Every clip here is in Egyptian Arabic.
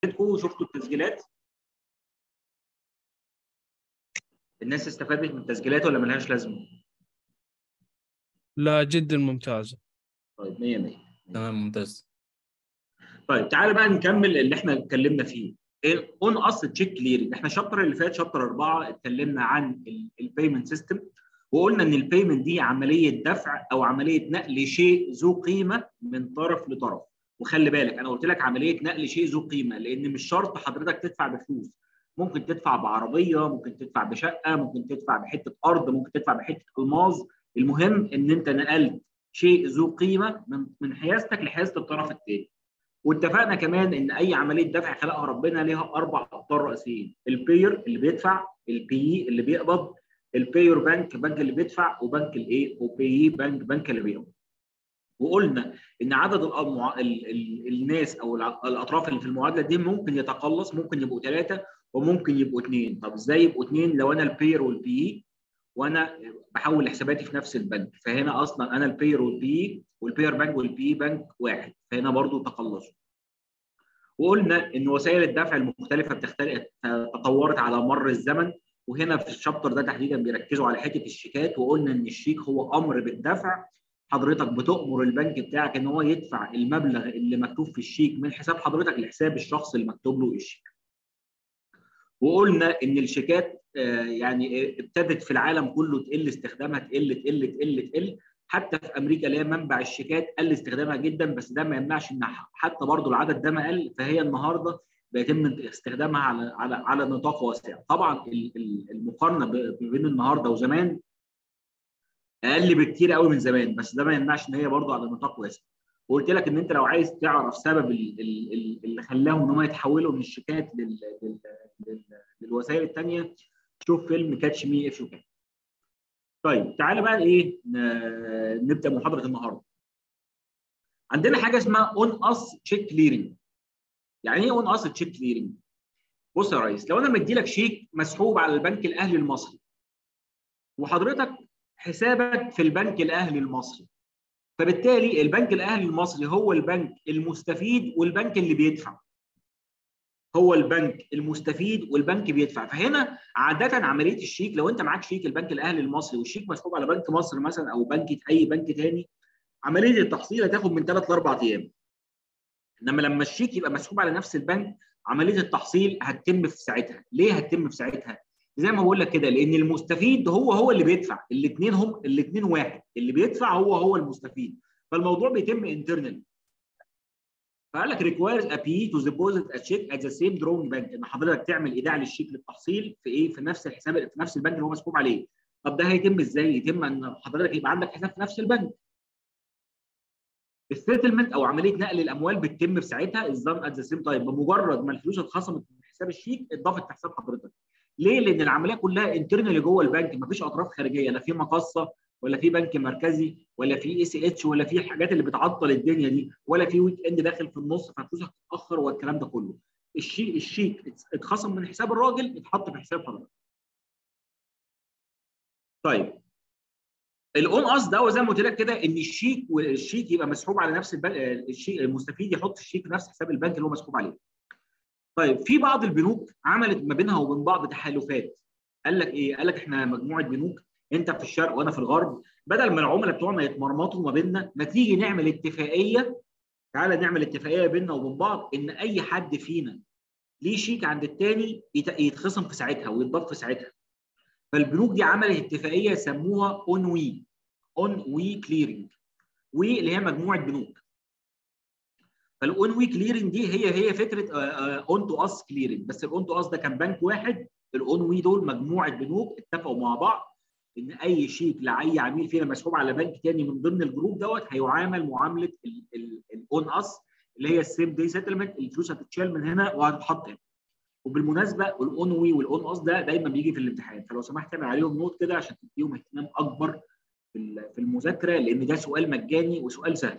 عجبتكم شفتوا التسجيلات الناس استفادت من التسجيلات ولا ملهاش لازمه لا جدا ممتازه طيب 100 100 تمام ممتاز طيب تعالى بقى نكمل اللي احنا اتكلمنا فيه اون اصل تشيك كليرنج احنا الشابتر اللي فات شابتر أربعة اتكلمنا عن البيمنت سيستم وقلنا ان البيمنت دي عمليه دفع او عمليه نقل شيء ذو قيمه من طرف لطرف وخلي بالك انا قلت لك عمليه نقل شيء ذو قيمه لان مش شرط حضرتك تدفع بفلوس ممكن تدفع بعربيه ممكن تدفع بشقه ممكن تدفع بحته ارض ممكن تدفع بحته الماظ المهم ان انت نقلت شيء ذو قيمه من من حيازتك لحيازه الطرف الثاني واتفقنا كمان ان اي عمليه دفع خلقها ربنا ليها اربع ابطال رئيسيين البير اللي بيدفع البي اللي بيقبض البير بنك بنك اللي بيدفع وبنك الايه وبي بنك بنك اللي بيقبض وقلنا ان عدد الأمع... ال... ال... الناس او الاطراف اللي في المعادله دي ممكن يتقلص ممكن يبقوا ثلاثه وممكن يبقوا اثنين طب ازاي يبقوا اثنين لو انا البير والبي وانا بحول حساباتي في نفس البنك فهنا اصلا انا البير والبي والبير بنك والبي بنك واحد فهنا برضو تقلصوا وقلنا ان وسائل الدفع المختلفه بتختلف تطورت على مر الزمن وهنا في الشابتر ده تحديدا بيركزوا على حته الشيكات وقلنا ان الشيك هو امر بالدفع حضرتك بتامر البنك بتاعك ان هو يدفع المبلغ اللي مكتوب في الشيك من حساب حضرتك لحساب الشخص اللي مكتوب له الشيك. وقلنا ان الشيكات يعني ابتدت في العالم كله تقل استخدامها تقل تقل تقل تقل حتى في امريكا اللي هي منبع الشيكات قل استخدامها جدا بس ده ما يمنعش ان حتى برضو العدد ده ما قل فهي النهارده بيتم استخدامها على على على نطاق واسع طبعا المقارنه بين النهارده وزمان اقل بكتير قوي من زمان بس ده ما يمنعش ان هي برضو على نطاق واسع وقلت لك ان انت لو عايز تعرف سبب اللي خلاهم ان هم يتحولوا من الشيكات لل... لل... لل... للوسائل الثانيه شوف فيلم كاتش مي اف يو كان طيب تعالى بقى ايه نبدا محاضره النهارده عندنا حاجه اسمها اون اس تشيك كليرنج يعني ايه اون اس تشيك كليرنج بص يا ريس لو انا مدي لك شيك مسحوب على البنك الاهلي المصري وحضرتك حسابك في البنك الاهلي المصري فبالتالي البنك الاهلي المصري هو البنك المستفيد والبنك اللي بيدفع هو البنك المستفيد والبنك بيدفع فهنا عاده عمليه الشيك لو انت معاك شيك البنك الاهلي المصري والشيك مسحوب على بنك مصر مثلا او بنك اي بنك ثاني عمليه التحصيل هتاخد من ثلاث لاربع ايام انما لما الشيك يبقى مسحوب على نفس البنك عمليه التحصيل هتتم في ساعتها ليه هتتم في ساعتها زي ما بقول لك كده لان المستفيد هو هو اللي بيدفع الاثنين هم الاثنين واحد اللي بيدفع هو هو المستفيد فالموضوع بيتم انترنال فقال لك requires a PE to deposit a check at the same drawing bank ان حضرتك تعمل ايداع للشيك للتحصيل في ايه في نفس الحساب في نفس البنك اللي هو مسحوب عليه طب ده هيتم ازاي يتم ان حضرتك يبقى عندك حساب في نفس البنك السيتلمنت او عمليه نقل الاموال بتتم في ساعتها الزام ات ذا سيم تايم بمجرد ما الفلوس اتخصمت من حساب الشيك اتضافت في حساب حضرتك ليه؟ لان العمليه كلها انترنال جوه البنك مفيش اطراف خارجيه لا في مقصه ولا في بنك مركزي ولا في اي سي اتش ولا في الحاجات اللي بتعطل الدنيا دي ولا في ويك اند داخل في النص ففلوسك تتاخر والكلام ده كله. الشيك الشيك اتخصم من حساب الراجل اتحط في حساب حضرتك. طيب الاون اس ده زي ما قلت لك كده ان الشيك والشيك يبقى مسحوب على نفس البنك الشيك المستفيد يحط الشيك في نفس حساب البنك اللي هو مسحوب عليه. طيب في بعض البنوك عملت ما بينها وبين بعض تحالفات قال لك ايه؟ قال لك احنا مجموعه بنوك انت في الشرق وانا في الغرب بدل ما العملاء بتوعنا يتمرمطوا ما بيننا ما تيجي نعمل اتفاقيه تعالى نعمل اتفاقيه بيننا وبين بعض ان اي حد فينا ليه شيك عند الثاني يتخصم في ساعتها ويتضاف في ساعتها فالبنوك دي عملت اتفاقيه سموها اون وي اون وي كليرنج وي اللي هي مجموعه بنوك فالاون وي كليرنج دي هي هي فكره اون تو اس كليرنج بس الاون تو اس ده كان بنك واحد الاون وي دول مجموعه بنوك اتفقوا مع بعض ان اي شيك لاي عميل فينا مسحوب على بنك تاني من ضمن الجروب دوت هيعامل معامله الاون اس اللي هي السيم داي سيتلمنت الفلوس هتتشال من هنا وهتتحط هنا وبالمناسبه الاون وي والاون اس ده دايما بيجي في الامتحان فلو سمحت اعمل عليهم نوت كده عشان تديهم اهتمام اكبر في المذاكره لان ده سؤال مجاني وسؤال سهل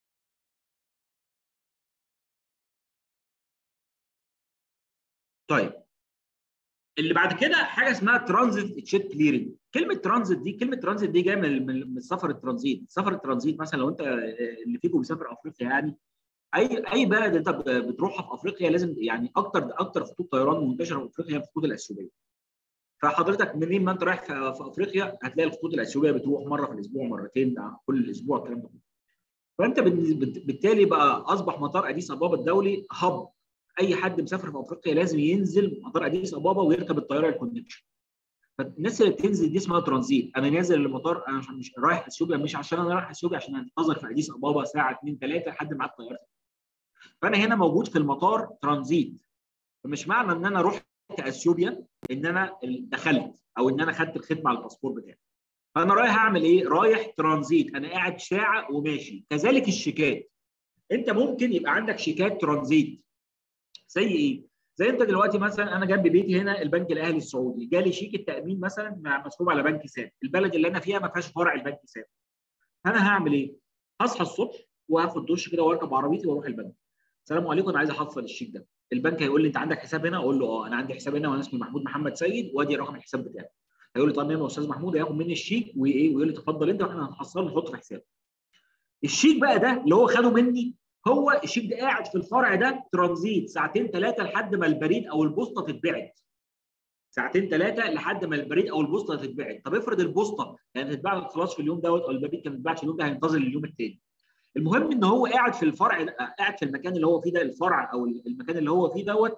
طيب اللي بعد كده حاجه اسمها ترانزيت تشيك كليرنج كلمه ترانزيت دي كلمه ترانزيت دي جايه من من سفر الترانزيت سفر الترانزيت مثلا لو انت اللي فيكم بيسافر افريقيا يعني اي اي بلد انت بتروحها في افريقيا لازم يعني اكتر اكتر خطوط طيران منتشره في افريقيا هي الخطوط الاثيوبيه. فحضرتك منين ما انت رايح في افريقيا هتلاقي الخطوط الاثيوبيه بتروح مره في الاسبوع مرتين كل اسبوع الكلام ده فانت بالتالي بقى اصبح مطار اديس ابابا الدولي هب اي حد مسافر في افريقيا لازم ينزل مطار اديس ابابا ويركب الطياره الكونكشن فالناس اللي بتنزل دي اسمها ترانزيت انا نازل المطار انا مش, مش رايح اثيوبيا مش عشان انا رايح اثيوبيا عشان انتظر في اديس ابابا ساعه 2 3 لحد ما طيارتي فانا هنا موجود في المطار ترانزيت فمش معنى ان انا رحت اثيوبيا ان انا دخلت او ان انا خدت الخدمه على الباسبور بتاعي فانا رايح اعمل ايه؟ رايح ترانزيت انا قاعد ساعه وماشي كذلك الشيكات انت ممكن يبقى عندك شيكات ترانزيت زي ايه؟ زي انت دلوقتي مثلا انا جنب بيتي هنا البنك الاهلي السعودي جالي شيك التامين مثلا مسحوب على بنك ساب البلد اللي انا فيها ما فيهاش فرع البنك ساب انا هعمل ايه؟ هصحى الصبح وهاخد دش كده واركب عربيتي واروح البنك السلام عليكم انا عايز احصل الشيك ده البنك هيقول لي انت عندك حساب هنا اقول له اه انا عندي حساب هنا وانا اسمي محمود محمد سيد وادي رقم الحساب بتاعي هيقول لي طب يا استاذ محمود هياخد مني الشيك وايه ويقول لي تفضل انت واحنا هنحصله نحطه في حساب الشيك بقى ده اللي هو خده مني هو الشيك ده قاعد في الفرع ده ترانزيت ساعتين ثلاثه لحد ما البريد او البوسطه تتبعت ساعتين ثلاثه لحد ما البريد او البوسطه تتبعت طب افرض البوسطه يعني تتبعت خلاص في اليوم دوت او البريد كان اتبعت في اليوم ده هينتظر اليوم الثاني المهم ان هو قاعد في الفرع قاعد في المكان اللي هو فيه ده الفرع او المكان اللي هو فيه دوت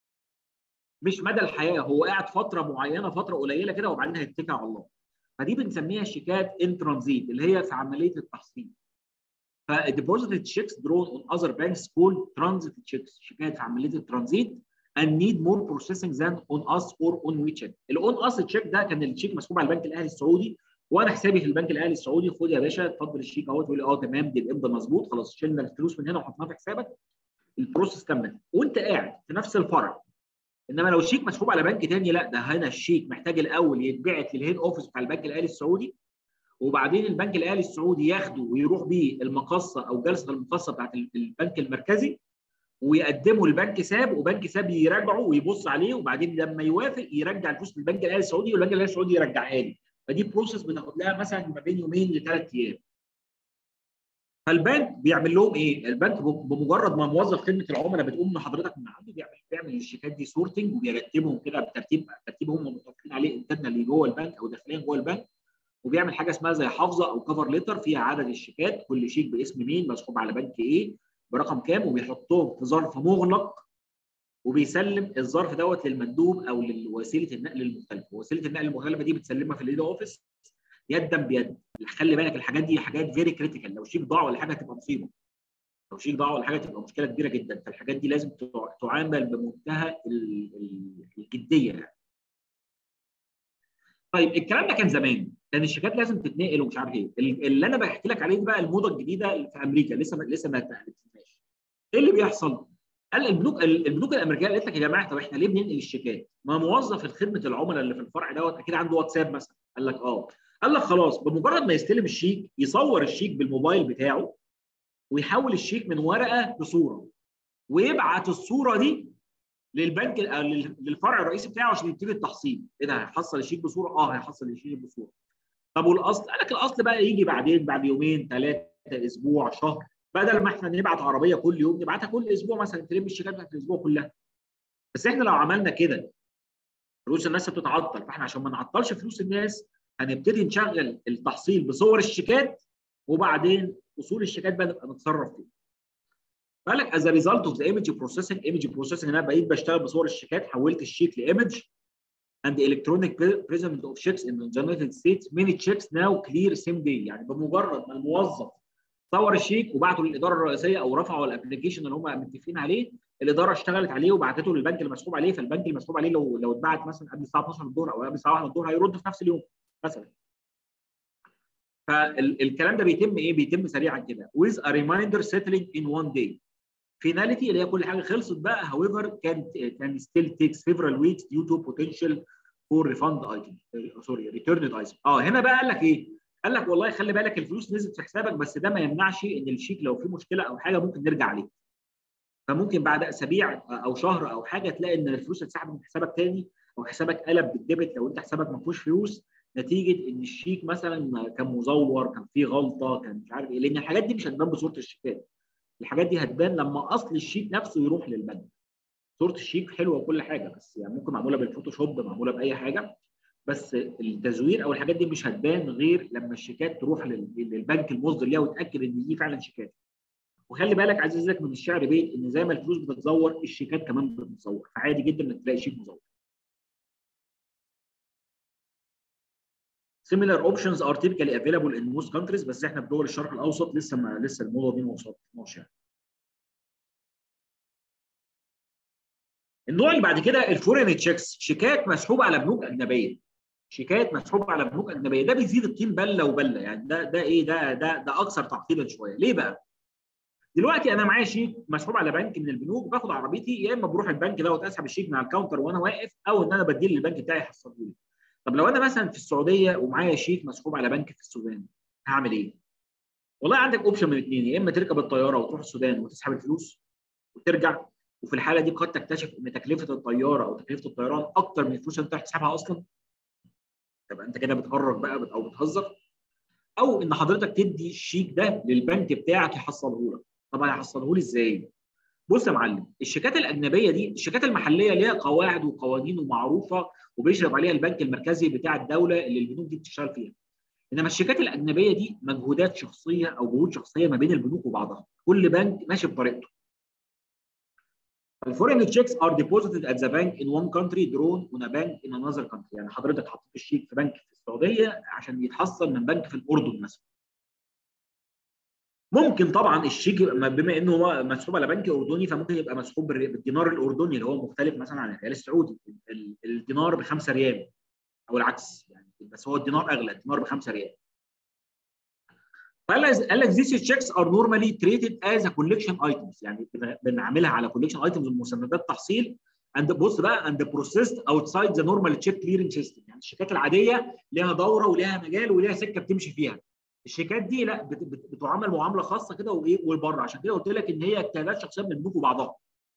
مش مدى الحياه هو قاعد فتره معينه فتره قليله كده وبعدين هيتكل على الله فدي بنسميها شيكات ان ترانزيت اللي هي في عمليه التحصيل فالديبوزيتد تشيكس درون اون اذر بانكس كول ترانزيت تشيكس شيكات في عمليه الترانزيت and need more processing than on us or on we check. الاون اس تشيك ده كان التشيك مسحوب على البنك الاهلي السعودي وانا حسابي في البنك الاهلي السعودي خد يا باشا اتفضل الشيك اهو تقول لي اه تمام دي الامضه مظبوط خلاص شلنا الفلوس من هنا وحطيناها في حسابك البروسيس كمل وانت قاعد في نفس الفرع انما لو الشيك مسحوب على بنك ثاني لا ده هنا الشيك محتاج الاول يتبعت للهيد اوفيس بتاع البنك الاهلي السعودي وبعدين البنك الاهلي السعودي ياخده ويروح بيه المقصه او جلسه المقصه بتاعت البنك المركزي ويقدمه لبنك ساب وبنك ساب يراجعه ويبص عليه وبعدين لما يوافق يرجع الفلوس للبنك الاهلي السعودي والبنك الاهلي السعودي يرجعها لي فدي بروسيس بتاخد لها مثلا ما بين يومين لثلاث ايام فالبنك بيعمل لهم ايه؟ البنك بمجرد ما موظف خدمه العملاء بتقوم من حضرتك من عنده بيعمل بيعمل الشيكات دي سورتنج وبيرتبهم كده بترتيب ترتيب هم متفقين عليه انتاجنا اللي جوه البنك او داخليا جوه البنك وبيعمل حاجه اسمها زي حافظه او كفر ليتر فيها عدد الشيكات كل شيك باسم مين مسحوب على بنك ايه برقم كام وبيحطهم في ظرف مغلق وبيسلم الظرف دوت للمندوب او لوسيله النقل المختلفه، وسيله النقل المختلفه دي بتسلمها في الليد اوفيس يدا بيد، خلي بالك الحاجات دي حاجات فيري كريتيكال لو شيك ضاع ولا حاجه هتبقى مصيبه. لو شيك ضاع ولا حاجه تبقى مشكله كبيره جدا، فالحاجات دي لازم تعامل بمنتهى الجديه يعني. طيب الكلام ده كان زمان كان الشيكات لازم تتنقل ومش عارف ايه اللي انا بحكي لك عليه بقى الموضه الجديده في امريكا لسه لسه ما اتنقلتش ايه اللي بيحصل؟ قال البنوك البنوك الامريكيه قالت لك يا جماعه طب احنا ليه بننقل الشيكات؟ ما موظف خدمه العملاء اللي في الفرع دوت اكيد عنده واتساب مثلا قال لك اه قال لك خلاص بمجرد ما يستلم الشيك يصور الشيك بالموبايل بتاعه ويحول الشيك من ورقه لصوره ويبعت الصوره دي للبنك للفرع الرئيسي بتاعه عشان يبتدي التحصيل ايه ده هيحصل الشيك بصوره؟ اه هيحصل الشيك بصوره طب والاصل؟ قال لك الاصل بقى يجي بعدين بعد يومين ثلاثه اسبوع شهر بدل ما احنا نبعت عربيه كل يوم نبعتها كل اسبوع مثلا تلم الشيكات بتاعت الاسبوع كلها بس احنا لو عملنا كده فلوس الناس بتتعطل فاحنا عشان ما نعطلش فلوس الناس هنبتدي نشغل التحصيل بصور الشيكات وبعدين اصول الشيكات بقى نبقى نتصرف فيها. قال لك از ريزلت اوف ذا ايمج بروسيسنج ايمج بروسيسنج انا بقيت بشتغل بصور الشيكات حولت الشيك لايمج and electronic present of checks in the United States many checks now clear same day يعني بمجرد ما الموظف صور الشيك وبعته للاداره الرئيسيه او رفعوا الابلكيشن اللي هم متفقين عليه الاداره اشتغلت عليه وبعتته للبنك المسحوب عليه فالبنك المسحوب عليه لو لو اتبعت مثلا قبل الساعه 12 الظهر او قبل الساعه 1 الظهر هيرد في نفس اليوم مثلا فالكلام ده بيتم ايه؟ بيتم سريعا كده with a reminder settling in one day finality اللي هي كل حاجه خلصت بقى however can can still take several weeks due to potential for refund item سوري returned item اه هنا بقى قال لك ايه؟ قال لك والله خلي بالك الفلوس نزلت في حسابك بس ده ما يمنعش ان الشيك لو فيه مشكله او حاجه ممكن نرجع عليه. فممكن بعد اسابيع او شهر او حاجه تلاقي ان الفلوس اتسحبت من حسابك تاني او حسابك قلب بالديبت لو انت حسابك ما فيهوش فلوس نتيجه ان الشيك مثلا كان مزور كان فيه غلطه كان مش عارف ايه لان الحاجات دي مش هتبان بصوره الشيكات. الحاجات دي هتبان لما اصل الشيك نفسه يروح للبنك صوره الشيك حلوه وكل حاجه بس يعني ممكن معموله بالفوتوشوب معموله باي حاجه بس التزوير او الحاجات دي مش هتبان غير لما الشيكات تروح للبنك المصدر ليها وتاكد ان دي فعلا شيكات وخلي بالك عزيزك من الشعر بيت ان زي ما الفلوس بتتزور الشيكات كمان بتتزور فعادي جدا انك تلاقي شيك مزور similar options are typically available in most countries بس احنا في دول الشرق الاوسط لسه ما لسه الموضوع دي ما وصلناش يعني. النوع اللي بعد كده الفورين تشيكس شيكات مسحوبه على بنوك اجنبيه شيكات مسحوبه على بنوك اجنبيه ده بيزيد الطين بله وبله يعني ده ده ايه ده ده ده اكثر تعقيدا شويه ليه بقى؟ دلوقتي انا معايا شيك مسحوب على بنك من البنوك باخد عربيتي يا اما بروح البنك دوت اسحب الشيك من على الكاونتر وانا واقف او ان انا بديه للبنك بتاعي يحصله لي طب لو انا مثلا في السعوديه ومعايا شيك مسحوب على بنك في السودان هعمل ايه؟ والله عندك اوبشن من اثنين يا اما تركب الطياره وتروح السودان وتسحب الفلوس وترجع وفي الحاله دي قد تكتشف ان تكلفه الطياره او تكلفه الطيران اكتر من الفلوس اللي انت تسحبها اصلا تبقى انت كده بتهرج بقى او بتهزر او ان حضرتك تدي الشيك ده للبنك بتاعك يحصله لك طب هيحصله لي ازاي؟ بص يا معلم الشيكات الاجنبيه دي الشيكات المحليه ليها قواعد وقوانين ومعروفه وبيشرف عليها البنك المركزي بتاع الدوله اللي البنوك دي بتشتغل فيها انما الشيكات الاجنبيه دي مجهودات شخصيه او جهود شخصيه ما بين البنوك وبعضها كل بنك ماشي بطريقته الفورين تشيكس ار ديبوزيتد ات ذا بانك ان وان كونتري درون اون بانك ان انذر كونتري يعني حضرتك حطيت الشيك في بنك في السعوديه عشان يتحصل من بنك في الاردن مثلا ممكن طبعا الشيك بما انه هو مسحوب على بنك اردني فممكن يبقى مسحوب بالدينار الاردني اللي هو مختلف مثلا عن الريال السعودي الدينار ب 5 ريال او العكس يعني بس هو الدينار اغلى الدينار ب 5 ريال قال لك these checks are normally treated as a collection items يعني بنعملها على collection items ومسندات تحصيل and بص بقى and processed outside the normal check clearing system يعني الشيكات العاديه ليها دوره وليها مجال وليها سكه بتمشي فيها الشيكات دي لا بتعامل معامله خاصه كده وايه وبره عشان كده قلت لك ان هي اجتهادات شخصيه من البنوك وبعضها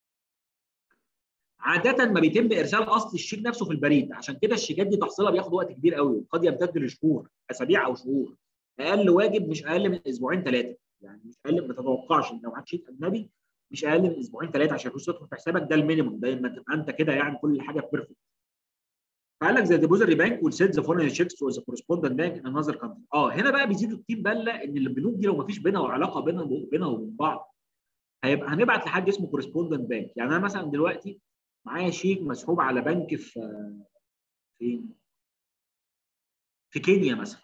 عاده ما بيتم ارسال اصل الشيك نفسه في البريد عشان كده الشيكات دي تحصيلها بياخد وقت كبير قوي قد يمتد لشهور اسابيع او شهور اقل واجب مش اقل من اسبوعين ثلاثه يعني مش اقل ما تتوقعش ان لو معاك شيك اجنبي مش اقل من اسبوعين ثلاثه عشان الفلوس تدخل في حسابك ده المينيموم ده لما تبقى انت كده يعني كل حاجه بيرفكت فقال لك ذا ديبوزيتري بانك ويل سيت ذا فورين تشيكس تو ذا كورسبوندنت بانك ان انذر كونتري اه هنا بقى بيزيد الطين بله ان البنوك دي لو ما فيش بينها علاقه بينها بينها وبين بعض هيبقى هنبعت لحد اسمه كورسبوندنت بانك يعني انا مثلا دلوقتي معايا شيك مسحوب على بنك في فين؟ في كينيا مثلا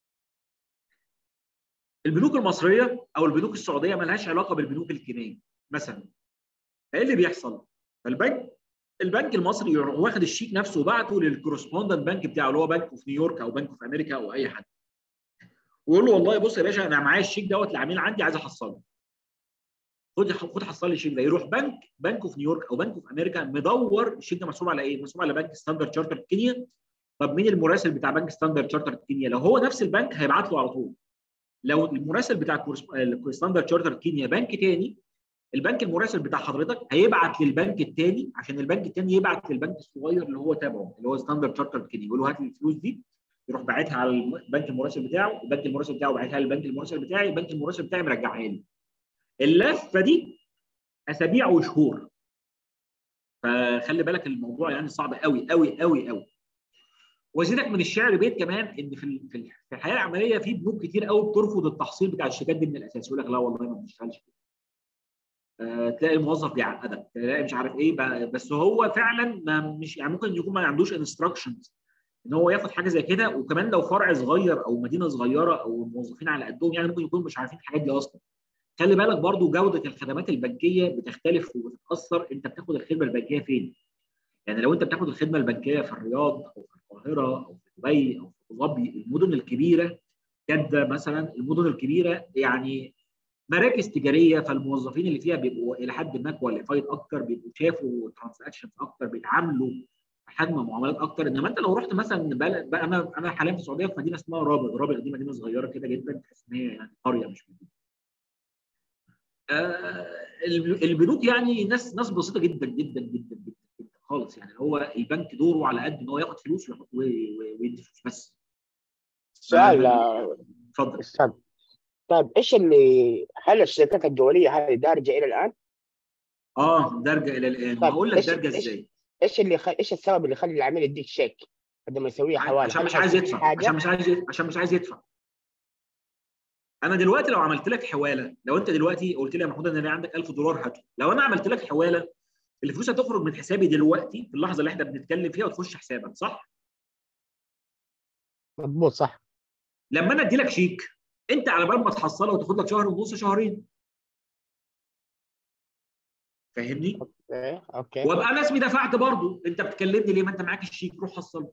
البنوك المصريه او البنوك السعوديه ما لهاش علاقه بالبنوك الكينيه مثلا ايه اللي بيحصل؟ فالبنك البنك المصري يروح واخد الشيك نفسه وبعته للكورسبوندنت بنك بتاعه اللي هو بنك في نيويورك او بنك في امريكا او اي حد ويقول له والله بص يا باشا انا معايا الشيك دوت العميل عندي عايز احصله خد خد حصل لي الشيك ده يروح بنك بنك في نيويورك او بنك في امريكا مدور الشيك ده مسحوب على ايه؟ مسحوب على بنك ستاندرد شارتر كينيا طب مين المراسل بتاع بنك ستاندرد شارتر كينيا؟ لو هو نفس البنك هيبعت له على طول لو المراسل بتاع ستاندرد شارتر كينيا بنك تاني البنك المراسل بتاع حضرتك هيبعت للبنك الثاني عشان البنك الثاني يبعت للبنك الصغير اللي هو تابعه اللي هو ستاندرد شارتر كيني يقول له هات لي الفلوس دي يروح باعتها على البنك المراسل بتاعه البنك المراسل بتاعه باعتها للبنك المراسل بتاعي البنك المراسل بتاعي مرجعها لي اللفه دي اسابيع وشهور فخلي بالك الموضوع يعني صعب قوي قوي قوي قوي وزيدك من الشعر بيت كمان ان في في الحياه العمليه في بنوك كتير قوي بترفض التحصيل بتاع الشيكات دي من الاساس يقول لك لا والله ما بنشتغلش تلاقي الموظف بيعقدك تلاقي مش عارف ايه بس هو فعلا ما مش يعني ممكن يكون ما عندوش انستراكشنز ان هو ياخد حاجه زي كده وكمان لو فرع صغير او مدينه صغيره او موظفين على قدهم يعني ممكن يكونوا مش عارفين الحاجات دي اصلا خلي بالك برضو جوده الخدمات البنكيه بتختلف وبتتاثر انت بتاخد الخدمه البنكيه فين يعني لو انت بتاخد الخدمه البنكيه في الرياض او في القاهره او في دبي او في ابو ظبي المدن الكبيره جده مثلا المدن الكبيره يعني مراكز تجاريه فالموظفين اللي فيها بيبقوا الى حد ما كواليفايد اكتر بيبقوا شافوا ترانزاكشنز اكتر بيتعاملوا حجم معاملات اكتر انما انت لو رحت مثلا بلد بقى انا انا حاليا في السعوديه في مدينه اسمها رابغ رابغ دي مدينه صغيره كده جدا تحس ان هي يعني قريه مش مدينه آه البنوك يعني ناس ناس بسيطه جدا جدا جدا جدا, جدا خالص يعني هو البنك دوره على قد ان هو ياخد فلوس ويدي فلوس بس سؤال اتفضل استاذ طيب ايش اللي هل الشركات الدوليه هذه دارجه الى الان؟ اه دارجه الى الان طيب هقول لك ايش دارجه ايش ازاي ايش اللي خ... ايش السبب اللي يخلي العميل يديك شيك لما يسويها حوالي عشان هل مش عايز حيكون في يدفع حاجه عشان مش عايز يدفع. عشان مش عايز يدفع انا دلوقتي لو عملت لك حواله لو انت دلوقتي قلت لي يا محمود انا عندك 1000 دولار هاته لو انا عملت لك حواله الفلوس هتخرج من حسابي دلوقتي في اللحظه اللي احنا بنتكلم فيها وتخش حسابك صح مضبوط صح لما انا ادي لك شيك انت على بال ما تحصلها وتاخد لك شهر ونص شهرين فاهمني اوكي اوكي وابقى انا اسمي دفعت برضه انت بتكلمني ليه ما انت معاك الشيك روح حصله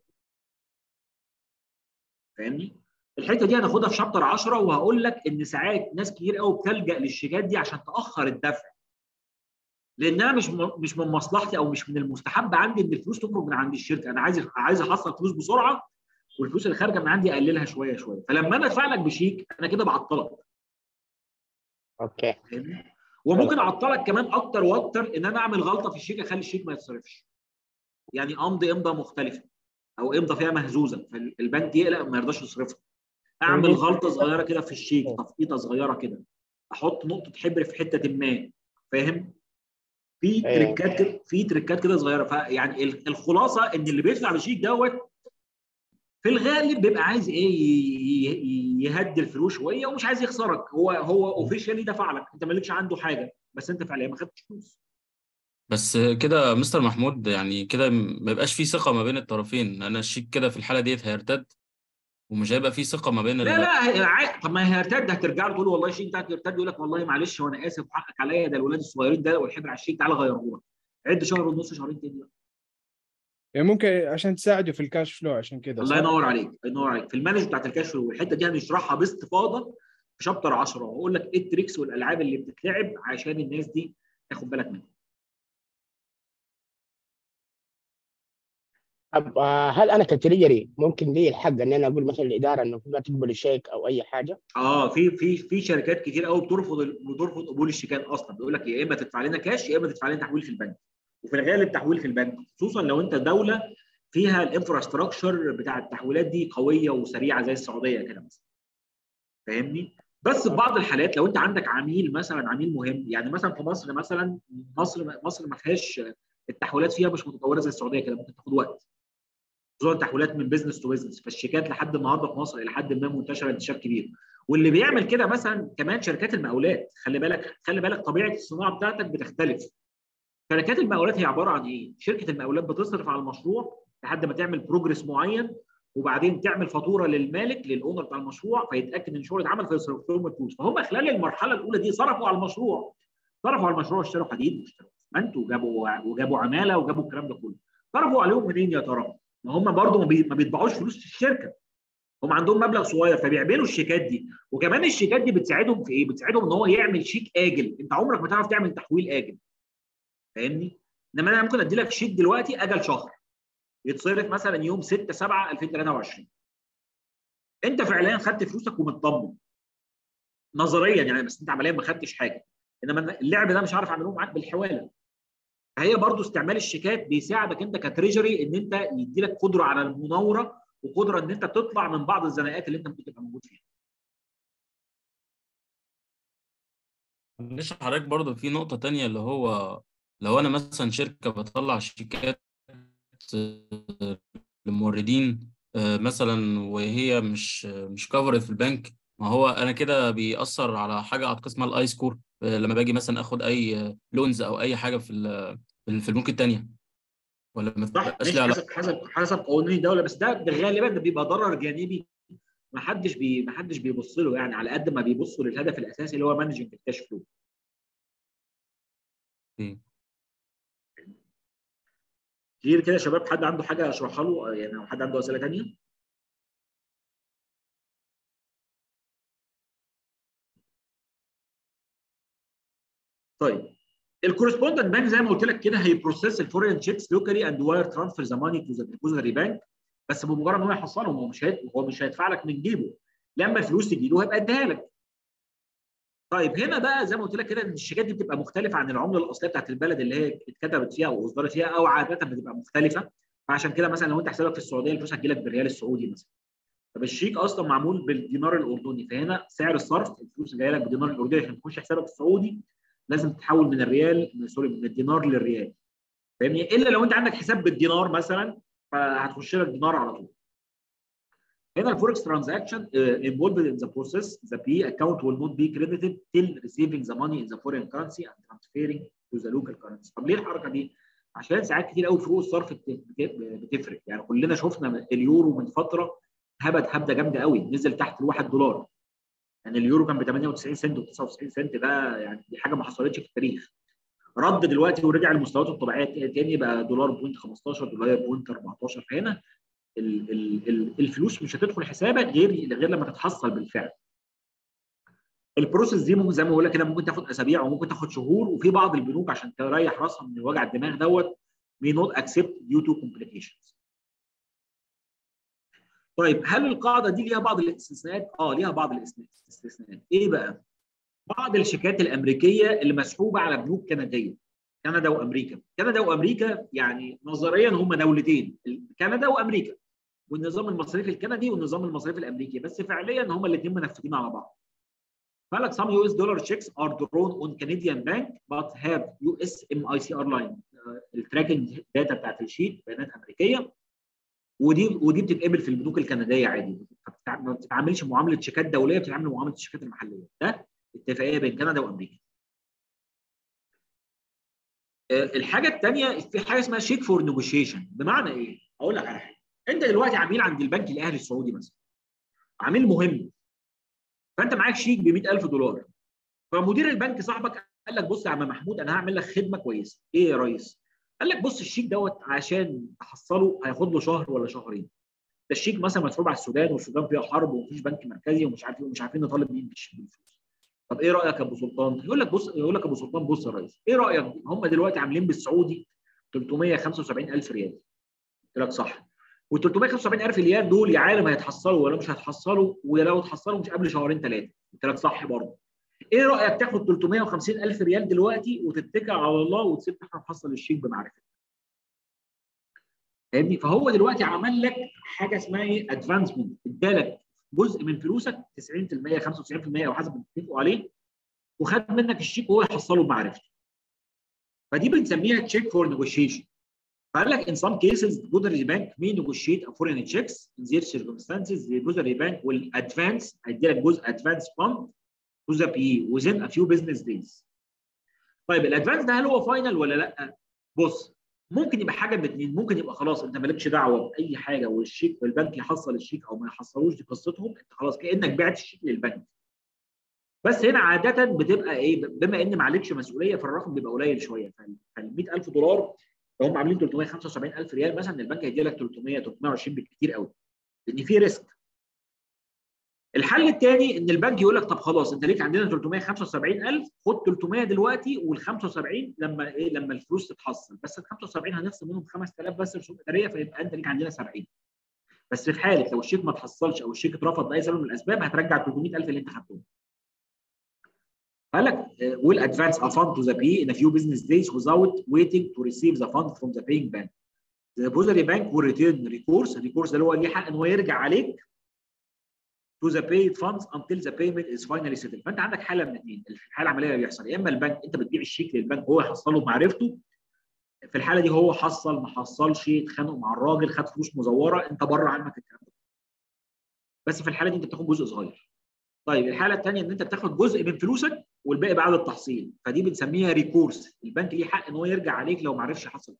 فاهمني الحته دي هناخدها في شابتر 10 وهقول لك ان ساعات ناس كتير قوي بتلجا للشيكات دي عشان تاخر الدفع لانها مش م- مش من مصلحتي او مش من المستحب عندي ان الفلوس تخرج من عند الشركه انا عايز عايز احصل فلوس بسرعه والفلوس اللي خارجه من عندي اقللها شويه شويه فلما انا ادفع لك بشيك انا كده بعطلك اوكي فاهمني وممكن اعطلك كمان اكتر واكتر ان انا اعمل غلطه في الشيك اخلي الشيك ما يتصرفش يعني امضي امضه مختلفه او امضه فيها مهزوزه فالبنك يقلق ما يرضاش يصرفها اعمل جميل. غلطه صغيره كده في الشيك تفقيطه صغيره كده احط نقطه حبر في حته ما فاهم في أيوة. تريكات كده في تريكات كده صغيره فيعني ال- الخلاصه ان اللي بيدفع بشيك دوت في الغالب بيبقى عايز ايه ي- ي- يهدي الفلوس شويه ومش عايز يخسرك هو هو اوفيشالي دفع لك انت مالكش عنده حاجه بس انت فعليا ما خدتش فلوس بس كده مستر محمود يعني كده ما يبقاش في ثقة ما بين الطرفين انا الشيك كده في الحالة ديت هيرتد ومش هيبقى في ثقة ما بين لا ال... لا هي- عا- طب ما هي هيرتد هترجع له تقول له والله الشيك بتاعك يرتد يقول لك والله معلش وانا اسف وحقك عليا ده الولاد الصغيرين ده والحبر على الشيك تعالى غيره لك عد شهر ونص شهرين تاني يعني ممكن عشان تساعده في الكاش فلو عشان كذا الله صح؟ ينور عليك الله ينور عليك في المانج بتاعت الكاش فلو والحته دي هنشرحها باستفاضه في شابتر 10 واقول لك ايه التريكس والالعاب اللي بتتلعب عشان الناس دي تاخد بالك منها طب آه، هل انا كتريجري ممكن لي الحق ان انا اقول مثلا الاداره انه ما تقبل الشيك او اي حاجه؟ اه في في في شركات كتير قوي بترفض بترفض قبول الشيكات اصلا بيقول لك يا اما تدفع لنا كاش يا اما تدفع لنا تحويل في البنك وفي الغالب تحويل في البنك خصوصا لو انت دوله فيها الانفراستراكشر بتاع التحويلات دي قويه وسريعه زي السعوديه كده مثلا فاهمني بس في بعض الحالات لو انت عندك عميل مثلا عميل مهم يعني مثلا في مصر مثلا مصر مصر ما فيهاش التحويلات فيها مش متطوره زي السعوديه كده ممكن تاخد وقت خصوصا تحويلات من بزنس تو بزنس فالشيكات لحد النهارده في مصر الى حد ما منتشره انتشار كبير واللي بيعمل كده مثلا كمان شركات المقاولات خلي بالك خلي بالك طبيعه الصناعه بتاعتك بتختلف شركات المقاولات هي عباره عن ايه؟ شركه المقاولات بتصرف على المشروع لحد ما تعمل بروجرس معين وبعدين تعمل فاتوره للمالك للاونر بتاع المشروع فيتاكد ان الشغل اتعمل فيصرف لهم الفلوس فهم خلال المرحله الاولى دي صرفوا على المشروع صرفوا على المشروع اشتروا حديد واشتروا اسمنت وجابوا وجابوا عماله وجابوا الكلام ده كله صرفوا عليهم منين يا ترى؟ ما هم برضه ما, بي... ما بيطبعوش فلوس في الشركه هم عندهم مبلغ صغير فبيعملوا الشيكات دي وكمان الشيكات دي بتساعدهم في ايه؟ بتساعدهم ان هو يعمل شيك اجل انت عمرك ما تعرف تعمل تحويل اجل فاهمني؟ انما انا ممكن ادي لك شيك دلوقتي اجل شهر يتصرف مثلا يوم 6 7 2023 انت فعليا خدت فلوسك ومطمن نظريا يعني بس انت عمليا ما خدتش حاجه انما اللعب ده مش عارف اعمله معاك بالحواله فهي برضو استعمال الشيكات بيساعدك انت كتريجري ان انت يدي لك قدره على المناوره وقدره ان انت تطلع من بعض الزناقات اللي انت ممكن تبقى موجود فيها معلش حضرتك برضه في نقطة تانية اللي هو لو أنا مثلا شركة بطلع شيكات آه، للموردين آه، مثلا وهي مش مش كفرت في البنك ما هو أنا كده بيأثر على حاجة أعتقد اسمها الآي سكور لما باجي مثلا آخد أي لونز أو أي حاجة في ال- في البنوك التانية ولا ما صح بتبقاش ماشي ليها علاقة حسب حسب حسب قوانين الدوله بس ده غالبا ده بيبقى ضرر جانبي ما حدش بي ما حدش بيبص له يعني على قد ما بيبصوا للهدف الاساسي اللي هو مانجنج الكاش فلو مم. غير كده يا شباب حد عنده حاجه اشرحها له يعني او حد عنده اسئله ثانيه طيب الكورسبوندنت بانك زي ما قلت لك كده هيبروسيس الفورين تشيكس لوكالي اند واير ترانسفير ذا ماني تو ذا ديبوزيتري بانك بس بمجرد ان هو يحصلهم هو مش هيد... هو مش هيدفع لك من جيبه لما الفلوس تجي له هيبقى اديها لك طيب هنا بقى زي ما قلت لك كده ان الشيكات دي بتبقى مختلفه عن العمله الاصليه بتاعت البلد اللي هي اتكتبت فيها او اصدرت فيها او عاده بتبقى مختلفه فعشان كده مثلا لو انت حسابك في السعوديه الفلوس هتجي لك بالريال السعودي مثلا طب الشيك اصلا معمول بالدينار الاردني فهنا سعر الصرف الفلوس اللي جايه لك بالدينار الاردني عشان تخش حسابك السعودي لازم تحول من الريال من سوري من الدينار للريال فاهمني الا لو انت عندك حساب بالدينار مثلا فهتخش لك دينار على طول هنا الفوركس ترانزاكشن involved in the process the P account will not be credited till receiving the money in the foreign currency and transferring to the local currency طب ليه الحركه دي؟ عشان ساعات كتير قوي فروق الصرف بتفرق يعني كلنا شفنا اليورو من فتره هبت هبده جامده قوي نزل تحت ال 1 دولار يعني اليورو كان ب 98 سنت و 99 سنت ده يعني دي حاجه ما حصلتش في التاريخ رد دلوقتي ورجع لمستوياته الطبيعيه تاني بقى دولار بوينت 15 دولار بوينت 14 فهنا ال ال ال الفلوس مش هتدخل حسابك غير غير لما تتحصل بالفعل. البروسيس دي ممكن زي ما بقول لك كده ممكن تاخد اسابيع وممكن تاخد شهور وفي بعض البنوك عشان تريح راسها من وجع الدماغ دوت may not accept due to complications. طيب هل القاعده دي ليها بعض الاستثناءات؟ اه ليها بعض الاستثناءات. ايه بقى؟ بعض الشيكات الامريكيه اللي مسحوبه على بنوك كنديه. كندا وامريكا، كندا وامريكا يعني نظريا هم دولتين، كندا وامريكا. والنظام المصرفي الكندي والنظام المصرفي الامريكي، بس فعليا هم الاثنين منفذين على بعض. قال لك some US dollar checks are drawn on Canadian bank but have US MICR line التراكنج داتا بتاعت الشيت بيانات امريكيه ودي ودي بتتقبل في البنوك الكنديه عادي ما بتتعاملش معامله شيكات دوليه بتتعامل معامله الشيكات المحليه ده اتفاقيه بين كندا وامريكا. الحاجه الثانيه في حاجه اسمها شيك فور نيجوشيشن بمعنى ايه؟ اقول لك على حاجه انت دلوقتي عميل عند البنك الاهلي السعودي مثلا عميل مهم فانت معاك شيك ب 100000 دولار فمدير البنك صاحبك قال لك بص يا عم محمود انا هعمل لك خدمه كويسه ايه يا ريس؟ قال لك بص الشيك دوت عشان تحصله هياخد له شهر ولا شهرين ده الشيك مثلا مسحوب على السودان والسودان فيها حرب ومفيش بنك مركزي ومش عارفين ومش عارفين نطالب مين بالفلوس طب ايه رايك يا ابو سلطان؟ يقول لك بص يقول لك ابو سلطان بص يا ريس ايه رايك هم دلوقتي عاملين بالسعودي 375000 ريال قلت لك صح وال 375000 ريال دول يا عالم هيتحصلوا ولا مش هيتحصلوا ولو اتحصلوا مش قبل شهرين ثلاثه قلت لك صح برضه ايه رايك تاخد 350000 ريال دلوقتي وتتكل على الله وتسيب احنا نحصل الشيك بمعرفتك فاهمني فهو دلوقتي عمل لك حاجه اسمها ايه ادفانسمنت ادالك جزء من فلوسك 90% 95% او حسب اللي اتفقوا عليه وخد منك الشيك وهو يحصله بمعرفته فدي بنسميها تشيك فور نيجوشيشن فقال لك in some cases the Budary Bank may negotiate a foreign checks in their circumstances the Budary Bank will advance هيدي لك جزء advance fund to the PE within a few business days. طيب الادفانس ده هل هو فاينل ولا لا؟ بص ممكن يبقى حاجه من الاثنين ممكن يبقى خلاص انت مالكش دعوه باي حاجه والشيك والبنك يحصل الشيك او ما يحصلوش دي قصتهم انت خلاص كانك بعت الشيك للبنك. بس هنا عاده بتبقى ايه بما ان ما عليكش مسؤوليه فالرقم بيبقى قليل شويه فال 100000 دولار لو هم عاملين 375000 ريال مثلا البنك هيدي لك 300 320 بالكثير قوي لان في ريسك الحل الثاني ان البنك يقول لك طب خلاص انت ليك عندنا 375000 خد 300 دلوقتي وال 75 لما ايه لما الفلوس تتحصل بس ال 75 هنخصم منهم 5000 بس رسوم اداريه فيبقى انت ليك عندنا 70 بس في حاله لو الشيك ما اتحصلش او الشيك اترفض باي سبب من الاسباب هترجع 300000 اللي انت خدتهم. قال لك will advance a fund to the PE in a few business days without waiting to receive the fund from the paying bank. The depository bank will return recourse، الريكورس ده اللي هو ليه حق ان هو يرجع عليك to the paid funds until the payment is finally settled فانت عندك حاله من اثنين الحاله العمليه اللي بيحصل يا اما البنك انت بتبيع الشيك للبنك هو يحصله بمعرفته في الحاله دي هو حصل ما حصلش اتخانقوا مع الراجل خد فلوس مزوره انت بره عنك الكلام ده بس في الحاله دي انت بتاخد جزء صغير طيب الحاله الثانيه ان انت بتاخد جزء من فلوسك والباقي بعد التحصيل فدي بنسميها ريكورس البنك ليه حق ان هو يرجع عليك لو ما عرفش يحصل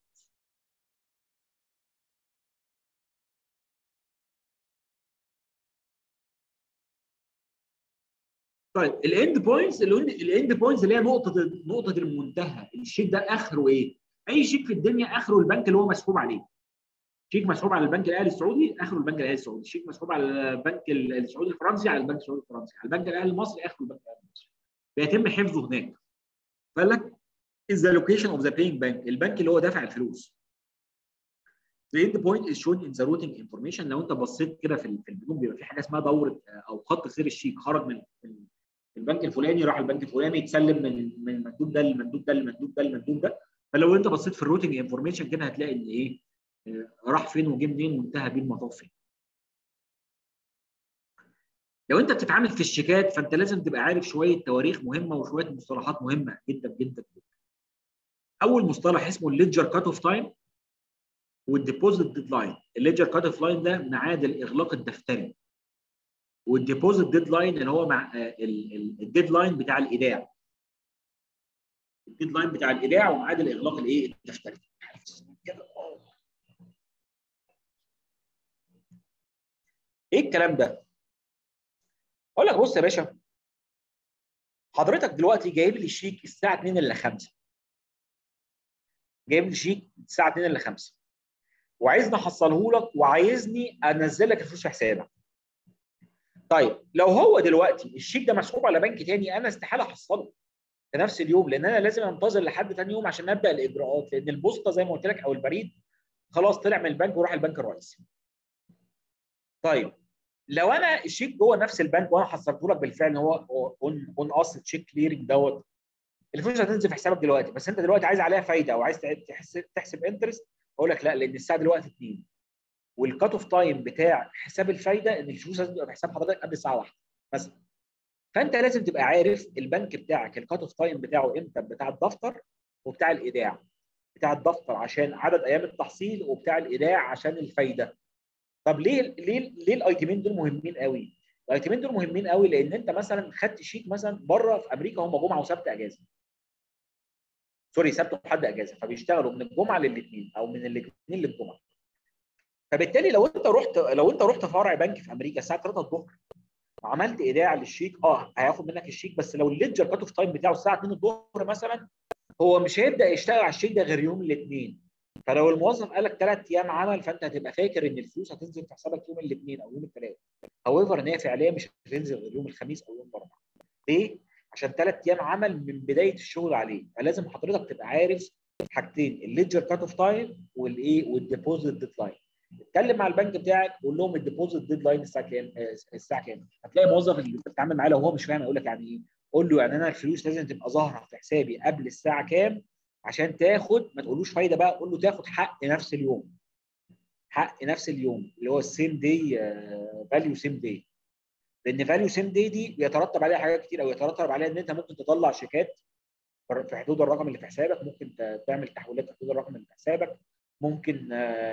طيب الاند بوينتس الاند بوينتس اللي هي نقطه نقطه المنتهى الشيك ده اخره ايه؟ اي شيك في الدنيا اخره البنك اللي هو مسحوب عليه. شيك مسحوب على البنك الاهلي السعودي اخره البنك الاهلي السعودي، شيك مسحوب على البنك السعودي الفرنسي على البنك السعودي الفرنسي، على البنك الاهلي المصري اخره البنك الاهلي المصري. بيتم حفظه هناك. فقال لك is the location of the paying bank البنك اللي هو دافع الفلوس. The end point is shown in the routing information لو انت بصيت كده في البنوك بيبقى في حاجه اسمها دوره او خط سير الشيك خرج من البنك الفلاني راح البنك الفلاني يتسلم من من المندوب ده للمندوب ده للمندوب ده للمندوب ده فلو انت بصيت في الروتنج انفورميشن كده هتلاقي ان ايه راح فين وجه منين وانتهى بيه المطاف فين. لو انت بتتعامل في الشيكات فانت لازم تبقى عارف شويه تواريخ مهمه وشويه مصطلحات مهمه جدا جدا جدا. اول مصطلح اسمه الليدجر كات اوف تايم والديبوزيت ديدلاين الليدجر كات اوف لاين ده ميعاد الاغلاق الدفتري والديبوزيت ديدلاين اللي هو مع الديدلاين بتاع الايداع الديدلاين بتاع الايداع وميعاد الاغلاق الايه الدفتري ايه الكلام ده؟ اقول لك بص يا باشا حضرتك دلوقتي جايب لي شيك الساعه 2 الا 5 جايب لي شيك الساعه 2 الا 5 وعايزني احصله لك وعايزني انزل لك الفلوس في حسابك طيب لو هو دلوقتي الشيك ده مسحوب على بنك تاني انا استحاله احصله في نفس اليوم لان انا لازم انتظر لحد ثاني يوم عشان ابدا الاجراءات لان البوسطه زي ما قلت لك او البريد خلاص طلع من البنك وراح البنك الرئيسي. طيب لو انا الشيك جوه نفس البنك وانا حصلته لك بالفعل ان هو اون اون اصل تشيك كليرنج دوت الفلوس هتنزل في حسابك دلوقتي بس انت دلوقتي عايز عليها فايده او عايز تحسب تحسب انترست اقول لك لا لان الساعه دلوقتي 2 والكات اوف تايم بتاع حساب الفايده ان الفلوس لازم تبقى في حساب حضرتك قبل الساعه 1 مثلا فانت لازم تبقى عارف البنك بتاعك الكات اوف تايم بتاعه امتى بتاع الدفتر وبتاع الايداع بتاع الدفتر عشان عدد ايام التحصيل وبتاع الايداع عشان الفايده طب ليه ليه ليه الايتمين دول مهمين قوي الايتمين دول مهمين قوي لان انت مثلا خدت شيك مثلا بره في امريكا هم جمعه وسبت اجازه سوري سبت وحد اجازه فبيشتغلوا من الجمعه للاثنين او من الاثنين للجمعه فبالتالي لو انت رحت لو انت رحت فرع بنك في امريكا الساعه 3 الظهر وعملت ايداع للشيك اه هياخد منك الشيك بس لو الليدجر كات اوف تايم بتاعه الساعه 2 الظهر مثلا هو مش هيبدا يشتغل على الشيك ده غير يوم الاثنين فلو الموظف قال لك ثلاث ايام عمل فانت هتبقى فاكر ان الفلوس هتنزل في حسابك يوم الاثنين او يوم الثلاث هاويفر ان هي فعليا مش هتنزل غير يوم الخميس او يوم الاربعاء ليه؟ عشان ثلاث ايام عمل من بدايه الشغل عليه فلازم حضرتك تبقى عارف حاجتين الليدجر كات اوف تايم والايه والديبوزيت ديدلاين اتكلم مع البنك بتاعك قول لهم الديبوزيت ديدلاين الساعه كام الساعه كام هتلاقي موظف اللي بتتعامل معاه لو هو مش فاهم يقول لك يعني ايه قول له يعني انا الفلوس لازم تبقى ظاهره في حسابي قبل الساعه كام عشان تاخد ما تقولوش فايده بقى قول له تاخد حق نفس اليوم حق نفس اليوم اللي هو السيم داي فاليو سيم داي لان فاليو سيم داي دي بيترتب عليها حاجات كتير او يترتب عليها ان انت ممكن تطلع شيكات في حدود الرقم اللي في حسابك ممكن تعمل تحويلات في حدود الرقم اللي في حسابك ممكن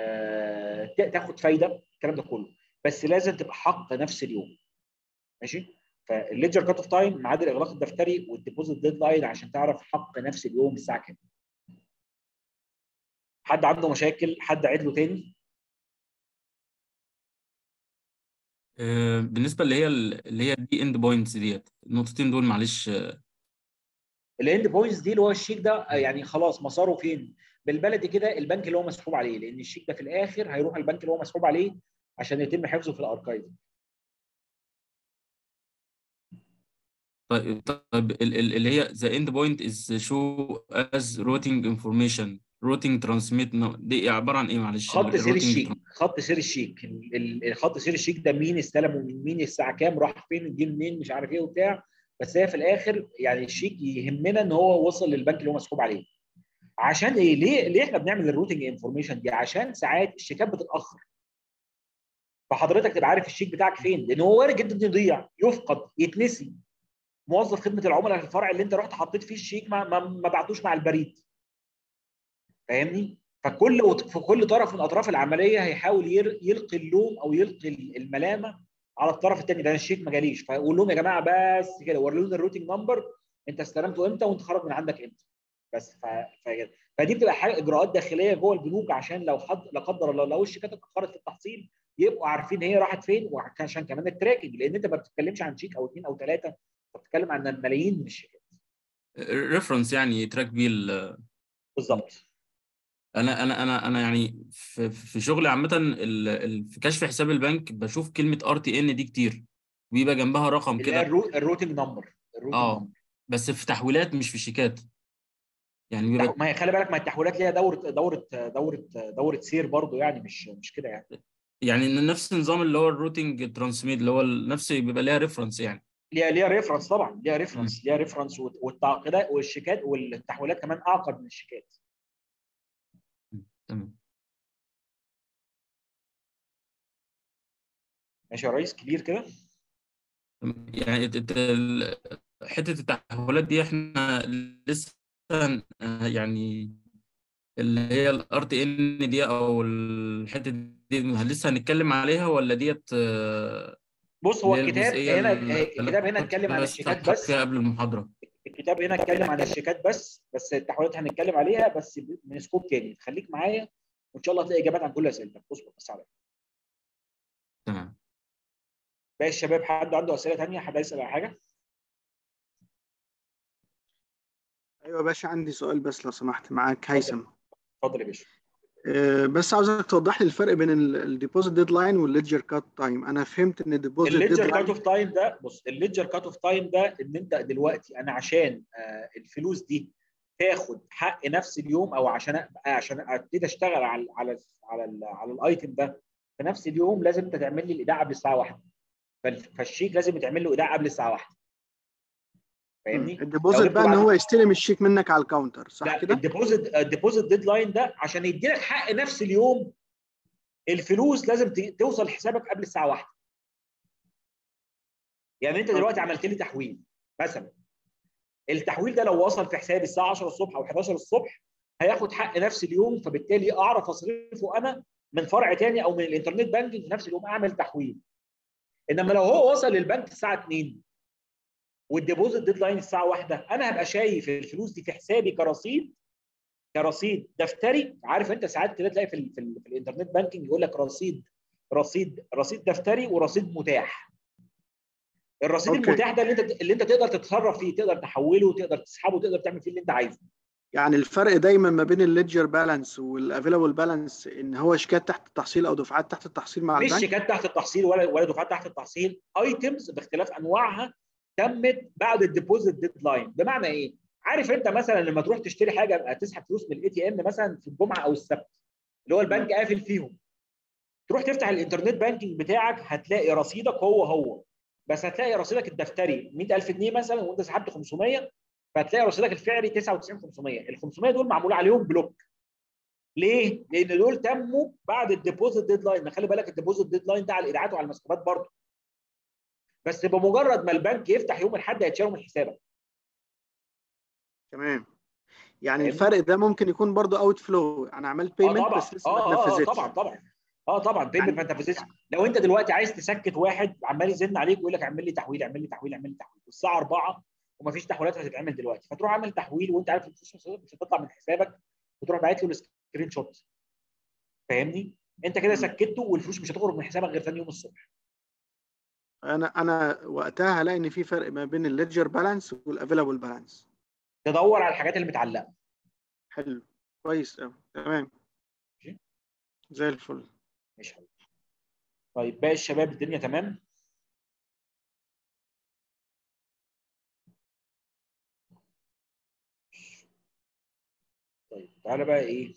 تاخد فايده الكلام ده كله بس لازم تبقى حق نفس اليوم ماشي فالليدجر كات اوف تايم ميعاد الاغلاق الدفتري والديبوزيت ديدلاين عشان تعرف حق نفس اليوم الساعه كام حد عنده مشاكل حد عيد له تاني بالنسبه اللي هي اللي هي دي اند بوينتس ديت النقطتين دول معلش الاند بوينتس دي اللي هو الشيك ده يعني خلاص مساره فين بالبلدي كده البنك اللي هو مسحوب عليه لان الشيك ده في الاخر هيروح البنك اللي هو مسحوب عليه عشان يتم حفظه في الاركايف طيب طيب اللي هي the end point is show as routing information routing transmit دي عباره عن ايه معلش خط سير الشيك خط سير الشيك خط سير الشيك ده مين استلمه من مين الساعه كام راح فين جه منين مش عارف ايه وبتاع بس هي في الاخر يعني الشيك يهمنا ان هو وصل للبنك اللي هو مسحوب عليه عشان ايه ليه ليه احنا بنعمل الروتنج انفورميشن دي عشان ساعات الشيكات بتتاخر فحضرتك تبقى عارف الشيك بتاعك فين لان هو وارد جدا يضيع يفقد يتنسي موظف خدمه العملاء في الفرع اللي انت رحت حطيت فيه الشيك ما ما, ما بعتوش مع البريد فاهمني فكل في كل طرف من اطراف العمليه هيحاول يلقي اللوم او يلقي الملامه على الطرف الثاني ده الشيك ما جاليش فيقول لهم يا جماعه بس كده وروا لنا الروتنج نمبر انت استلمته امتى وانت خرج من عندك امتى بس ف... ف... فدي بتبقى حاجه اجراءات داخليه جوه البنوك عشان لو حد لا قدر الله لو الشيكات اتاخرت في التحصيل يبقوا عارفين هي راحت فين وعشان كمان التراكنج لان انت ما بتتكلمش عن شيك او اثنين او ثلاثه انت بتتكلم عن الملايين من الشيكات ريفرنس يعني تراك بيه بالظبط انا انا انا انا يعني في, في شغلي عامه في كشف حساب البنك بشوف كلمه ار تي ان دي كتير بيبقى جنبها رقم كده الروتنج نمبر اه بس في تحويلات مش في شيكات يعني بيبقى ما هي خلي بالك ما التحويلات ليها دوره دوره دوره دوره سير برضو يعني مش مش كده يعني يعني نفس النظام اللي هو الروتنج ترانسميت اللي هو نفس بيبقى ليها ريفرنس يعني ليها ليها ريفرنس طبعا ليها ريفرنس ليها ريفرنس والتعقيدات والشيكات والتحويلات كمان اعقد من الشيكات تمام ماشي يا ريس كبير كده يعني الت- الت- ال- حتة التحولات دي احنا لسه آه، يعني اللي هي الار تي ان دي او الحتة دي لسه هنتكلم عليها ولا ديت آه، بص هو اللي هي الكتاب الجزئية هنا اللي الكتاب هنا اتكلم عن بس الشيكات هتحط بس فيها قبل المحاضرة الكتاب هنا اتكلم عن الشيكات بس بس التحولات هنتكلم عليها بس من سكوب تاني خليك معايا وان شاء الله هتلاقي اجابات عن كل اسئلتك اصبر بس عليا تمام باقي الشباب حد عنده اسئله ثانيه حد يسال على حاجه ايوه يا باشا عندي سؤال بس لو سمحت معاك هيثم اتفضل يا باشا آه، بس عاوزك توضح لي الفرق بين الديبوزيت ديدلاين والليدجر كات تايم انا فهمت ان الديبوزيت الليدجر كات ديدلاين اوف تايم ده بص الليدجر كات اوف تايم ده ان انت دلوقتي انا عشان آه، الفلوس دي تاخد حق نفس اليوم او عشان أ- عشان ابتدي اشتغل على على على ال- على الايتم ده في نفس اليوم لازم انت تعمل لي الايداع قبل الساعه 1 فال- فالشيك لازم يتعمل له ايداع قبل الساعه 1 فاهمني؟ لو الديبوزيت جبت بقى ان بعد- هو يستلم الشيك منك على الكاونتر صح لا كده الديبوزيت الديبوزيت ديدلاين ده عشان يدي لك حق نفس اليوم الفلوس لازم ت- توصل حسابك قبل الساعه 1 يعني انت دلوقتي عملت لي تحويل مثلا التحويل ده لو وصل في حسابي الساعه 10 الصبح او 11 الصبح هياخد حق نفس اليوم فبالتالي اعرف اصرفه انا من فرع تاني او من الانترنت بانكينج في نفس اليوم اعمل تحويل انما لو هو وصل للبنك الساعه 2 والديبوزيت ديدلاين الساعه 1 انا هبقى شايف الفلوس دي في حسابي كرصيد كرصيد دفتري عارف انت ساعات كده تلاقي في, ال في, ال في الانترنت بانكينج يقول لك رصيد رصيد رصيد دفتري ورصيد متاح الرصيد أوكي. المتاح ده اللي انت اللي انت تقدر تتصرف فيه تقدر تحوله تقدر تسحبه تقدر تعمل فيه اللي انت عايزه يعني الفرق دايما ما بين الليدجر بالانس والافيلابل بالانس ان هو شيكات تحت التحصيل او دفعات تحت التحصيل مع مش البنك شيكات تحت التحصيل ولا ولا دفعات تحت التحصيل ايتمز باختلاف انواعها تمت بعد الديبوزيت ديدلاين بمعنى ايه؟ عارف انت مثلا لما تروح تشتري حاجه تسحب فلوس من الاي تي ام مثلا في الجمعه او السبت اللي هو البنك قافل فيهم تروح تفتح الانترنت بانكينج بتاعك هتلاقي رصيدك هو هو بس هتلاقي رصيدك الدفتري 100000 جنيه مثلا وانت سحبت 500 فهتلاقي رصيدك الفعلي 99500 ال 500 دول معمول عليهم بلوك ليه؟ لان دول تموا بعد الديبوزيت ديدلاين خلي بالك الديبوزيت ديدلاين ده على الايداعات وعلى المسحوبات برضه بس بمجرد ما البنك يفتح يوم الاحد هيتشالوا من حسابك تمام يعني فاهمني؟ الفرق ده ممكن يكون برضو اوت فلو انا عملت اه بيمنت طبعا بس لسه اه ما اه آه، اتنفذتش طبعا طبعا اه طبعا بيمنت يعني- ما انت لو انت دلوقتي عايز تسكت واحد عمال يزن عليك ويقول لك اعمل لي تحويل اعمل لي تحويل اعمل لي تحويل والساعه 4 ومفيش تحويلات هتتعمل دلوقتي فتروح عامل تحويل وانت عارف الفلوس مش مش هتطلع من حسابك وتروح باعت له السكرين شوت فاهمني؟ انت كده مم. سكته والفلوس مش هتخرج من حسابك غير ثاني يوم الصبح انا انا وقتها هلاقي ان في فرق ما بين الليدجر بالانس والافيلابل بالانس تدور على الحاجات اللي متعلقه حلو كويس قوي تمام ماشي. زي الفل مش حلو طيب باقي الشباب الدنيا تمام طيب تعالى بقى ايه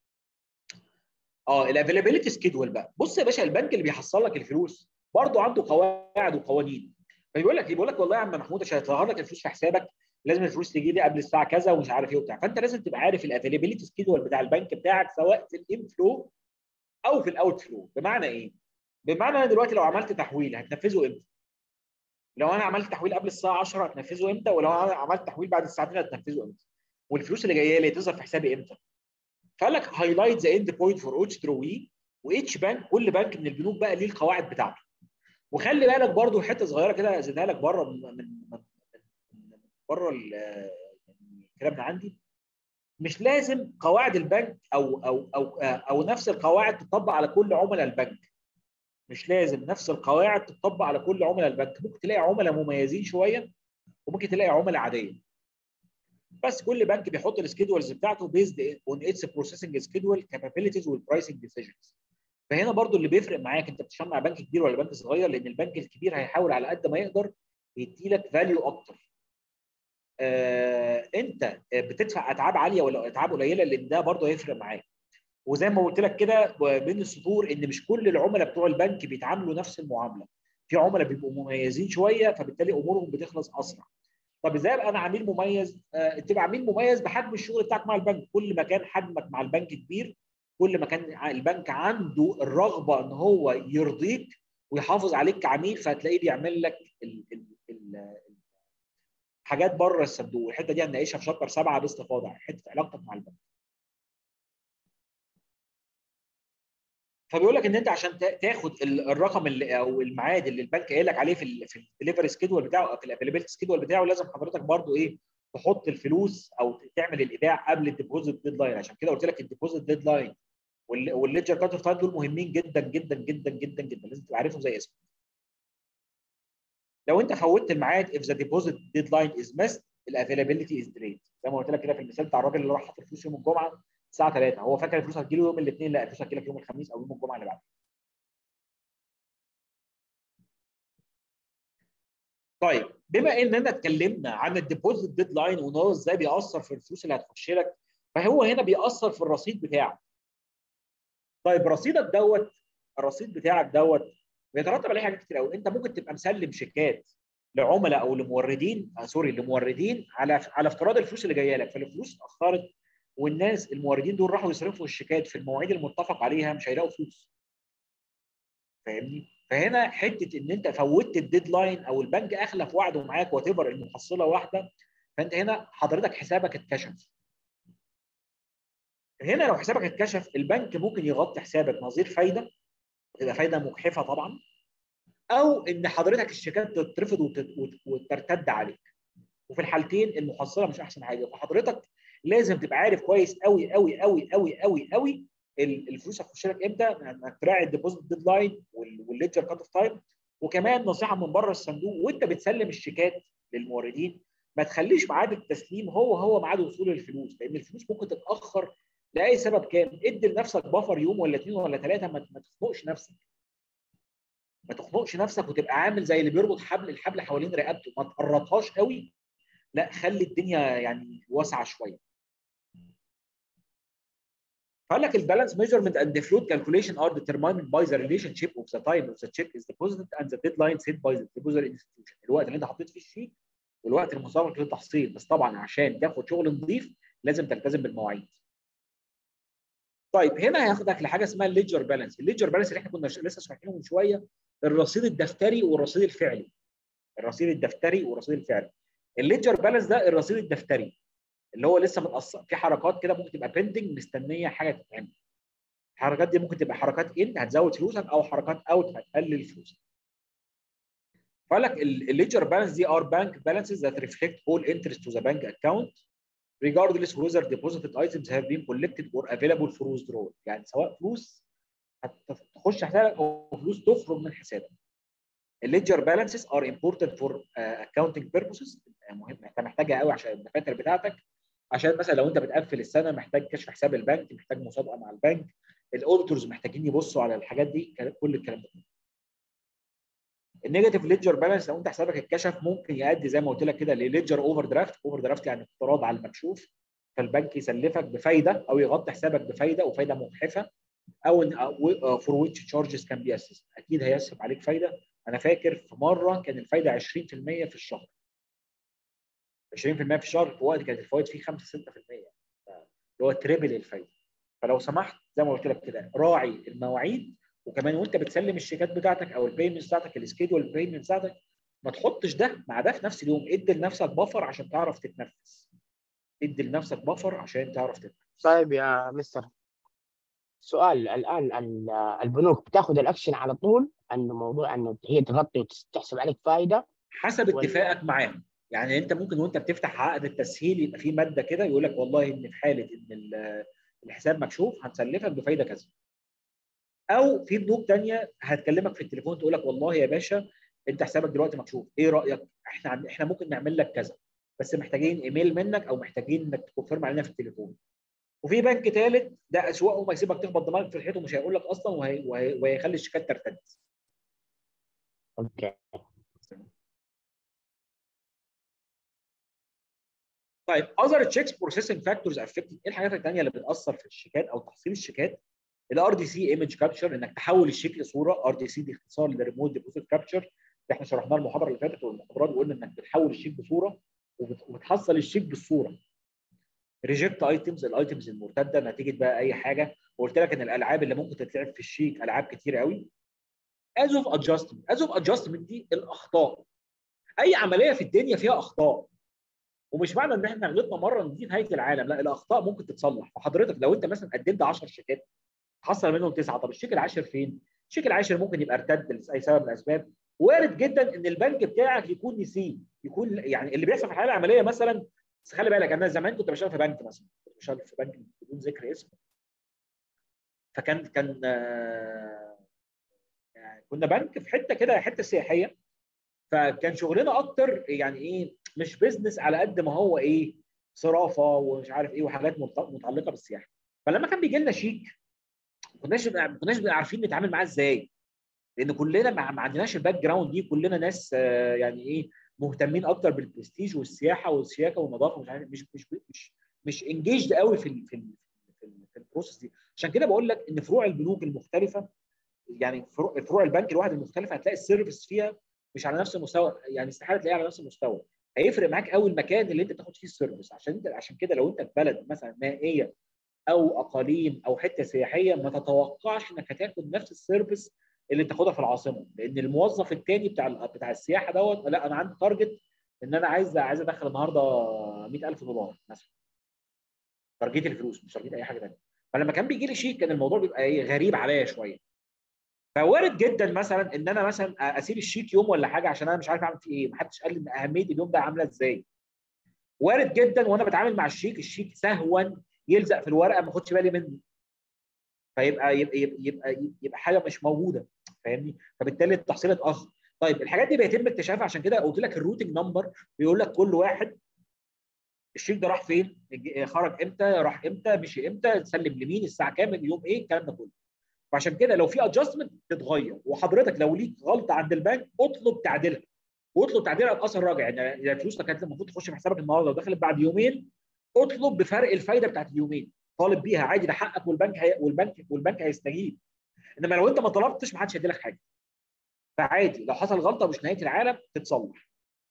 اه الافيلابيلتي سكيدول بقى بص يا باشا البنك اللي بيحصل لك الفلوس برضه عنده قواعد وقوانين فبيقول لك بيقول لك والله يا عم محمود عشان يظهر لك الفلوس في حسابك لازم الفلوس تجي لي قبل الساعه كذا ومش عارف ايه وبتاع فانت لازم تبقى عارف الافيلابيلتي سكيدول بتاع البنك بتاعك سواء في الانفلو او في الاوت فلو بمعنى ايه؟ بمعنى انا دلوقتي لو عملت تحويل هتنفذه امتى؟ لو انا عملت تحويل قبل الساعه 10 هتنفذه امتى؟ ولو انا عملت تحويل بعد الساعتين هتنفذه امتى؟ والفلوس اللي جايه لي تظهر في حسابي امتى؟ فقال لك هايلايت ذا اند بوينت فور اتش تروي واتش بنك كل بنك من البنوك بقى ليه القواعد بتاعته وخلي بالك برضو حته صغيره كده ازيدها لك بره من من من من- بره ال- يعني الكلام اللي عندي مش لازم قواعد البنك او او او او نفس القواعد تطبق على كل عملاء البنك مش لازم نفس القواعد تطبق على كل عملاء البنك ممكن تلاقي عملاء مميزين شويه وممكن تلاقي عملاء عاديه بس كل بنك بيحط السكيدولز بتاعته بيزد اون اتس بروسيسنج سكيدول كابابيلتيز والبرايسنج ديسيجنز فهنا برضو اللي بيفرق معاك انت بتشتغل مع بنك كبير ولا بنك صغير لان البنك الكبير هيحاول على قد ما يقدر يدي لك فاليو اكتر آه انت بتدفع اتعاب عاليه ولا اتعاب قليله لان ده برضو هيفرق معاك وزي ما قلت لك كده بين السطور ان مش كل العملاء بتوع البنك بيتعاملوا نفس المعامله في عملاء بيبقوا مميزين شويه فبالتالي امورهم بتخلص اسرع طب ازاي ابقى انا عميل مميز آه تبقى عميل مميز بحجم الشغل بتاعك مع البنك كل ما كان حجمك مع البنك كبير كل ما كان البنك عنده الرغبه ان هو يرضيك ويحافظ عليك كعميل فهتلاقيه بيعمل لك ال ال ال حاجات بره الصندوق الحته دي هنناقشها في شابتر سبعه باستفاضه يعني حته علاقتك مع البنك فبيقول لك ان انت عشان تاخد الرقم اللي او الميعاد اللي البنك قايل لك عليه في ال في الدليفري سكيدول بتاعه او في الافيلابيلتي سكيدول بتاعه لازم حضرتك برضو ايه تحط الفلوس او تعمل الايداع قبل الديبوزيت ديدلاين عشان كده قلت لك الديبوزيت ديدلاين والليدجر كات اوف تايم دول مهمين جدا جدا جدا جدا جدا لازم تبقى عارفهم زي اسمه لو انت فوتت الميعاد if the deposit deadline is missed الافيلابيلتي is delayed زي ما قلت لك كده في المثال بتاع الراجل اللي راح حط الفلوس يوم الجمعه الساعه 3 هو فاكر الفلوس هتجيله يوم الاثنين لا الفلوس هتجيلك يوم الخميس او يوم الجمعه اللي بعده طيب بما اننا اتكلمنا عن الديبوزيت ديدلاين وان هو ازاي بيأثر في الفلوس اللي هتخش لك فهو هنا بيأثر في الرصيد بتاعك طيب رصيدك دوت الرصيد بتاعك دوت بيترتب عليه حاجات كتير قوي انت ممكن تبقى مسلم شيكات لعملاء او لموردين آه سوري لموردين على على افتراض الفلوس اللي جايه لك فالفلوس اتاخرت والناس الموردين دول راحوا يصرفوا الشيكات في المواعيد المتفق عليها مش هيلاقوا فلوس فاهمني فهنا حته ان انت فوتت الديدلاين او البنك اخلف وعده معاك وات ايفر المحصله واحده فانت هنا حضرتك حسابك اتكشف هنا لو حسابك اتكشف البنك ممكن يغطي حسابك نظير فايده وتبقى فايده مجحفه طبعا او ان حضرتك الشيكات تترفض وترتد عليك وفي الحالتين المحصله مش احسن حاجه فحضرتك لازم تبقى عارف كويس قوي قوي قوي قوي قوي قوي الفلوس هتخش لك امتى انك تراعي الديبوزيت ديدلاين والليدجر كات اوف تايم وكمان نصيحه من بره الصندوق وانت بتسلم الشيكات للموردين ما تخليش ميعاد التسليم هو هو ميعاد وصول الفلوس لان الفلوس ممكن تتاخر لاي سبب كان ادي لنفسك بفر يوم ولا اثنين ولا ثلاثه ما تخنقش نفسك ما تخنقش نفسك وتبقى عامل زي اللي بيربط حبل الحبل حوالين رقبته ما تقرطهاش قوي لا خلي الدنيا يعني واسعه شويه قال لك البالانس measurement and the float calculation are determined by the relationship of the time of the check is deposited and the deadline set by the deposit institution الوقت اللي انت حطيت فيه الشيك والوقت المسبق للتحصيل بس طبعا عشان تاخد شغل نظيف لازم تلتزم بالمواعيد طيب هنا هياخدك لحاجه اسمها الليدجر بالانس الليدجر بالانس اللي احنا كنا لسه شارحينه من شويه الرصيد الدفتري والرصيد الفعلي الرصيد الدفتري والرصيد الفعلي الليدجر بالانس ده الرصيد الدفتري اللي هو لسه متأثر في حركات كده ممكن تبقى بيندنج مستنيه حاجه تتعمل الحركات دي ممكن تبقى حركات ان هتزود فلوسك او حركات اوت هتقلل فلوسك فقال لك الليدجر بالانس دي ار بانك balances that reflect all interest to the bank account regardless whether deposited items have been collected or available for withdrawal يعني سواء فلوس هتخش حسابك او فلوس تخرج من حسابك الليدجر بالانسز ار امبورتنت فور اكاونتنج بيربوسز مهم انت محتاجها قوي عشان الدفاتر بتاعتك عشان مثلا لو انت بتقفل السنه محتاج كشف حساب البنك محتاج مسابقه مع البنك الاوديتورز محتاجين يبصوا على الحاجات دي كل الكلام ده النيجاتيف ليدجر بالانس لو انت حسابك اتكشف ممكن يؤدي زي ما قلت لك كده لليدجر اوفر درافت اوفر درافت يعني اقتراض على المكشوف فالبنك يسلفك بفايده او يغطي حسابك بفايده وفايده مجحفه او فور ويتش تشارجز كان بي اسس اكيد هيسحب عليك فايده انا فاكر في مره كان الفايده 20% في الشهر 20% في الشهر في وقت كانت الفوائد فيه 5 6% اللي هو تريبل الفايده فلو سمحت زي ما قلت لك كده راعي المواعيد وكمان وانت بتسلم الشيكات بتاعتك او البيمنت بتاعتك السكيدول البيمنت بتاعتك ما تحطش ده مع ده في نفس اليوم ادي لنفسك بفر عشان تعرف تتنفس ادي لنفسك بفر عشان تعرف تتنفس طيب يا مستر سؤال الان البنوك بتاخذ الاكشن على طول انه موضوع انه هي تغطي وتحسب عليك فائده حسب اتفاقك معاهم يعني انت ممكن وانت بتفتح عقد التسهيل يبقى في ماده كده يقول لك والله ان في حاله ان الحساب مكشوف هنسلفك بفايده كذا او في بنوك ثانيه هتكلمك في التليفون تقول لك والله يا باشا انت حسابك دلوقتي مكشوف ايه رايك احنا احنا ممكن نعمل لك كذا بس محتاجين ايميل منك او محتاجين انك تكونفيرم علينا في التليفون وفي بنك ثالث ده اسوأه ما يسيبك تخبط دماغك في الحيط ومش هيقول لك اصلا وهي وهي وهيخلي الشيكات ترتد اوكي طيب other checks processing factors affecting ايه الحاجات الثانيه اللي بتاثر في الشيكات او تحصيل الشيكات الار دي سي ايمج كابتشر انك تحول الشيك لصوره ار دي سي دي اختصار لريموت ديبوزيت كابتشر اللي احنا شرحناه المحاضره اللي فاتت والمحاضرات وقلنا انك بتحول الشيك بصوره وبتحصل الشيك بالصوره ريجكت ايتمز الايتمز المرتده نتيجه بقى اي حاجه وقلت لك ان الالعاب اللي ممكن تتلعب في الشيك العاب كتير قوي از اوف ادجستمنت از اوف ادجستمنت دي الاخطاء اي عمليه في الدنيا فيها اخطاء ومش معنى ان احنا غلطنا مره ان دي نهايه العالم لا الاخطاء ممكن تتصلح فحضرتك لو انت مثلا قدمت 10 شيكات حصل منهم تسعه طب الشيك العاشر فين؟ الشيك العاشر ممكن يبقى ارتد لاي سبب من الاسباب وارد جدا ان البنك بتاعك يكون نسيه يكون يعني اللي بيحصل في الحاله العمليه مثلا بس خلي بالك انا زمان كنت بشتغل في بنك مثلا كنت بشتغل في بنك بدون ذكر اسم فكان كان آه، يعني كنا بنك في حته كده حته سياحيه فكان شغلنا اكتر يعني ايه مش بيزنس على قد ما هو ايه صرافه ومش عارف ايه وحاجات مت- متعلقه بالسياحه فلما كان بيجي لنا شيك ما كناش ما كناش بنبقى عارفين نتعامل معاه ازاي لان كلنا ما ما عندناش الباك جراوند دي كلنا ناس آه، يعني ايه مهتمين اكتر بالبرستيج والسياحه والشياكه والنظافه ومش عارف مش مش مش مش انجيجد قوي في ال في ال في, ال في البروسيس دي عشان كده بقول لك ان فروع البنوك المختلفه يعني فروع, فروع البنك الواحد المختلفه هتلاقي السيرفيس فيها مش على نفس المستوى يعني استحاله تلاقيها على نفس المستوى هيفرق معاك قوي المكان اللي انت تاخد فيه السيرفيس عشان انت عشان كده لو انت في بلد مثلا مائيه او اقاليم او حته سياحيه ما تتوقعش انك هتاخد نفس السيرفيس اللي بتاخدها في العاصمه لان الموظف الثاني بتاع ال- بتاع السياحه دوت لا انا عندي تارجت ان انا عايز عايز ادخل النهارده 100000 دولار مثلا تارجت الفلوس مش تارجت اي حاجه ثانيه فلما كان بيجي لي شيك كان الموضوع بيبقى ايه غريب عليا شويه فوارد جدا مثلا ان انا مثلا اسيب الشيك يوم ولا حاجه عشان انا مش عارف اعمل فيه ايه محدش قال لي ان اهميه اليوم ده عامله ازاي وارد جدا وانا بتعامل مع الشيك الشيك سهوا يلزق في الورقه ما اخدش بالي منه فيبقى يبقى يبقى يبقى, يبقى حاجه مش موجوده فاهمني فبالتالي التحصيل اتاخر طيب الحاجات دي بيتم اكتشافها عشان كده قلت لك الروتنج نمبر بيقول لك كل واحد الشيك ده راح فين الج- خرج امتى راح امتى مشي امتى سلم لمين الساعه كام اليوم ايه الكلام ده كله فعشان كده لو في ادجستمنت تتغير وحضرتك لو ليك غلطه عند البنك اطلب تعديلها واطلب تعديلها باثر راجع يعني اذا فلوسك كانت المفروض تخش في حسابك النهارده ودخلت بعد يومين اطلب بفرق الفايده بتاعت اليومين طالب بيها عادي ده حقك والبنك هي والبنك والبنك هيستجيب انما لو انت ما طلبتش ما حدش هيديلك حاجه فعادي لو حصل غلطه مش نهايه العالم تتصلح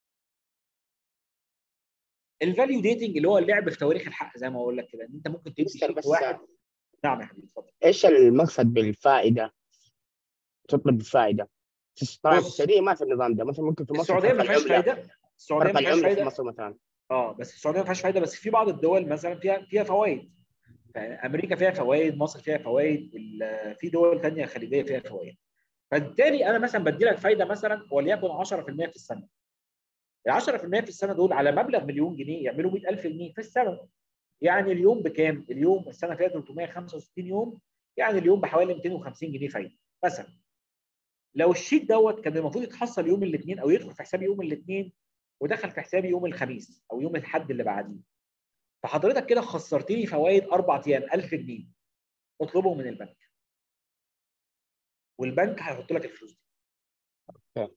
الفاليو ديتنج اللي هو اللعب في تواريخ الحق زي ما بقول لك كده ان انت ممكن تدي مستر شيك بس واحد نعم يا حبيبي اتفضل ايش المقصد بالفائده؟ تطلب بالفائده طبعا في بص. السعوديه ما في النظام ده مثلا ممكن في مصر السعوديه ما فرق فيهاش العملة- فايده السعوديه فرق ما فيهاش العمله في فايده مصر مثلا اه بس السعوديه ما فيهاش فايده بس في بعض الدول مثلا فيها فيها فوائد يعني امريكا فيها فوائد مصر فيها فوائد ال- في دول ثانيه خليجيه فيها فوائد فبالتالي انا مثلا بدي لك فايده مثلا وليكن 10% في السنه ال 10% في السنه دول على مبلغ مليون جنيه يعملوا 100000 جنيه في السنه يعني اليوم بكام؟ اليوم السنه فيها 365 يوم يعني اليوم بحوالي 250 جنيه فايده مثلا لو الشيك دوت كان المفروض يتحصل يوم الاثنين او يدخل في حسابي يوم الاثنين ودخل في حسابي يوم الخميس او يوم الاحد اللي بعديه فحضرتك كده خسرتني فوائد اربع ايام 1000 جنيه اطلبهم من البنك والبنك هيحط لك الفلوس دي أوكي.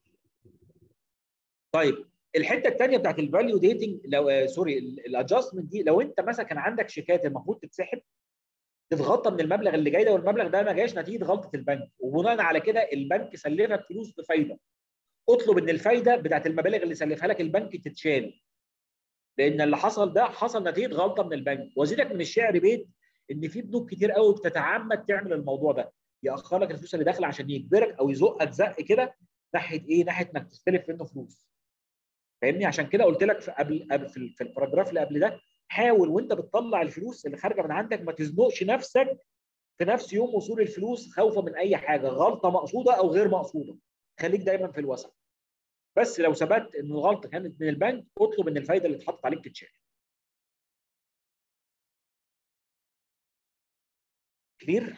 طيب الحته الثانيه بتاعت الفاليو ديتنج لو آه سوري الادجستمنت دي لو انت مثلا كان عندك شيكات المفروض تتسحب تتغطى من المبلغ اللي جاي ده والمبلغ ده ما جاش نتيجه غلطه البنك وبناء على كده البنك سلفك فلوس بفايده اطلب ان الفايده بتاعت المبالغ اللي سلفها لك البنك تتشال لان اللي حصل ده حصل نتيجه غلطه من البنك وزيدك من الشعر بيت ان في بنوك كتير قوي بتتعمد تعمل الموضوع ده ياخر لك الفلوس اللي داخله عشان يجبرك او يزقك زق كده ناحيه ايه ناحيه انك تستلف منه فلوس فاهمني عشان كده قلت لك في قبل قبل في, ال- في الباراجراف اللي قبل ده حاول وانت بتطلع الفلوس اللي خارجه من عندك ما تزنقش نفسك في نفس يوم وصول الفلوس خوفا من اي حاجه غلطه مقصوده او غير مقصوده خليك دايما في الوسط بس لو ثبت ان الغلطه كانت من البنك اطلب ان الفايده اللي اتحطت عليك تتشال كلير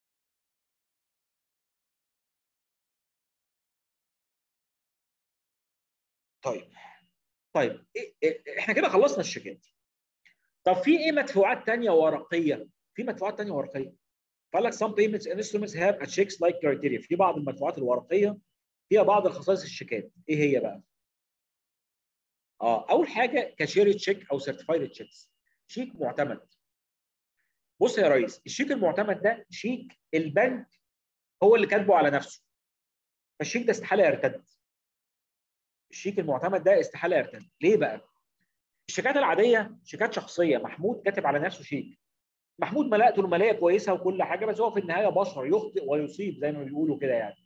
طيب طيب إيه إيه احنا كده خلصنا الشيكات طب في ايه مدفوعات تانية ورقيه في مدفوعات تانية ورقيه قال لك some payments instruments have a checks like criteria في بعض المدفوعات الورقيه فيها بعض الخصائص الشيكات ايه هي بقى اه اول حاجه كاشير تشيك او سيرتيفايد تشيكس شيك معتمد بص يا ريس الشيك المعتمد ده شيك البنك هو اللي كاتبه على نفسه فالشيك ده استحاله يرتد الشيك المعتمد ده استحاله يرتد ليه بقى الشيكات العاديه شيكات شخصيه محمود كاتب على نفسه شيك محمود ملاءته الماليه كويسه وكل حاجه بس هو في النهايه بشر يخطئ ويصيب زي ما بيقولوا كده يعني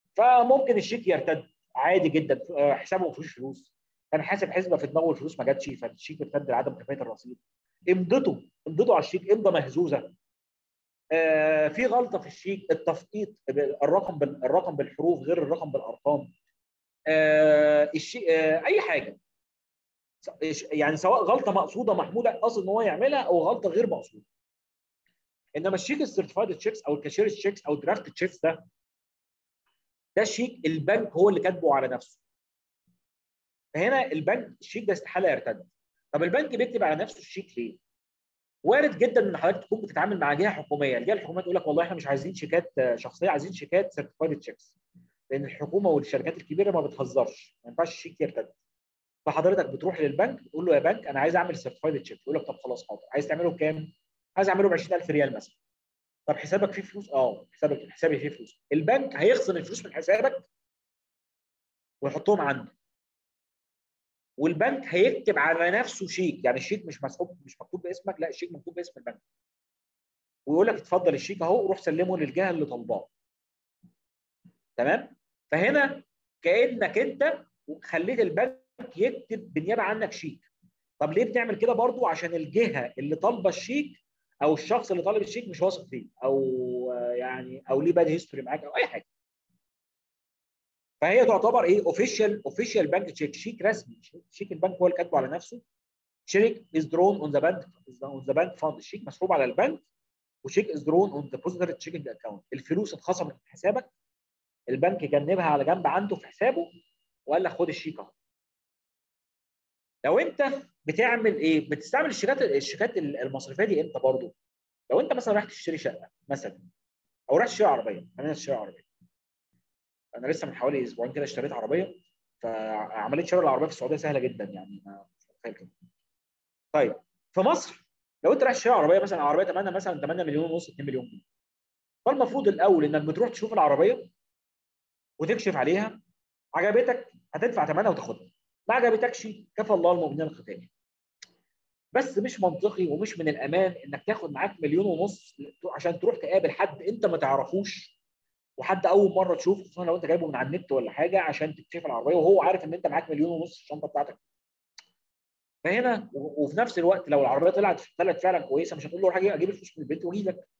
فممكن الشيك يرتد عادي جدا آه، حسابه ما فيهوش فلوس كان حاسب حسبه في دماغه الفلوس ما جاتش فالشيك ارتد لعدم كفايه الرصيد امضته امضته على الشيك امضه مهزوزه آه، في غلطه في الشيك التفقيط الرقم بال- الرقم بالحروف غير الرقم بالارقام آه، الشيء آه، اي حاجه س- يعني سواء غلطه مقصوده محموده قصد ان هو يعملها او غلطه غير مقصوده انما الشيك السيرتيفايد تشيكس او الكاشير تشيكس او الدرافت تشيكس ده ده شيك البنك هو اللي كاتبه على نفسه فهنا البنك الشيك ده استحاله يرتد طب البنك بيكتب على نفسه الشيك ليه؟ وارد جدا ان حضرتك تكون بتتعامل مع جهه حكوميه، الجهه الحكوميه تقول لك والله احنا مش عايزين شيكات آه، شخصيه عايزين شيكات سيرتيفايد تشيكس لان الحكومه والشركات الكبيره ما بتهزرش ما ينفعش الشيك يرتد فحضرتك بتروح للبنك تقول له يا بنك انا عايز اعمل سيرتيفايد تشيك يقول لك طب خلاص حاضر عايز تعمله بكام؟ عايز اعمله ب 20000 ريال مثلا طب حسابك فيه فلوس؟ اه حسابك حسابي فيه فلوس البنك هيخصم الفلوس من حسابك ويحطهم عنده والبنك هيكتب على نفسه شيك يعني الشيك مش مسحوب مش مكتوب باسمك لا الشيك مكتوب باسم البنك ويقول لك اتفضل الشيك اهو روح سلمه للجهه اللي طالباه تمام فهنا كانك انت خليت البنك يكتب بالنيابه عنك شيك طب ليه بتعمل كده برضو عشان الجهه اللي طالبه الشيك او الشخص اللي طالب الشيك مش واثق فيه او آه، يعني او ليه باد هيستوري معاك او اي حاجه فهي تعتبر ايه اوفيشال اوفيشال بانك تشيك شيك رسمي شيك البنك هو اللي كاتبه على نفسه شيك از درون اون ذا بانك اون ذا بانك فاند الشيك مسحوب على البنك وشيك از درون اون ديبوزيتوري تشيكنج اكونت الفلوس اتخصمت من حسابك البنك جنبها على جنب عنده في حسابه وقال لك خد الشيك اهو لو انت بتعمل ايه بتستعمل الشيكات الشيكات المصرفيه دي امتى برضه لو انت مثلا رايح تشتري شقه مثلا او رايح تشتري عربيه خلينا نشتري عربيه انا لسه من حوالي اسبوعين كده اشتريت عربيه فعمليه شراء العربيه في السعوديه سهله جدا يعني ما مش متخيل كده طيب في مصر لو انت رايح تشتري عربيه مثلا عربيه ثمنها مثلا 8 مليون ونص 2 مليون جنيه فالمفروض الاول انك بتروح تشوف العربيه وتكشف عليها عجبتك هتدفع ثمنها وتاخدها ما عجبتكش كفى الله المؤمنين القتال بس مش منطقي ومش من الامان انك تاخد معاك مليون ونص عشان تروح تقابل حد انت ما تعرفوش وحد اول مره تشوفه خصوصا لو انت جايبه من على النت ولا حاجه عشان تكتشف العربيه وهو عارف ان انت معاك مليون ونص في الشنطه بتاعتك فهنا و- وفي نفس الوقت لو العربيه طلعت طلعت فعلا كويسه مش هتقول له روح أجيب- اجيب الفلوس من البيت واجي لك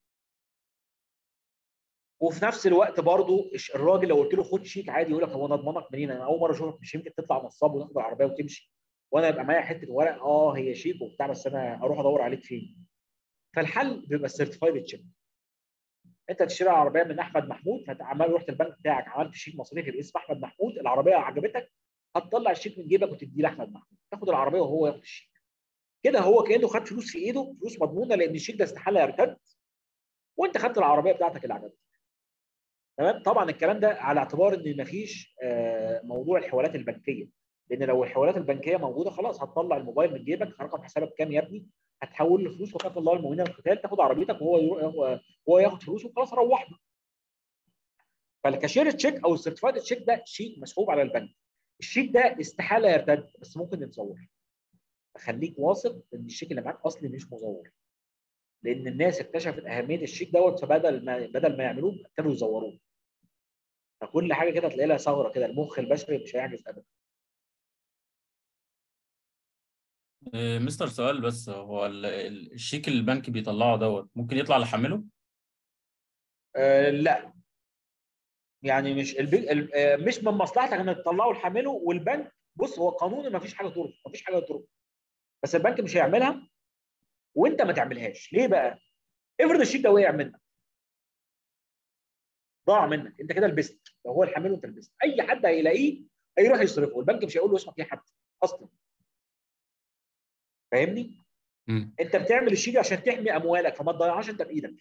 وفي نفس الوقت برضو الش- الراجل لو قلت له خد شيك عادي يقول لك هو انا اضمنك منين انا اول مره اشوفك مش يمكن تطلع نصاب وتاخد العربيه وتمشي وانا يبقى معايا حته ورق اه هي شيك وبتاع بس انا اروح ادور عليك فين فالحل بيبقى السيرتيفايد تشيك انت تشتري عربيه من احمد محمود فعمال رحت البنك بتاعك عملت شيك مصرفي باسم احمد محمود العربيه عجبتك هتطلع الشيك من جيبك وتديه لاحمد محمود تاخد العربيه وهو ياخد الشيك كده هو كانه خد فلوس في ايده فلوس مضمونه لان الشيك ده استحاله يرتد وانت خدت العربيه بتاعتك اللي عجبتك تمام طبعا الكلام ده على اعتبار ان مفيش آه، موضوع الحوالات البنكيه لان لو الحوالات البنكيه موجوده خلاص هتطلع الموبايل من جيبك رقم حسابك كام يا ابني هتحول له فلوس وكفى الله المؤمنين القتال تاخد عربيتك وهو يروح هو- هو ياخد فلوسه وخلاص روحنا فالكاشير تشيك او السيرتيفايد تشيك ده شيك مسحوب على البنك الشيك ده استحاله يرتد بس ممكن يتزور فخليك واثق ان الشيك اللي معاك اصلي مش مزور لان الناس اكتشفت اهميه الشيك دوت فبدل ما بدل ما يعملوه ابتدوا يزوروه فكل حاجه كده تلاقي لها ثغره كده المخ البشري مش هيعجز ابدا إيه، مستر سؤال بس هو ال- ال- الشيك اللي البنك بيطلعه دوت ممكن يطلع لحامله؟ آه لا يعني مش البي... ال- آه، مش من مصلحتك انك تطلعه لحامله والبنك بص هو قانوني ما فيش حاجه ترفض ما فيش حاجه ترفض بس البنك مش هيعملها وانت ما تعملهاش ليه بقى؟ افرض الشيك ده وقع منك ضاع منك انت كده لبست لو هو الحامل وانت لبست اي حد هيلاقيه هيروح يصرفه البنك مش هيقول له اسمك ايه حتى اصلا فاهمني؟ مم. انت بتعمل الشيك عشان تحمي اموالك فما تضيعهاش انت بايدك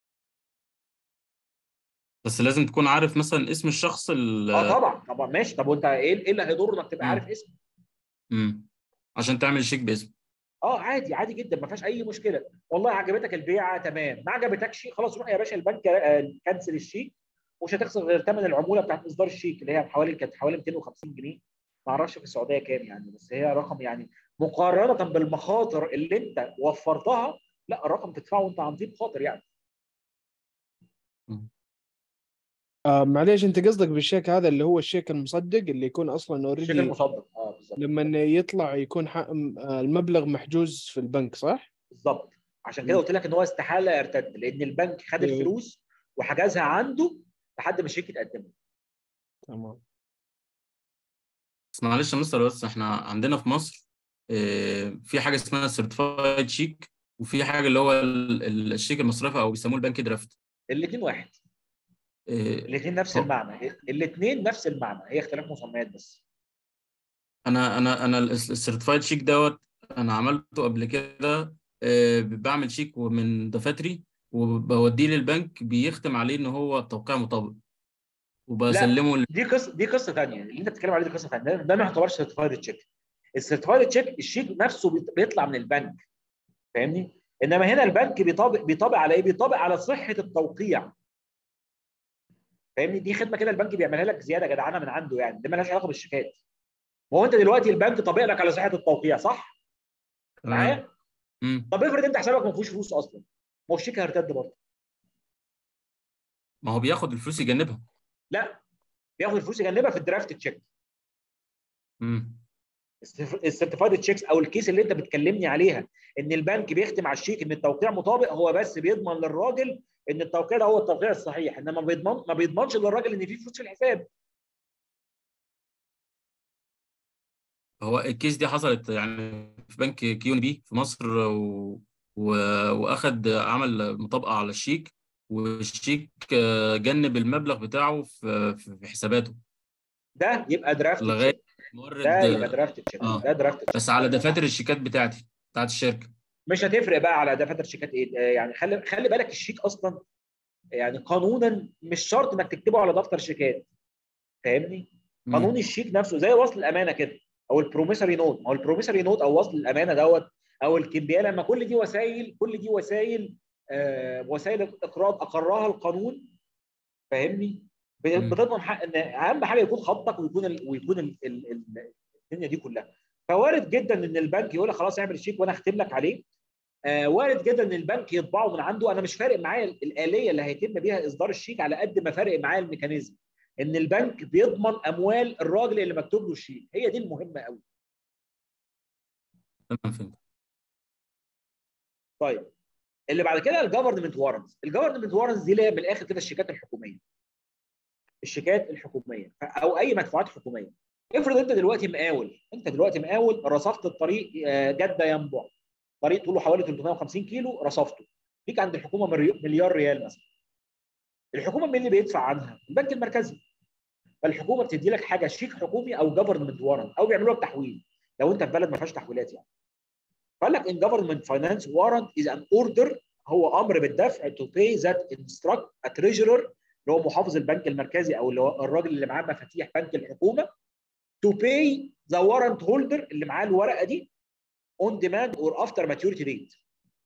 بس لازم تكون عارف مثلا اسم الشخص ال اه طبعا طبعا ماشي طب وانت ايه ايه اللي هيضر انك تبقى مم. عارف اسمه؟ مم. عشان تعمل الشيك باسم اه عادي عادي جدا ما فيهاش اي مشكله والله عجبتك البيعه تمام ما عجبتكش خلاص روح يا باشا البنك آه، كنسل الشيك ومش هتخسر غير ثمن العموله بتاعت اصدار الشيك اللي هي حوالي كانت حوالي 250 جنيه ما اعرفش في السعوديه كام يعني بس هي رقم يعني مقارنه بالمخاطر اللي انت وفرتها لا الرقم تدفعه وانت عن طيب خاطر يعني آه معليش انت قصدك بالشيك هذا اللي هو الشيك المصدق اللي يكون اصلا الشيك اوريدي المصدق اه بالظبط لما يطلع يكون ح... آه، المبلغ محجوز في البنك صح؟ بالظبط عشان كده قلت لك ان هو استحاله يرتد لان البنك خد أيوه. الفلوس وحجزها عنده لحد ما الشيك يتقدم تمام بس معلش يا مستر بس احنا عندنا في مصر آه، في حاجه اسمها سيرتيفايد شيك وفي حاجه اللي هو ال- ال- الشيك المصرفي او بيسموه البنك درافت الاثنين واحد آه، الاثنين نفس هو- المعنى الاثنين نفس المعنى هي اختلاف مسميات بس انا انا انا السيرتيفايد شيك دوت انا عملته قبل كده آه، بعمل شيك من دفاتري وبوديه للبنك بيختم عليه ان هو التوقيع مطابق وبسلمه ل- دي قصه دي قصه ثانيه اللي انت بتتكلم عليه دي قصه ثانيه ده- ده ما يعتبرش سيرتيفايد تشيك السيرتيفايد تشيك الشيك نفسه بيط- بيطلع من البنك فاهمني انما هنا البنك بيطابق بيطابق على ايه بيطابق على صحه التوقيع فاهمني دي خدمه كده البنك بيعملها لك زياده جدعانه من عنده يعني ده مالهاش علاقه بالشيكات ما هو انت دلوقتي البنك طابق لك على صحه التوقيع صح معايا مم. طب افرض انت حسابك ما فيهوش فلوس اصلا ما هو الشيك هيرتد برضه ما هو بياخد الفلوس يجنبها لا بياخد الفلوس يجنبها في الدرافت تشيك مم. السيرتيفايد تشيكس او الكيس اللي انت بتكلمني عليها ان البنك بيختم على الشيك ان التوقيع مطابق هو بس بيضمن للراجل ان التوقيع ده هو التوقيع الصحيح انما ما بيضمن ما بيضمنش للراجل ان في فلوس في الحساب هو الكيس دي حصلت يعني في بنك كيو ان بي في مصر و... و... واخد عمل مطابقه على الشيك والشيك آه، جنب المبلغ بتاعه في في حساباته ده يبقى درافت لغايه تشيك مورد ده يبقى درافت تشيك آه. ده درافت تشيك بس على دفاتر الشيكات بتاعتي بتاعت الشركه مش هتفرق بقى على دفاتر شيكات ايه آه، يعني خلي خلي بالك الشيك اصلا يعني قانونا مش شرط انك تكتبه على دفتر شيكات فاهمني مم. قانون الشيك نفسه زي وصل الامانه كده او البروميسري نوت ما هو البروميسري نوت او وصل الامانه دوت او الكمبياله لما كل دي وسائل كل دي وسائل آه وسائل اقراض اقرها القانون فاهمني مم. بتضمن حق ان اهم حاجه يكون خطك ويكون ال ويكون ال ال ال الدنيا دي كلها فوارد جدا ان البنك يقول لك خلاص اعمل الشيك وانا اختم لك عليه آه وارد جدا ان البنك يطبعه من عنده انا مش فارق معايا الاليه اللي هيتم بيها اصدار الشيك على قد ما فارق معايا الميكانيزم ان البنك بيضمن اموال الراجل اللي مكتوب له الشيك هي دي المهمه قوي تمام فهمت طيب اللي بعد كده الجفرمنت وارنتس الجفرمنت وارنتس دي اللي هي من الاخر كده الشيكات الحكوميه الشيكات الحكوميه او اي مدفوعات حكوميه افرض انت دلوقتي مقاول انت دلوقتي مقاول رصفت الطريق آه، جده ينبع طريق طوله حوالي 350 كيلو رصفته ليك عند الحكومه مليو- مليار ريال مثلا الحكومه مين اللي بيدفع عنها البنك المركزي فالحكومه بتدي لك حاجه شيك حكومي او جفرمنت وارنت او بيعملوا لك تحويل لو انت في بلد ما فيهاش تحويلات يعني قال لك ان جفرمنت فاينانس وارنت از ان اوردر هو امر بالدفع to pay that instruct a treasurer اللي هو محافظ البنك المركزي او اللي هو الراجل اللي معاه مفاتيح بنك الحكومه to pay the warrant holder اللي معاه الورقه دي on demand or after maturity date.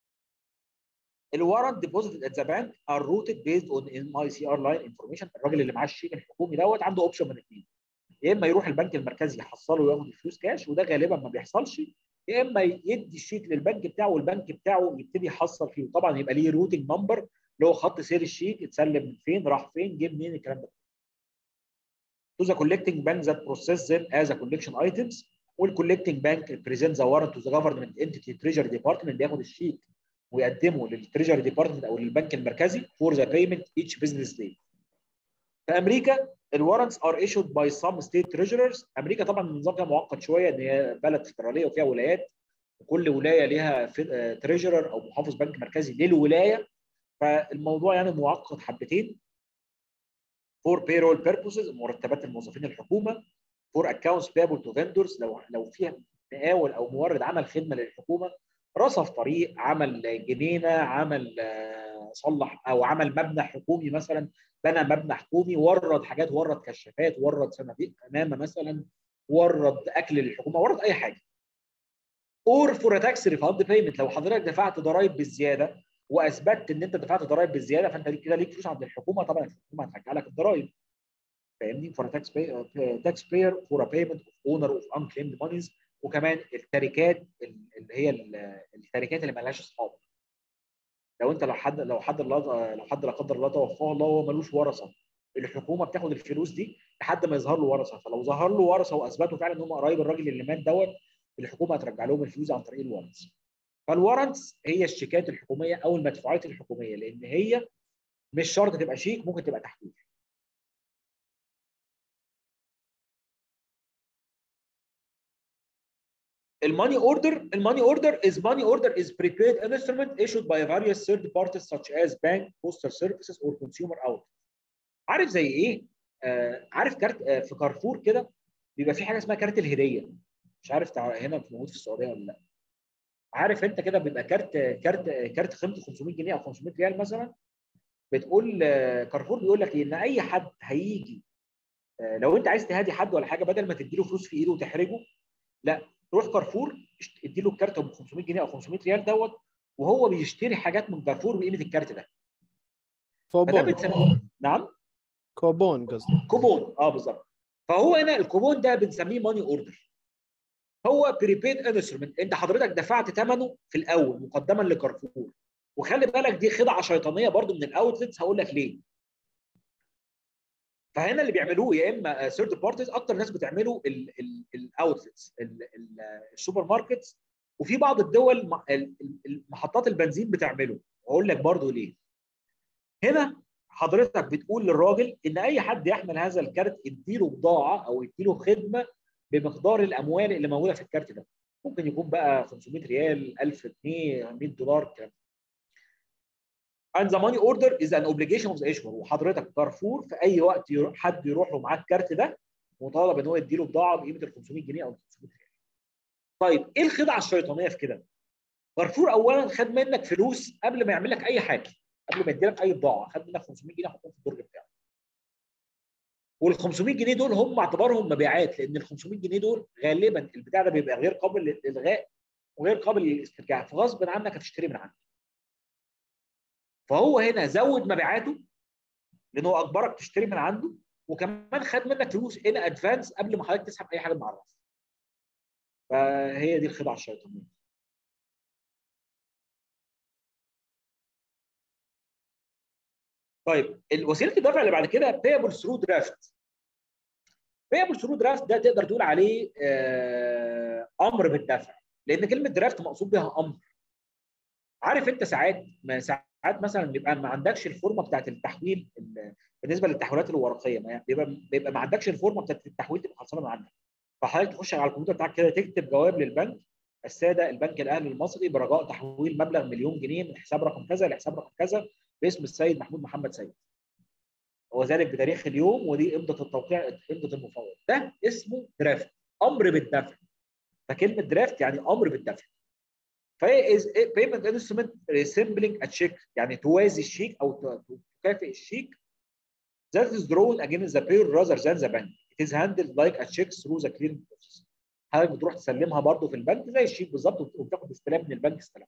الورنت deposited at the bank are routed based on MICR line information الراجل اللي معاه الشيك الحكومي دوت عنده اوبشن من اثنين يا اما يروح البنك المركزي يحصله وياخد الفلوس كاش وده غالبا ما بيحصلش يا اما يدي الشيك للبنك بتاعه والبنك بتاعه يبتدي يحصل فيه طبعا يبقى ليه روتنج نمبر اللي هو خط سير الشيك اتسلم من فين راح فين جه منين الكلام ده to the collecting bank that process them as a collection items والcollecting bank presents the warrant to the government entity treasury department بياخد الشيك ويقدمه للتريجري ديبارتمنت او للبنك المركزي for the payment each business day. في امريكا الورنتس ار issued by some state treasurers امريكا طبعا النظام فيها معقد شويه ان هي بلد فدراليه وفيها ولايات وكل ولايه ليها تريجرر او محافظ بنك مركزي للولايه فالموضوع يعني معقد حبتين for payroll purposes مرتبات الموظفين الحكومه for accounts payable to vendors لو لو فيها مقاول او مورد عمل خدمه للحكومه رصف طريق عمل جنينه عمل صلح او عمل مبنى حكومي مثلا بنى مبنى حكومي ورد حاجات ورد كشافات ورد صناديق امامه مثلا ورد اكل للحكومه ورد اي حاجه اور فور تاكس ريفاند بيمنت لو حضرتك دفعت ضرائب بالزياده واثبتت ان انت دفعت ضرائب بالزياده فانت كده ليك فلوس عند الحكومه طبعا الحكومه هترجع لك الضرائب فاهمني فور تاكس تاكس بير فور بيمنت اوف اونر اوف unclaimed مانيز وكمان التركات اللي هي التركات اللي مالهاش اصحاب لو انت لو حد لو حد الله لو حد لا قدر الله توفاه الله وهو ملوش ورثه الحكومه بتاخد الفلوس دي لحد ما يظهر له ورثه فلو ظهر له ورثه واثبتوا فعلا ان هم قرايب الراجل اللي مات دوت الحكومه هترجع لهم الفلوس عن طريق الورث فالورنتس هي الشيكات الحكوميه او المدفوعات الحكوميه لان هي مش شرط تبقى شيك ممكن تبقى تحويل الماني اوردر الماني اوردر is money order is prepaid instrument issued by various third parties such as bank postal services or consumer out عارف زي ايه آه عارف كارت آه في كارفور كده بيبقى في حاجه اسمها كارت الهديه مش عارف تع... هنا موجود في السعوديه ولا لا عارف انت كده بيبقى كارت كارت كارت قيمته 500 جنيه او 500 ريال مثلا بتقول آه، كارفور بيقول لك ان اي حد هيجي آه، لو انت عايز تهادي حد ولا حاجه بدل ما تديله فلوس في ايده وتحرجه لا روح كارفور اشت- اديله الكارت ب 500 جنيه او 500 ريال دوت وهو بيشتري حاجات من كارفور بقيمه الكارت ده فده كوبون بنسميه نعم كوبون قصدي كوبون اه بالظبط فهو هنا الكوبون ده بنسميه ماني اوردر هو بريبيد انسترومنت انت حضرتك دفعت ثمنه في الاول مقدما لكارفور وخلي بالك دي خدعه شيطانيه برضو من الاوتلتس هقول لك ليه فهنا اللي بيعملوه يا اما ثيرد بارتيز اكتر ناس بتعمله الاوتلتس السوبر ماركتس وفي بعض الدول م- ال- ال- محطات البنزين بتعمله واقول لك برضو ليه هنا حضرتك بتقول للراجل ان اي حد يحمل هذا الكارت اديله بضاعه او اديله خدمه بمقدار الاموال اللي موجوده في الكارت ده ممكن يكون بقى 500 ريال 1000 جنيه 100 دولار الكلام ده. And the money order is an obligation of the issuer وحضرتك كارفور في اي وقت يروح حد يروح له معاه الكارت ده مطالب ان هو يديله بضاعه بقيمه ال 500 جنيه او 500 ريال. طيب ايه الخدعه الشيطانيه في كده؟ كارفور اولا خد منك فلوس قبل ما يعمل لك اي حاجه قبل ما يديلك اي بضاعه خد منك 500 جنيه حطهم في الدرج بتاعه. وال 500 جنيه دول هم اعتبارهم مبيعات لان ال 500 جنيه دول غالبا البتاع ده بيبقى غير قابل للالغاء وغير قابل للاسترجاع فغصب عنك هتشتري من عنده. فهو هنا زود مبيعاته لان هو اجبرك تشتري من عنده وكمان خد منك فلوس ان ادفانس قبل ما حضرتك تسحب اي حاجه من على الراس. فهي دي الخدعه الشيطانيه. طيب وسيله الدفع اللي بعد كده بيبل ثرو درافت. بيبل ثرو درافت ده تقدر تقول عليه آه، امر بالدفع لان كلمه درافت مقصود بها امر. عارف انت ساعات ما ساعات مثلا بيبقى ما عندكش الفورمه بتاعت التحويل ال- بالنسبه للتحويلات الورقيه ما بيبقى بيبقى ما عندكش الفورمه بتاعت التحويل تبقى خلصانه من عندك فحضرتك تخش على الكمبيوتر بتاعك كده تكتب جواب للبنك الساده البنك الاهلي المصري برجاء تحويل مبلغ مليون جنيه من حساب رقم كذا لحساب رقم كذا باسم السيد محمود محمد سيد وذلك بتاريخ اليوم ودي امضه التوقيع امضه المفوض ده اسمه درافت امر بالدفع فكلمه درافت يعني امر بالدفع فهي is a payment instrument resembling a check يعني توازي الشيك او ت- تكافئ الشيك that is drawn against the payer rather than the bank. It is handled like a check through the clearing process. حضرتك بتروح تسلمها برضه في البنك زي الشيك بالظبط وبتاخد استلام من البنك استلام.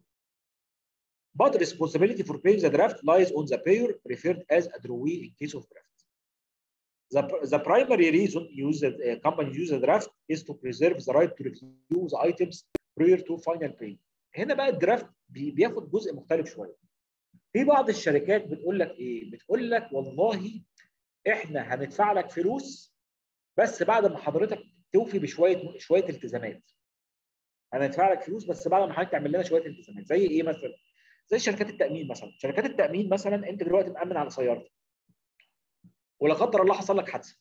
But responsibility for paying the draft lies on the payer referred as a drawee in case of draft. The, the primary reason use the uh, company use the draft is to preserve the right to review the items prior to final payment. هنا بقى الدرافت بي- بياخد جزء مختلف شويه. في بعض الشركات بتقول لك ايه؟ بتقول لك والله احنا هندفع لك فلوس بس بعد ما حضرتك توفي بشويه شويه التزامات. هندفع لك فلوس بس بعد ما حضرتك تعمل لنا شويه التزامات، زي ايه مثلا؟ زي شركات التامين مثلا، شركات التامين مثلا انت دلوقتي مأمن على سيارتك. ولا قدر الله حصل لك حادثه.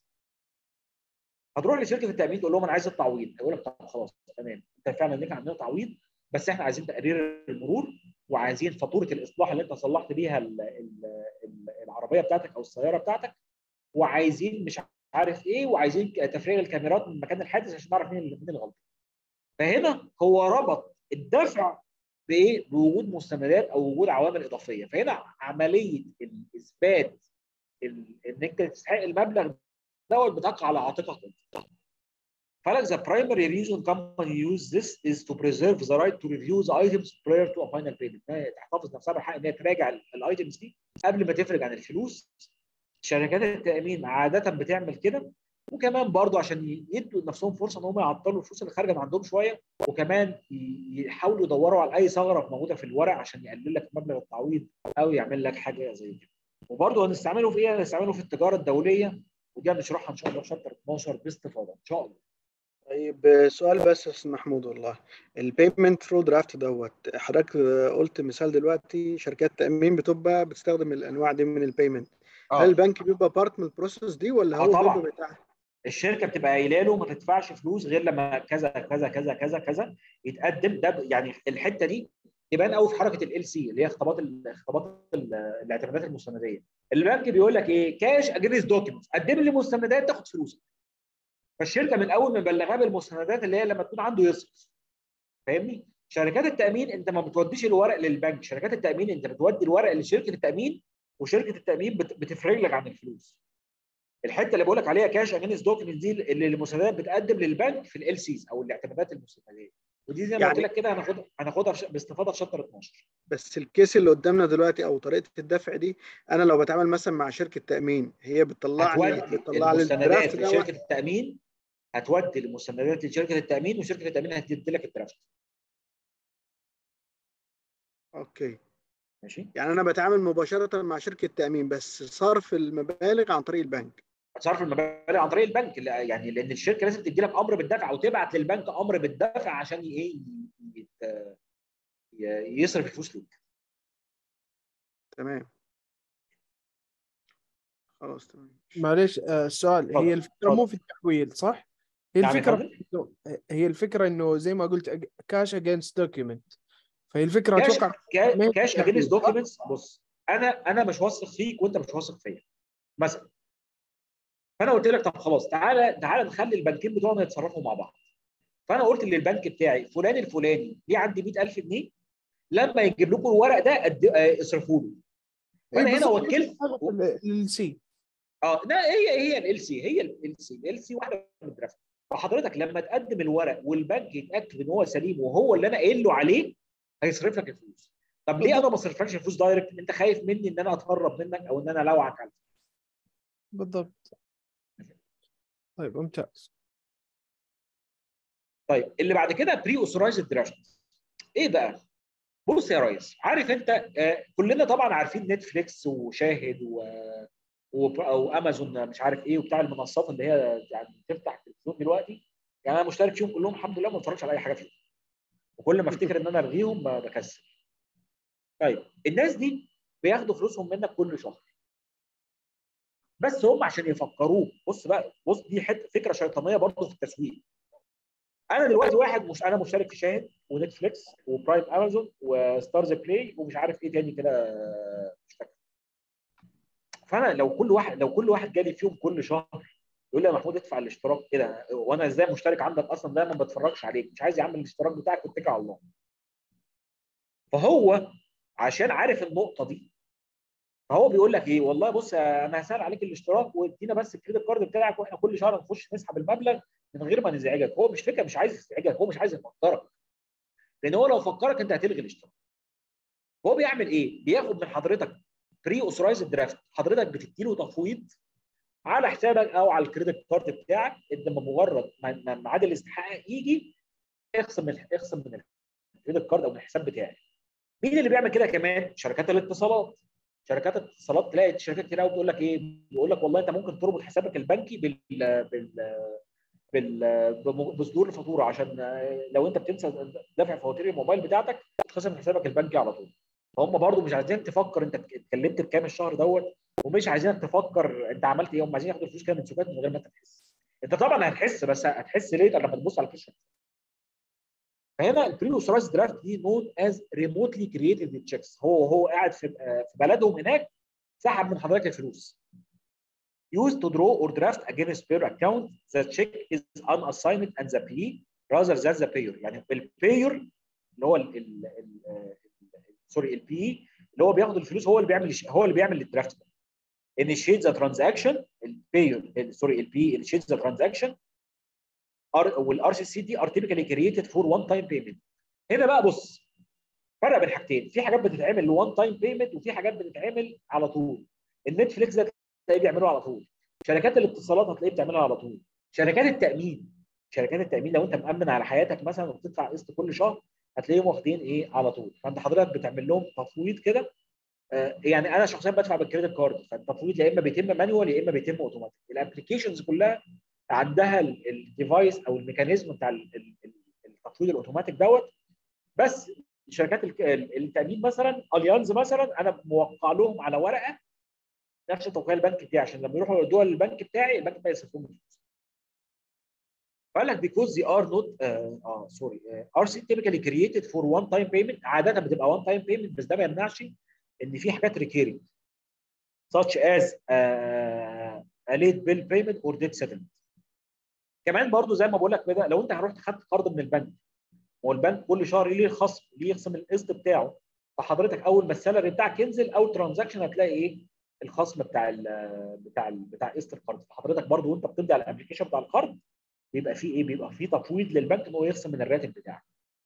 هتروح لشركه التامين تقول لهم انا عايز التعويض، هيقول لك طب خلاص تمام انت فعلا ليك عندنا تعويض بس احنا عايزين تقرير المرور وعايزين فاتوره الاصلاح اللي انت صلحت بيها ال- ال- ال- العربيه بتاعتك او السياره بتاعتك وعايزين مش عارف ايه وعايزين تفريغ الكاميرات من مكان الحادث عشان نعرف مين اللي مين الغلطان. فهنا هو ربط الدفع بايه؟ بوجود مستندات او وجود عوامل اضافيه، فهنا عمليه الاثبات ال- ان انت تستحق المبلغ دوت بتقع على عاتقك انت. فلك the primary reason company use this is to preserve the right to review the items prior to a final payment. إن هي تحتفظ نفسها بالحق ان هي تراجع الايتمز دي قبل ما تفرج عن الفلوس. شركات التامين عاده بتعمل كده وكمان برضو عشان يدوا لنفسهم فرصه ان هم يعطلوا الفلوس اللي خارجه من عندهم شويه وكمان ي- يحاولوا يدوروا على اي ثغره موجوده في الورق عشان يقلل لك مبلغ التعويض او يعمل لك حاجه زي كده. وبرضه هنستعمله في ايه؟ هنستعمله في التجاره الدوليه ودي هنشرحها ان شاء الله في شابتر 12 باستفاضه ان شاء الله. طيب سؤال بس يا استاذ محمود والله البيمنت ثرو درافت دوت حضرتك قلت مثال دلوقتي شركات تامين بتبقى بتستخدم الانواع دي من البيمنت آه. هل البنك بيبقى بارت من البروسيس دي ولا آه هو طبعاً. بيبقى بتاع الشركه بتبقى قايله له ما تدفعش فلوس غير لما كذا كذا كذا كذا كذا يتقدم ده ب- يعني الحته دي تبان قوي في حركه ال سي اللي هي خطابات ال- خطابات ال- الاعتمادات المستنديه البنك بيقول لك ايه كاش اجريس دوكيومنتس قدم لي مستندات تاخد فلوسك فالشركه من اول ما مبلغاه بالمستندات اللي هي لما تكون عنده يصرف فاهمني شركات التامين انت ما بتوديش الورق للبنك شركات التامين انت بتودي الورق لشركه التامين وشركه التامين بت- بتفرج لك عن الفلوس الحته اللي بقول لك عليها كاش اجينست دوكيومنت دي اللي المستندات بتقدم للبنك في ال سيز او الاعتمادات المستنديه ودي زي ما يعني- قلت لك كده هناخدها هناخدها في ش- باستفاضه في شابتر 12 بس الكيس اللي قدامنا دلوقتي او طريقه الدفع دي انا لو بتعامل مثلا مع شركه تامين هي بتطلع لي هتودي بتطلع لي المستندات الدرافت دوت لشركه التامين هتودي المستندات لشركه التامين وشركه التامين هتدي لك الدرافت اوكي ماشي يعني انا بتعامل مباشره مع شركه تامين بس صرف المبالغ عن طريق البنك هتصرف المبالغ عن طريق البنك لا- يعني لان الشركه لازم تدي لك امر بالدفع او تبعت للبنك امر بالدفع عشان ي- ايه يت- ي- يصرف الفلوس ليك تمام خلاص تمام معلش آه، السؤال اتفضل، هي الفكره اتفضل. مو في التحويل صح؟ هي نعم يا الفكره فندم؟ إنه- هي الفكره انه زي ما قلت كاش اجينست دوكيمنت فهي الفكره كاش اتوقع كا- ما هي كاش تحويل، اجينست صح؟ دوكيومنتس بص انا انا مش واثق فيك وانت مش واثق فيا مثلا فانا قلت لك طب خلاص تعالى تعالى نخلي البنكين بتوعنا يتصرفوا مع بعض فانا قلت للبنك بتاعي فلان الفلاني ليه عندي 100000 جنيه لما يجيب لكم الورق ده قد آه، اصرفوا له فانا هنا وكلت للسي اه لا هي هي ال سي هي ال سي ال سي واحده من الدرافت فحضرتك لما تقدم الورق والبنك يتاكد ان هو سليم وهو اللي انا قايل له عليه هيصرف لك الفلوس طب ليه انا ما اصرفلكش الفلوس دايركت انت خايف مني ان انا اتهرب منك او ان انا الوعك على بالضبط طيب ممتاز طيب اللي بعد كده بري اوثرايزد درافت ايه بقى؟ بص يا ريس عارف انت آه كلنا طبعا عارفين نتفليكس وشاهد و و- وامازون مش عارف ايه وبتاع المنصات اللي هي يعني تفتح التلفزيون دلوقتي يعني انا مشترك فيهم كلهم الحمد لله ما بتفرجش على اي حاجه فيهم وكل ما افتكر ان انا الغيهم ب- بكسل طيب الناس دي بياخدوا فلوسهم منك كل شهر بس هم عشان يفكروك بص بقى بص دي حته فكره شيطانيه برضه في التسويق انا دلوقتي واحد مش انا مشترك في شاهد ونتفليكس وبرايم امازون وستارز بلاي ومش عارف ايه تاني كده مش فاكر فانا لو كل واحد لو كل واحد جالي فيهم كل شهر يقول لي يا محمود ادفع الاشتراك كده وانا ازاي مشترك عندك اصلا ده ما بتفرجش عليك مش عايز يعمل الاشتراك بتاعك واتكل على الله فهو عشان عارف النقطه دي فهو بيقول لك ايه والله بص انا هسال عليك الاشتراك وادينا بس الكريدت كارد بتاعك واحنا كل شهر نخش نسحب المبلغ من غير ما نزعجك هو مش فكره مش عايز يزعجك هو مش عايز يفكرك لان هو لو فكرك انت هتلغي الاشتراك هو بيعمل ايه بياخد من حضرتك بري اوثرايز درافت حضرتك بتدي له تفويض على حسابك او على الكريدت كارد بتاعك انت بمجرد ما ما ميعاد الاستحقاق يجي اخصم من اخصم من الكريدت كارد او من الحساب بتاعك مين اللي بيعمل كده كمان شركات الاتصالات شركات الاتصالات تلاقي شركات كتير قوي بتقول لك ايه بيقول لك والله انت ممكن تربط حسابك البنكي بال بال بال بصدور الفاتوره عشان لو انت بتنسى دفع فواتير الموبايل بتاعتك تتخصم من حسابك البنكي على طول فهم برضو مش عايزين تفكر انت اتكلمت بكام الشهر دوت ومش عايزينك تفكر انت عملت ايه هم عايزين ياخدوا الفلوس كده من سكات من غير ما انت تحس انت طبعا هتحس بس هتحس ليه لما تبص على الكشف فهنا البري اوثرايز درافت دي نون از ريموتلي كرييتد تشيكس هو هو قاعد في في بلدهم هناك سحب من حضرتك الفلوس used to draw or draft against payer account the check is unassigned and the payee rather than the payer يعني الباير اللي هو ال ال ال سوري البي اللي هو بياخد الفلوس هو اللي بيعمل هو اللي بيعمل الدرافت ده initiate the transaction الباير سوري البي initiate the transaction والار سي سي دي are typically created for one time payment هنا بقى بص فرق بين حاجتين في حاجات بتتعمل لوان تايم بيمنت وفي حاجات بتتعمل على طول النتفليكس ده تلاقيه بيعملوه على طول شركات الاتصالات هتلاقيه بتعملها على طول شركات التامين شركات التامين لو انت مامن على حياتك مثلا وبتدفع قسط كل شهر هتلاقيهم واخدين ايه على طول فانت حضرتك بتعمل لهم تفويض كده آه، يعني انا شخصيا بدفع بالكريدت كارد فالتفويض يا اما بيتم مانوال يا اما بيتم اوتوماتيك الابلكيشنز كلها عندها الديفايس او الميكانيزم بتاع ال- ال- ال- التفويض الاوتوماتيك دوت بس شركات الك- ال- التامين مثلا اليانز مثلا انا موقع لهم على ورقه نفس توقيع البنك بتاعي عشان لما يروحوا يودوها للبنك بتاعي البنك ما يصرفهم الفلوس فقال لك because they are not اه uh, sorry uh, are typically created for one time payment عاده بتبقى one time payment بس ده ما يمنعش ان في حاجات recurring such as uh, a late bill payment or debt settlement كمان برضو زي ما بقول لك كده لو انت رحت خدت قرض من البنك هو البنك كل شهر ليه خصم ليه يخصم القسط بتاعه فحضرتك اول ما السالري بتاعك ينزل او ترانزاكشن هتلاقي ايه الخصم بتاع ال بتاع ال بتاع قسط القرض فحضرتك برضو وانت بتمضي على الابلكيشن بتاع القرض بيبقى فيه ايه بيبقى فيه تفويض للبنك ان هو يخصم من الراتب بتاعك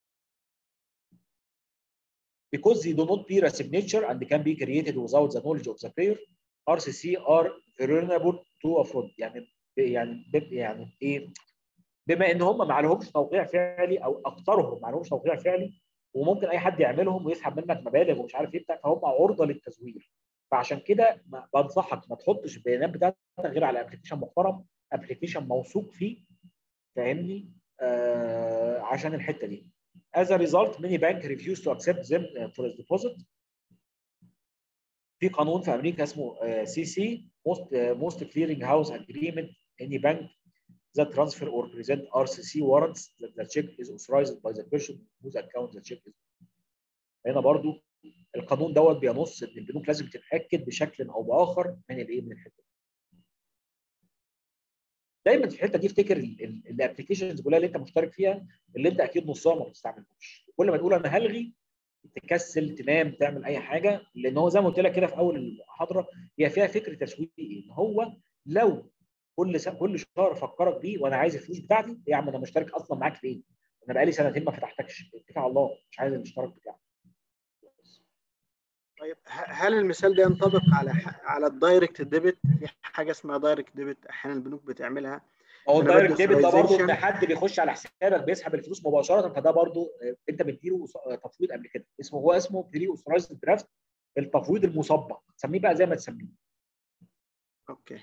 because they do not bear a signature and can be created without the knowledge of the payer RCC are vulnerable to a fraud يعني يعني يعني ايه بما ان هم ما لهمش توقيع فعلي او اكثرهم ما لهمش توقيع فعلي وممكن اي حد يعملهم ويسحب منك مبالغ ومش عارف ايه بتاع فهم عرضه للتزوير فعشان كده ما- بنصحك ما تحطش البيانات بتاعتك غير على ابلكيشن محترم ابلكيشن موثوق فيه فاهمني آه عشان الحته دي as a result many bank refuse to accept them uh, for a deposit في قانون في امريكا اسمه سي سي most uh, most clearing house agreement any bank that transfer or present RCC warrants that the check is authorized by the person whose account the check is هنا برضو القانون دوت بينص ان البنوك لازم تتاكد بشكل او باخر من الايه من الحته دي. دايما في الحته دي افتكر الابلكيشنز كلها اللي انت مشترك فيها اللي انت اكيد نصها ما بتستعملهوش كل ما تقول انا هلغي تكسل تنام تعمل اي حاجه لان هو زي ما قلت لك كده في اول المحاضره هي فيها فكر تسويقي ان هو لو كل س... كل شهر افكرك بيه وانا عايز الفلوس بتاعتي يا عم انا مشترك اصلا معاك ليه؟ انا بقالي سنتين ما فتحتكش اتكل على الله مش عايز الاشتراك بتاعك طيب ه- هل المثال ده ينطبق على ح- على الدايركت ديبت في حاجه اسمها دايركت ديبت احيانا البنوك بتعملها هو أنا الدايركت بدي ديبت ده برضه authorization. ان حد بيخش على حسابك بيسحب الفلوس مباشره فده برضه آه، انت بتديله ص- آه، تفويض قبل كده اسمه هو اسمه بري اوثرايزد درافت التفويض المسبق تسميه بقى زي ما تسميه اوكي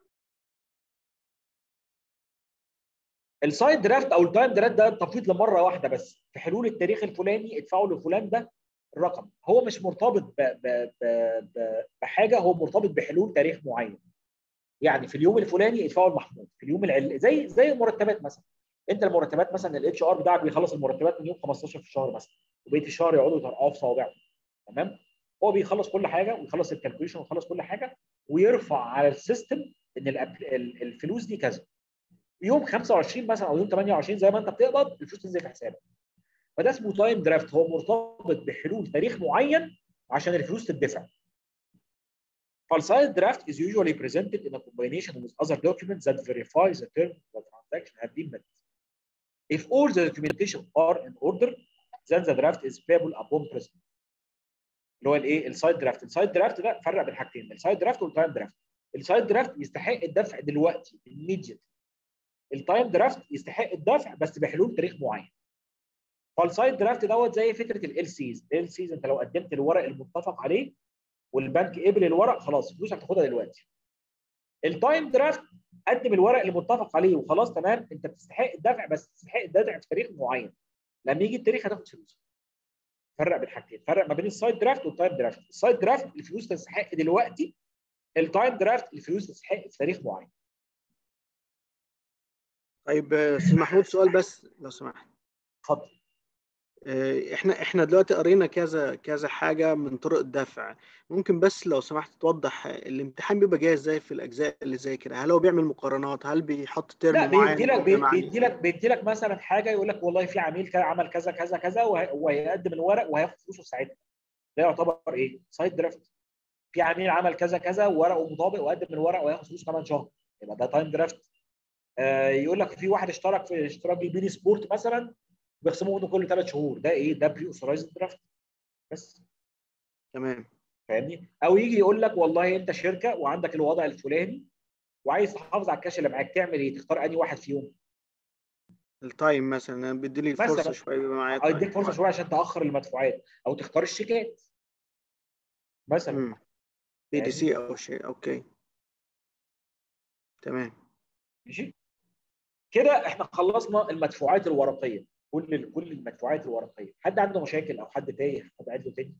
السايد درافت او التايم درافت ده تفويض لمره واحده بس في حلول التاريخ الفلاني ادفعوا لفلان ده الرقم هو مش مرتبط ب ب ب ب بحاجه هو مرتبط بحلول تاريخ معين يعني في اليوم الفلاني ادفعوا المحمود في اليوم العل... زي زي المرتبات مثلا انت المرتبات مثلا الاتش ار بتاعك بيخلص المرتبات من يوم 15 في الشهر مثلا وبقيه الشهر يقعدوا يطرقعوا في صوابعهم تمام هو بيخلص كل حاجه ويخلص الكالكوليشن ويخلص كل حاجه ويرفع على السيستم ان الأب- ال- الفلوس دي كذا يوم 25 مثلا او يوم 28 زي ما انت بتقبض الفلوس تنزل في حسابك فده اسمه تايم درافت هو مرتبط بحلول تاريخ معين عشان الفلوس تدفع فالسايد درافت is usually presented in a combination with other documents that verify the terms of the transaction have been met. If all the documentation are in order, then the draft is payable upon present. اللي هو الايه؟ السايد درافت، السايد درافت ده فرق بين حاجتين، السايد درافت والتايم درافت. السايد درافت يستحق الدفع دلوقتي immediately. التايم درافت يستحق الدفع بس بحلول تاريخ معين. فالسايد درافت دوت زي فكره ال سيز، ال سيز انت لو قدمت الورق المتفق عليه والبنك قبل الورق خلاص فلوسك هتاخدها دلوقتي. التايم درافت قدم الورق اللي متفق عليه وخلاص تمام انت بتستحق الدفع بس تستحق الدفع في تاريخ معين. لما يجي التاريخ هتاخد فلوسك. فرق بين حاجتين، فرق ما بين السايد درافت والتايم درافت. السايد درافت الفلوس تستحق دلوقتي التايم درافت الفلوس تستحق في تاريخ معين. طيب آه، استاذ محمود سؤال بس لو سمحت اتفضل. آه، احنا احنا دلوقتي قرينا كذا كذا حاجه من طرق الدفع ممكن بس لو سمحت توضح الامتحان بيبقى جاي ازاي في الاجزاء اللي زي كده هل هو بيعمل مقارنات هل بيحط ترم لا معين بيدي لك ولا معين؟ بيدي لك بيدي لك مثلا حاجه يقول لك والله في عميل كان عمل كذا كذا كذا وه- وهيقدم الورق وهياخد فلوسه ساعتها ده يعتبر ايه؟ سايد درافت في عميل عمل كذا كذا وورقه مطابق وقدم الورق وهياخد فلوسه كمان شهر يبقى ده تايم درافت آه يقول لك في واحد اشترك في اشتراك البيني سبورت مثلا بيخصموا منه كل ثلاث شهور ده ايه؟ ده بري اوثرايزد درافت بس تمام فاهمني؟ او يجي يقول لك والله انت شركه وعندك الوضع الفلاني وعايز تحافظ على الكاش اللي معاك تعمل ايه؟ تختار انهي واحد فيهم؟ التايم مثلا بيدي لي مثلاً. فرصه شويه يبقى معايا او يديك تايم. فرصه شويه عشان تاخر المدفوعات او تختار الشيكات مثلا بي دي سي او شيء اوكي تمام ماشي كده احنا خلصنا المدفوعات الورقيه كل كل المدفوعات الورقيه حد عنده مشاكل او حد تايه حد عايز له تاني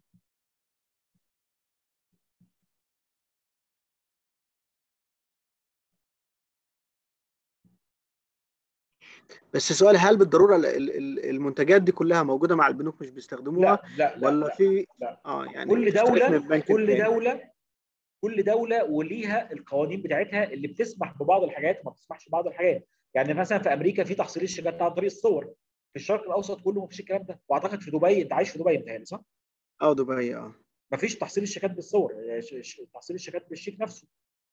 بس سؤال هل بالضروره ال- ال- المنتجات دي كلها موجوده مع البنوك مش بيستخدموها لا لا لا, ولا لا. في لا. اه يعني كل بتختلف من دوله البنك كل التاني. دوله كل دوله وليها القوانين بتاعتها اللي بتسمح ببعض الحاجات وما بتسمحش ببعض الحاجات يعني مثلا في امريكا في تحصيل الشيكات عن طريق الصور في الشرق الاوسط كله ما فيش الكلام ده واعتقد في دبي انت عايش في دبي متهيألي صح؟ اه دبي اه ما فيش تحصيل الشيكات بالصور ش- ش- تحصيل الشيكات بالشيك نفسه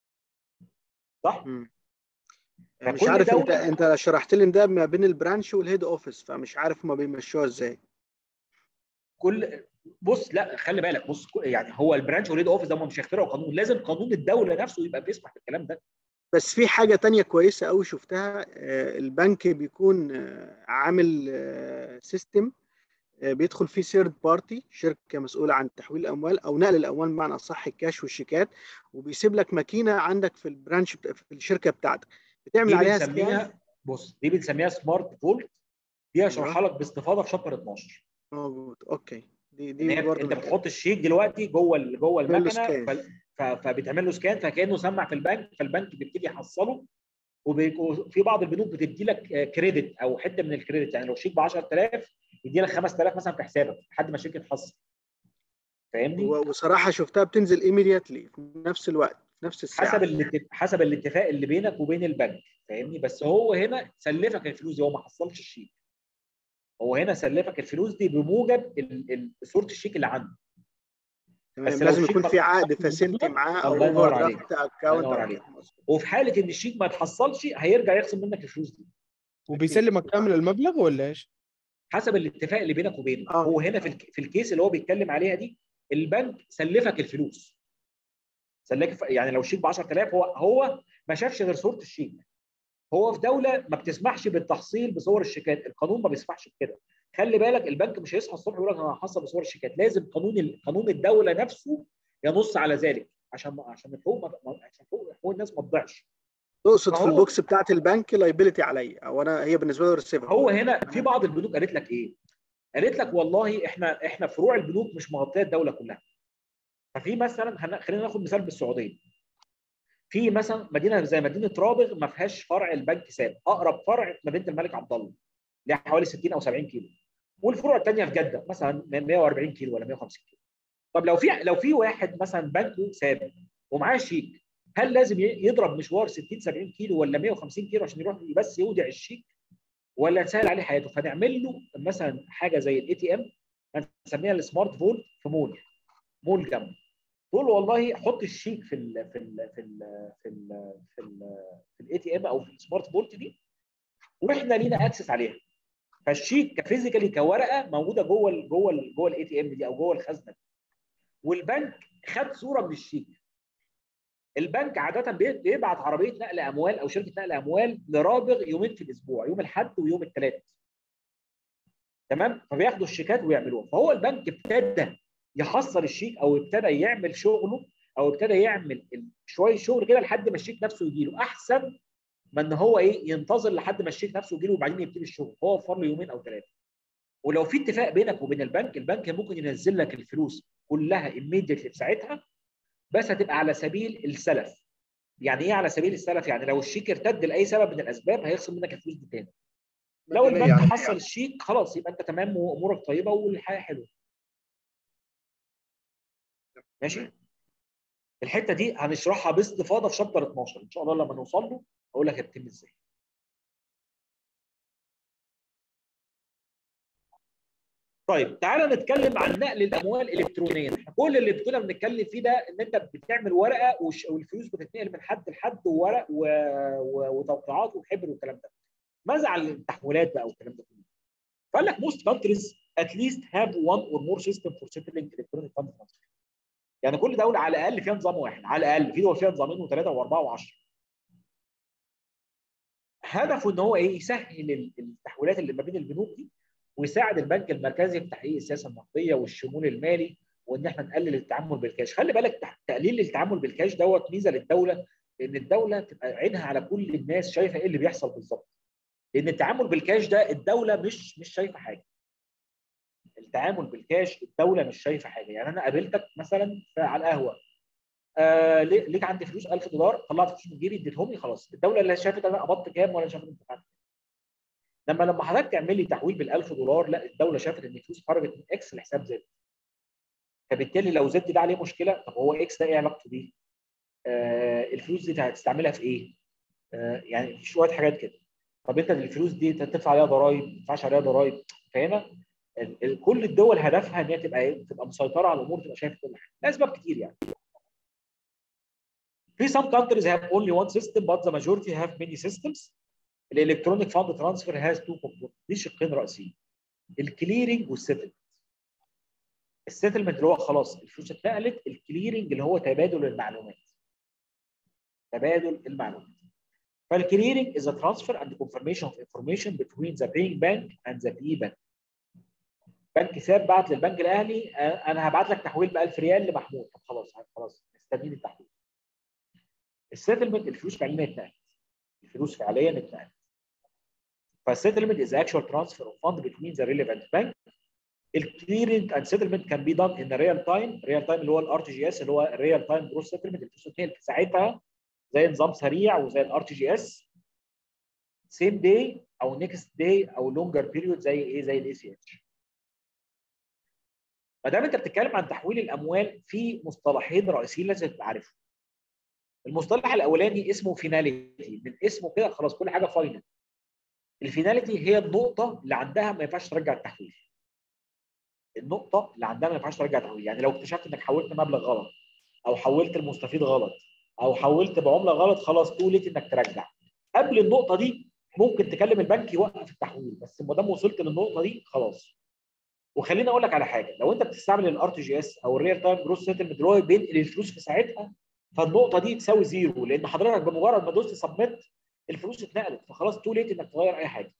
صح؟ مم. فكل مش عارف انت دولة- انت شرحت لي إن ده ما بين البرانش والهيد اوفيس فمش عارف هما بيمشوها ازاي كل بص لا خلي بالك بص كل- يعني هو البرانش والهيد اوفيس ده هم مش هيخترعوا قانون لازم قانون الدوله نفسه يبقى بيسمح بالكلام ده بس في حاجة تانية كويسة أوي شفتها آه، البنك بيكون آه، عامل سيستم بيدخل فيه سيرد بارتي شركة مسؤولة عن تحويل الأموال أو نقل الأموال بمعنى أصح الكاش والشيكات وبيسيب لك ماكينة عندك في البرانش بتا- في الشركة بتاعتك بتعمل دي عليها سكان بنسميها بص دي بنسميها سمارت فولت دي هشرحها لك باستفاضه في شابتر 12 موجود أوكي دي ان دي هي برضه انت بتحط الشيك دلوقتي جوه ال- جوه بيعمل له المكنه سكان. ف- ف- فبتعمل له سكان فكانه سمع في البنك فالبنك بيبتدي يحصله وفي بعض البنوك بتدي لك كريدت او حته من الكريدت يعني لو شيك ب 10000 يدي لك 5000 مثلا في حسابك لحد ما الشيك يتحصل فاهمني؟ و- وصراحة شفتها بتنزل immediately في نفس الوقت في نفس الساعة حسب الاتفاق حسب الاتفاق اللي بينك وبين البنك فاهمني بس هو هنا سلفك الفلوس دي هو ما حصلش الشيك هو هنا سلفك الفلوس دي بموجب ال- ال- صوره الشيك اللي عنده تمام بس لو لازم الشيك يكون في ما- عقد مظبوط. فاسيلتي معاه او الله ينور اوفر عليك. درافت اكونت ينور او عليك. كده. مظبوط. وفي حاله ان الشيك ما اتحصلش هيرجع يخصم منك الفلوس دي وبيسلمك كامل المبلغ ولا ايش؟ حسب الاتفاق اللي بينك وبينه آه. هو هنا في الك- في الكيس اللي هو بيتكلم عليها دي البنك سلفك الفلوس سلك يعني لو الشيك ب 10000 هو هو ما شافش غير صوره الشيك هو في دوله ما بتسمحش بالتحصيل بصور الشيكات القانون ما بيسمحش بكده خلي بالك البنك مش هيصحى الصبح يقول لك انا هحصل بصور الشيكات لازم قانون ال- قانون الدوله نفسه ينص على ذلك عشان ما عشان الحقوق ما ما- عشان حقوق حقوق الناس ما تضيعش تقصد في فهو- البوكس بتاعت البنك لايبيلتي عليا او انا هي بالنسبه له ريسيفر هو هنا في بعض البنوك قالت لك ايه؟ قالت لك والله احنا احنا فروع البنوك مش مغطيه الدوله كلها. ففي مثلا هن- خلينا ناخد مثال بالسعوديه. في مثلا مدينه زي مدينه رابغ ما فيهاش فرع البنك ساب، اقرب فرع مدينه الملك عبد الله اللي هي حوالي 60 او 70 كيلو. والفروع الثانيه في جده مثلا 140 كيلو ولا 150 كيلو. طب لو في لو في واحد مثلا بنكه ساب ومعاه شيك هل لازم ي- يضرب مشوار 60 70 كيلو ولا 150 كيلو عشان يروح بس يودع الشيك ولا نسهل عليه حياته فنعمل له مثلا حاجه زي الاي تي ام هنسميها السمارت فولت في مول مول جنب تقول له والله حط الشيك في ال في ال في ال في ال في ال في الاي تي ام او في السمارت فولت دي واحنا لينا اكسس عليها فالشيك كفيزيكالي كورقه موجوده جوه ال جوه ال جوه الاي تي ام دي او جوه الخزنه دي والبنك خد صوره من الشيك البنك عاده بي- بيبعت عربيه نقل اموال او شركه نقل اموال لرابغ يومين في الاسبوع يوم الاحد ويوم الثلاث تمام فبياخدوا الشيكات ويعملوها فهو البنك ابتدى يحصل الشيك او ابتدى يعمل شغله او ابتدى يعمل ال- شويه شغل كده لحد ما الشيك نفسه يجي له احسن ما ان هو ايه ينتظر لحد ما الشيك نفسه يجي له وبعدين يبتدي الشغل هو وفر له يومين او ثلاثه ولو في اتفاق بينك وبين البنك البنك ممكن ينزل لك الفلوس كلها immediately في ساعتها بس هتبقى على سبيل السلف يعني ايه على سبيل السلف يعني لو الشيك ارتد لاي سبب من الاسباب هيخصم منك الفلوس دي تاني لو البنك يعني حصل الشيك خلاص يبقى انت تمام وامورك طيبه والحياه حلوه ماشي الحته دي هنشرحها باستفاضه في شابتر 12 ان شاء الله لما نوصل له هقول لك هتتم ازاي طيب تعالى نتكلم عن نقل الاموال الالكترونيا احنا كل اللي كنا بنتكلم فيه ده ان انت بتعمل ورقه وش- والفلوس بتتنقل من حد لحد وورق و... و... وتوقيعات وحبر والكلام ده ماذا عن التحويلات بقى والكلام ده كله فقال لك most countries at least have one or more system for settling electronic fund transfer يعني كل دوله على الاقل فيها نظام واحد على الاقل في دول فيها نظامين وثلاثه واربعه وعشره هدفه ان هو ايه يسهل ال- التحويلات اللي ما بين البنوك دي ويساعد البنك المركزي في تحقيق السياسه النقديه والشمول المالي وإن- وان احنا نقلل التعامل بالكاش خلي بالك تح- تقليل التعامل بالكاش دوت ميزه للدوله لان الدوله تبقى عينها على كل الناس شايفه ايه اللي بيحصل بالظبط لان التعامل بالكاش ده الدوله مش مش شايفه حاجه التعامل بالكاش الدوله مش شايفه حاجه يعني انا قابلتك مثلا في- على القهوه آه ليه- ليك عندي فلوس 1000 دولار طلعت فلوس من جيبي اديتهم لي خلاص الدوله لا شافت انا قبضت كام ولا شافت انت دفعت كام. لما لما حضرتك تعمل لي تحويل بال 1000 دولار لا الدوله شافت ان الفلوس خرجت من اكس لحساب زد فبالتالي لو زد ده عليه مشكله طب هو اكس ده ايه علاقته بيه؟ آه الفلوس دي هتستعملها في ايه؟ آه يعني في شويه حاجات كده طب انت الفلوس دي تدفع عليها ضرائب ما تدفعش عليها ضرائب فهنا ال- ال- كل الدول هدفها ان هي تبقى ايه؟ تبقى مسيطره على الامور تبقى شايفه كل حاجه لاسباب كتير يعني في some countries have only one system but the majority have many systems الالكترونيك فاند ترانسفير has two components دي شقين رئيسيين الكليرنج والسيتلمنت السيتلمنت اللي هو خلاص الفلوس اتنقلت الكليرنج اللي هو تبادل المعلومات تبادل المعلومات فالكليرنج is a transfer and confirmation of information between the paying bank and the PE bank بنك ساب بعت للبنك الاهلي آه، انا هبعت لك تحويل ب 1000 ريال لمحمود طب خلاص خلاص مستنيين التحويل السيتلمنت الفلوس فعليا اتنقلت الفلوس فعليا اتنقلت فالسيتلمنت is actual transfer of fund between the relevant bank الكليرنج اند سيتلمنت كان بي دان ان ريال تايم ريال تايم اللي هو الار تي جي اس اللي هو الريال تايم جروس سيتلمنت الفلوس اتنقلت في ساعتها زي نظام سريع وزي الار تي جي اس سيم داي او نيكست داي او لونجر بيريود زي ايه زي الاي سي اتش ما دام انت بتتكلم عن تحويل الاموال في مصطلحين رئيسيين لازم تبقى عارفهم المصطلح الاولاني اسمه فيناليتي من اسمه كده خلاص كل حاجه فاينل الفيناليتي هي النقطه اللي عندها ما ينفعش ترجع التحويل النقطه اللي عندها ما ينفعش ترجع تحويل يعني لو اكتشفت انك حولت مبلغ غلط او حولت المستفيد غلط او حولت بعمله غلط خلاص توليت انك ترجع قبل النقطه دي ممكن تكلم البنك يوقف التحويل بس ما دام وصلت للنقطه دي خلاص وخليني اقول لك على حاجه لو انت بتستعمل الار تي جي اس او الريال تايم جروس سيتلمنت اللي هو بينقل الفلوس في ساعتها فالنقطه دي تساوي زيرو لان حضرتك بمجرد ما دوست سبميت الفلوس اتنقلت فخلاص تو ليت انك تغير اي حاجه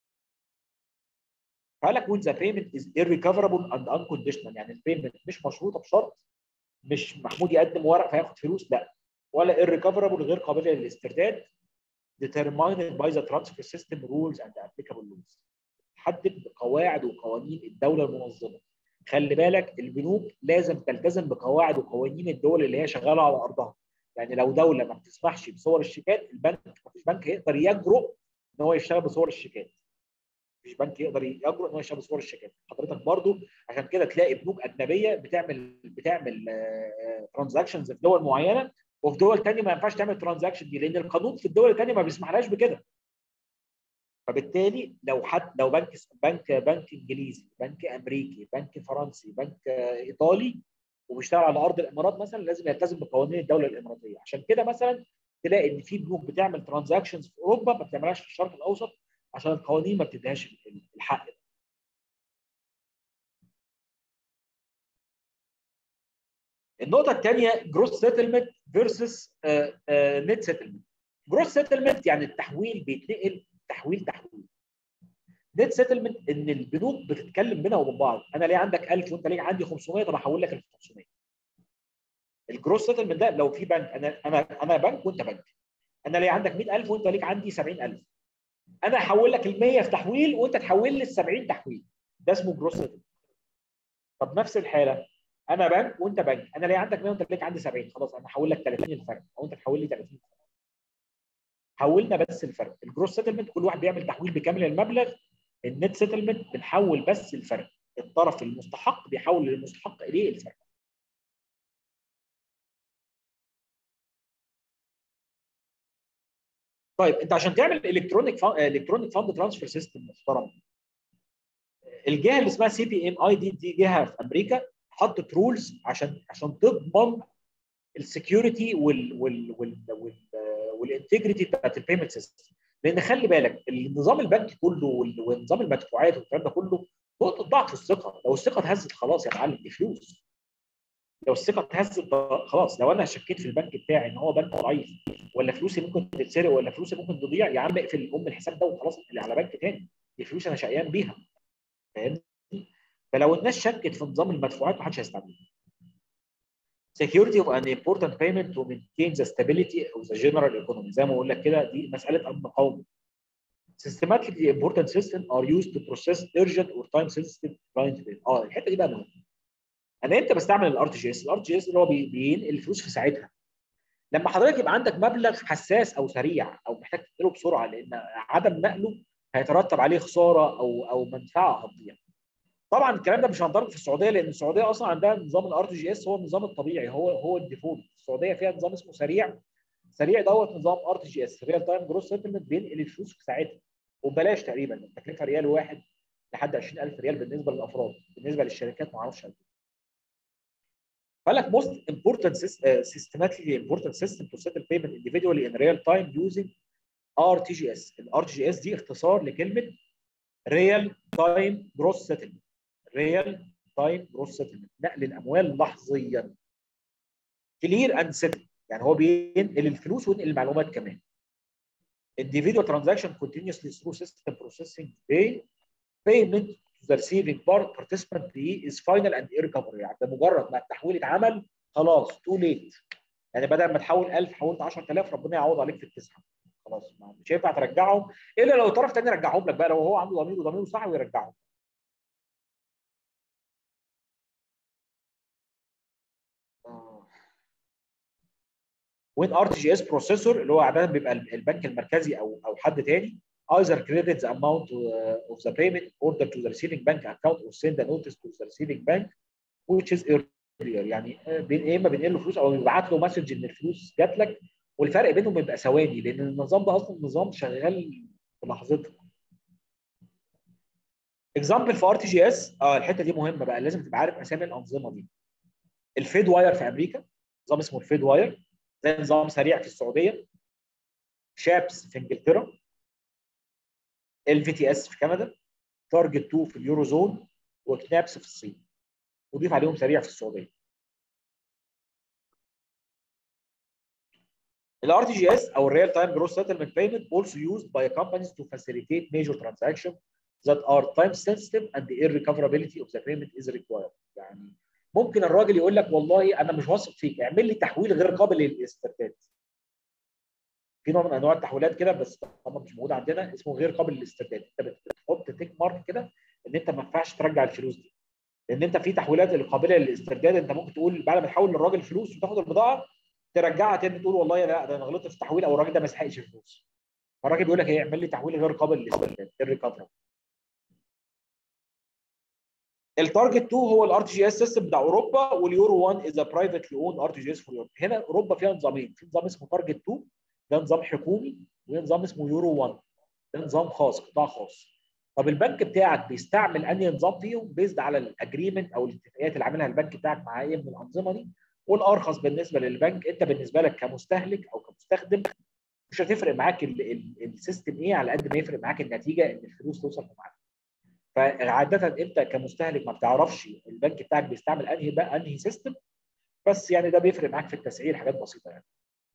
فقال لك when the payment is irrecoverable and unconditional يعني البيمنت مش مشروطه بشرط مش محمود يقدم ورق فياخد فلوس لا ولا irrecoverable غير قابله للاسترداد determined by the transfer system rules and applicable laws تحدد بقواعد وقوانين الدوله المنظمه خلي بالك البنوك لازم تلتزم بقواعد وقوانين الدول اللي هي شغاله على ارضها يعني لو دوله ما بتسمحش بصور الشيكات البنك مفيش بنك يقدر يجرؤ ان هو يشتغل بصور الشيكات مفيش بنك يقدر يجرؤ ان هو يشتغل بصور الشيكات حضرتك برضو عشان كده تلاقي بنوك اجنبيه بتعمل بتعمل ترانزاكشنز في دول معينه وفي دول ثانيه ما ينفعش تعمل ترانزاكشن دي لان القانون في الدول الثانيه ما بيسمحلهاش بكده فبالتالي لو حد لو بنك بنك بنك انجليزي بنك امريكي بنك فرنسي بنك ايطالي وبيشتغل على ارض الامارات مثلا لازم يلتزم بقوانين الدوله الاماراتيه عشان كده مثلا تلاقي ان في بنوك بتعمل ترانزاكشنز في اوروبا ما بتعملهاش في الشرق الاوسط عشان القوانين ما بتديهاش الحق ده النقطه الثانيه جروس سيتلمنت فيرسس نت سيتلمنت جروس سيتلمنت يعني التحويل بيتنقل تحويل تحويل نت سيتلمنت ان البنوك بتتكلم بينها وبين بعض انا ليه عندك 1000 وانت ليه عندي 500 طب احول لك ال 500 الجروس سيتلمنت ده لو في بنك انا انا انا بنك وانت بنك انا ليه عندك 100000 وانت ليك عندي 70000 انا هحول لك ال 100 في تحويل وانت تحول لي ال 70 تحويل ده اسمه جروس سيتلمنت طب نفس الحاله انا بنك وانت بنك انا ليه عندك 100 وانت ليك عندي 70 خلاص انا هحول لك 30 الفرق او انت تحول لي 30 الفرق حولنا بس الفرق الجروس سيتلمنت كل واحد بيعمل تحويل بكامل المبلغ النت سيتلمنت بنحول بس الفرق الطرف المستحق بيحول للمستحق اليه الفرق طيب انت عشان تعمل الكترونيك الكترونيك فاند ترانسفير سيستم محترم الجهه اللي اسمها سي بي ام اي دي دي جهه في امريكا حطت رولز عشان عشان تضمن السكيورتي وال وال وال وال والانتجريتي بتاعت البيمنت سيستم لان خلي بالك النظام البنكي كله ونظام المدفوعات والكلام ده كله نقطه ضعف الثقه لو الثقه اتهزت خلاص يا معلم دي فلوس لو الثقه اتهزت خلاص لو انا شكيت في البنك بتاعي ان هو بنك ضعيف ولا فلوسي ممكن تتسرق ولا فلوسي ممكن تضيع يا عم اقفل ام الحساب ده وخلاص اللي على بنك تاني دي فلوس انا شقيان بيها فاهمني فلو الناس شكت في نظام المدفوعات محدش هيستعملها security of an important payment to maintain the stability of the general economy زي ما بقول لك كده دي مساله امن قومي systematically important system are used to process urgent or time sensitive client data اه الحته دي بقى مهمه انا امتى بستعمل الار تي جي اس الار تي جي اس اللي هو بي- بينقل الفلوس في ساعتها لما حضرتك يبقى عندك مبلغ حساس او سريع او محتاج تنقله بسرعه لان عدم نقله هيترتب عليه خساره او او منفعه هتضيع طبعا الكلام ده مش هنضرب في السعوديه لان السعوديه اصلا عندها نظام الار تي جي اس هو النظام الطبيعي هو هو الديفولت السعوديه فيها نظام اسمه سريع سريع دوت نظام ار تي جي اس ريال تايم جروس سيتلمنت بينقل الفلوس في ساعتها وببلاش تقريبا التكلفه ريال واحد لحد 20000 ريال بالنسبه للافراد بالنسبه للشركات ما اعرفش قد إيه. قال لك most important sys- uh, systematically important system to settle payment individually in real time using RTGS ال RTGS دي اختصار لكلمه Real Time Gross Settlement Real Time Gross Settlement نقل الاموال لحظيا Clear and Settle يعني هو بينقل الفلوس وينقل المعلومات كمان individual transaction continuously through system processing pay payment to the receiving part participant fee is final and irrecoverable يعني ده مجرد ما التحويل اتعمل خلاص تو ليت يعني بدل ما تحول 1000 حولت 10000 ربنا يعوض عليك في التسعه خلاص ما- مش هينفع ترجعهم الا لو طرف تاني رجعهم لك بقى لو هو عنده ضمير وضميره صح ويرجعهم وين ار تي جي اس بروسيسور اللي هو عاده بيبقى البنك المركزي او او حد تاني either credit the amount uh, of the payment order to the receiving bank account or send a notice to the receiving bank which is earlier يعني آه، بين يا اما بينقل له فلوس او بيبعت له مسج ان الفلوس جات لك والفرق بينهم بيبقى ثواني لان النظام ده اصلا نظام شغال في لحظتها اكزامبل في ار تي جي اس اه الحته دي مهمه بقى لازم تبقى عارف اسامي الانظمه دي الفيد واير في امريكا نظام اسمه الفيد واير زي نظام سريع في السعوديه شابس في انجلترا ال في تي اس في كندا تارجت 2 في اليورو زون وكنابس في الصين وضيف عليهم سريع في السعوديه الار تي جي اس او الريال تايم جروس سيتلمنت بيمنت also used by companies to facilitate major transactions that are time sensitive and the irrecoverability of the payment is required يعني ممكن الراجل يقول لك والله انا مش واثق فيك اعمل لي تحويل غير قابل للاسترداد في نوع من انواع التحويلات كده بس طبعا مش موجود عندنا اسمه غير قابل للاسترداد انت بتحط تيك مارك كده ان انت ما ينفعش ترجع الفلوس دي لان انت في تحويلات اللي قابله للاسترداد انت ممكن تقول بعد ما تحول للراجل فلوس وتاخد البضاعه ترجعها تاني تقول والله لا ده انا غلطت في التحويل او الراجل ده ما يستحقش الفلوس فالراجل بيقول لك ايه اعمل لي تحويل غير قابل للاسترداد الريكفري التارجت 2 هو الار تي جي اس سيستم بتاع اوروبا واليورو 1 از برايفتلي اون ار تي جي اس فور اوروبا هنا اوروبا فيها نظامين في نظام اسمه تارجت 2 ده نظام حكومي ونظام اسمه يورو 1 ده نظام خاص قطاع خاص طب البنك بتاعك بيستعمل انهي نظام فيهم بيزد على الاجريمنت او الاتفاقيات اللي عاملها البنك بتاعك مع اي من الانظمه دي والارخص بالنسبه للبنك انت بالنسبه لك كمستهلك او كمستخدم مش هتفرق معاك ال- ال- السيستم ايه على قد ما يفرق معاك النتيجه ان الفلوس توصل في ميعادها فعاده انت كمستهلك ما بتعرفش البنك بتاعك بيستعمل انهي بقى انهي سيستم بس يعني ده بيفرق معاك في التسعير حاجات بسيطه يعني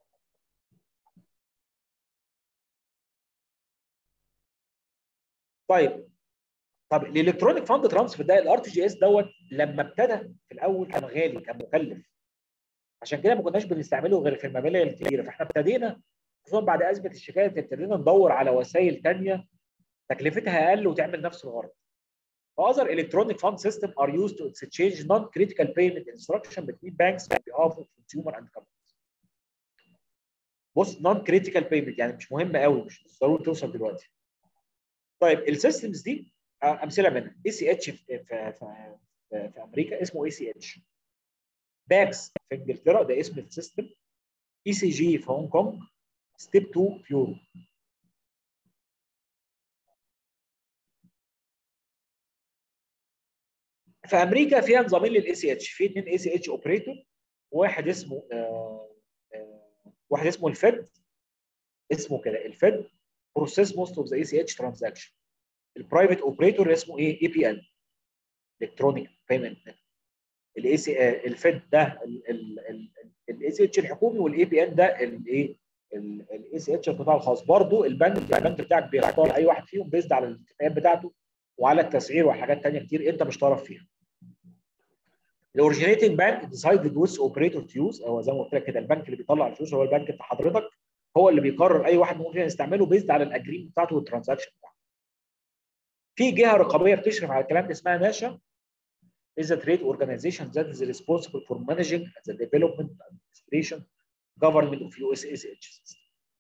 طيب طب الالكترونيك فاند ترانسفير ده الار تي جي اس دوت لما ابتدى في الاول كان غالي كان مكلف عشان كده ما كناش بنستعمله غير في المبالغ الكبيره فاحنا ابتدينا خصوصا بعد ازمه الشيكات ابتدينا ندور على وسائل ثانيه تكلفتها اقل وتعمل نفس الغرض. Other electronic fund system are used to exchange non-critical payment instruction between banks on behalf of consumer and companies. بص non-critical payment يعني مش مهم قوي مش مش ضروري توصل دلوقتي. طيب السيستمز دي آه، امثله منها اي سي اتش في في في, في, في امريكا اسمه اي سي اتش. باكس في انجلترا ده اسم السيستم. اي سي جي في هونج كونج. ستيب 2 في يورو. في امريكا فيها نظامين للاي سي اتش في اثنين اي سي اتش اوبريتور واحد اسمه آه آه واحد اسمه الفيد اسمه كده الفيد بروسيس موست اوف ذا اي سي اتش ترانزاكشن البرايفت اوبريتور اسمه ايه اي بي ان الكترونيك بيمنت الاي سي الفيد ده الاي سي اتش الحكومي والاي بي ان ده الايه الاي سي اتش القطاع الخاص برضه البنك البنك بتاعك بيختار اي واحد فيهم بيزد على الاتفاقيات بتاعته وعلى التسعير وحاجات ثانيه كتير انت مش طرف فيها الاوريجينيتنج بانك ديسايدد ويس اوبريتور تو يوز هو زي ما قلت لك كده البنك اللي بيطلع الفلوس هو البنك بتاع حضرتك هو اللي بيقرر اي واحد ممكن يستعمله بيزد على الاجريمنت بتاعته والترانزاكشن بتاعته. في جهه رقابيه بتشرف على الكلام ده اسمها ناشا is a trade organization that is responsible for managing the development and administration government of USSH.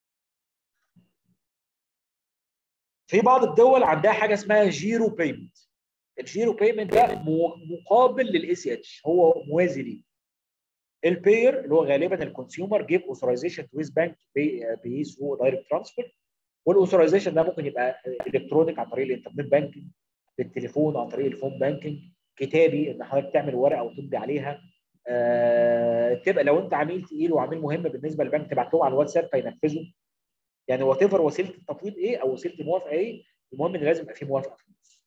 في بعض الدول عندها حاجه اسمها جيرو بيمنت الجيرو بيمنت ده مقابل للاي سي اتش هو موازي ليه البير اللي هو غالبا الكونسيومر جيب اوثرايزيشن تو هيز بانك بي ثرو دايركت ترانسفير والاوثرايزيشن ده ممكن يبقى الكترونيك عن طريق الانترنت بانكينج بالتليفون عن طريق الفون بانكينج كتابي ان حضرتك تعمل ورقه وتمضي عليها آه تبقى لو انت عميل تقيل وعميل مهم بالنسبه للبنك تبعت لهم على الواتساب فينفذوا يعني وات ايفر وسيله التطبيق ايه او وسيله الموافقه ايه المهم ان لازم يبقى في موافقه في النص.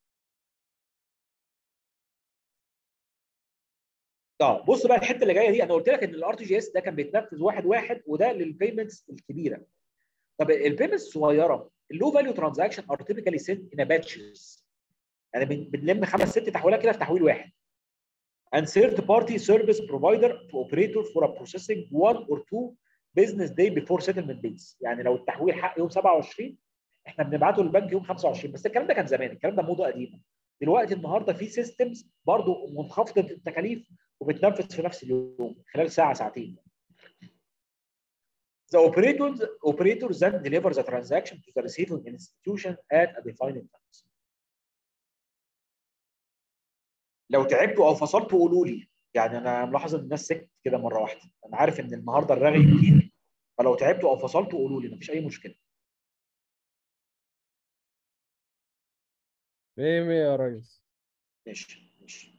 اه بص بقى الحته اللي جايه دي انا قلت لك ان الار تي جي اس ده كان بيتنفذ واحد واحد وده للبيمنتس الكبيره. طب البيمنتس الصغيره اللو فاليو ترانزاكشن ار تيبيكالي سيند ان باتشز يعني بنلم خمس ست تحويلات كده في تحويل واحد. And third party service provider to operator for a processing one or two business day before settlement dates يعني لو التحويل حق يوم 27 احنا بنبعته للبنك يوم 25 بس الكلام ده كان زمان الكلام ده موضه قديمه دلوقتي النهارده في سيستمز برضو منخفضه التكاليف وبتنفذ في نفس اليوم خلال ساعه ساعتين The operators operators then deliver the transaction to the receiving institution at a defined time. لو تعبتوا او فصلتوا قولوا لي يعني انا ملاحظ ان الناس سكت كده مره واحده انا عارف ان النهارده الرغي كتير فلو تعبتوا او فصلتوا قولوا لي مفيش اي مشكله مية مية يا ريس ماشي ماشي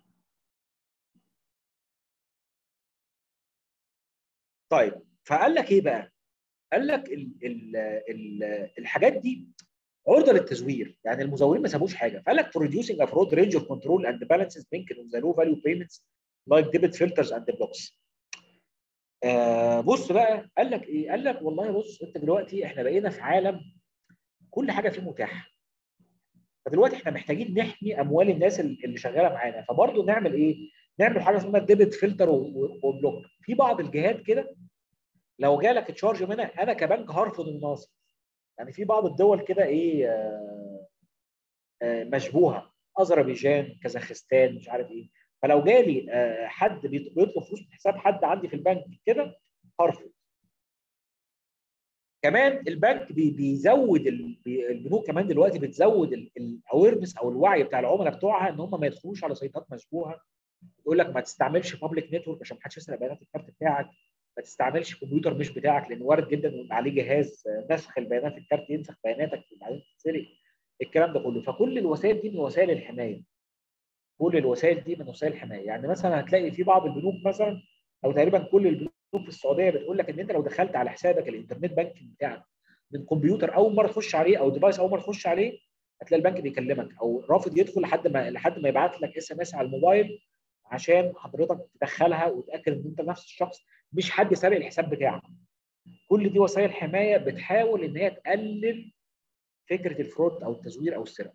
طيب فقال لك ايه بقى؟ قال لك ال ال ال الحاجات دي عرضه للتزوير يعني المزورين ما سابوش حاجه فقال لك for reducing a fraud range of control and balances linked on the low value payments like debit filters and blocks آه بص بقى قال لك ايه؟ قال لك والله بص انت دلوقتي احنا بقينا في عالم كل حاجه فيه متاحه. فدلوقتي احنا محتاجين نحمي اموال الناس اللي شغاله معانا فبرضه نعمل ايه؟ نعمل حاجه اسمها ديبت فلتر وبلوك. في بعض الجهات كده لو جالك تشارج منها انا كبنك هرفض الناصر. يعني في بعض الدول كده ايه آه آه مشبوهه اذربيجان كازاخستان مش عارف ايه فلو جالي حد بيطلب فلوس من حساب حد عندي في البنك كده هرفض. كمان البنك بيزود البنوك كمان دلوقتي بتزود الاويرنس او الوعي بتاع العملاء بتوعها ان هم ما يدخلوش على سيطات مشبوهه تقول لك ما تستعملش بابليك نتورك عشان ما حدش يسرق بيانات الكارت بتاعك ما تستعملش كمبيوتر مش بتاعك لان وارد جدا يبقى عليه جهاز نسخ البيانات الكارت ينسخ بياناتك وبعدين تتسرق الكلام ده كله فكل الوسائل دي من وسائل الحمايه كل الوسائل دي من وسائل الحمايه يعني مثلا هتلاقي في بعض البنوك مثلا او تقريبا كل البنوك في السعوديه بتقول لك ان انت لو دخلت على حسابك الانترنت بانكينج بتاعك من كمبيوتر اول مره تخش عليه او ديفايس اول مره تخش عليه هتلاقي البنك بيكلمك او رافض يدخل لحد ما لحد ما يبعت لك اس ام اس على الموبايل عشان حضرتك تدخلها وتاكد ان انت نفس الشخص مش حد سارق الحساب بتاعك كل دي وسائل حمايه بتحاول ان هي تقلل فكره الفرود او التزوير او السرقه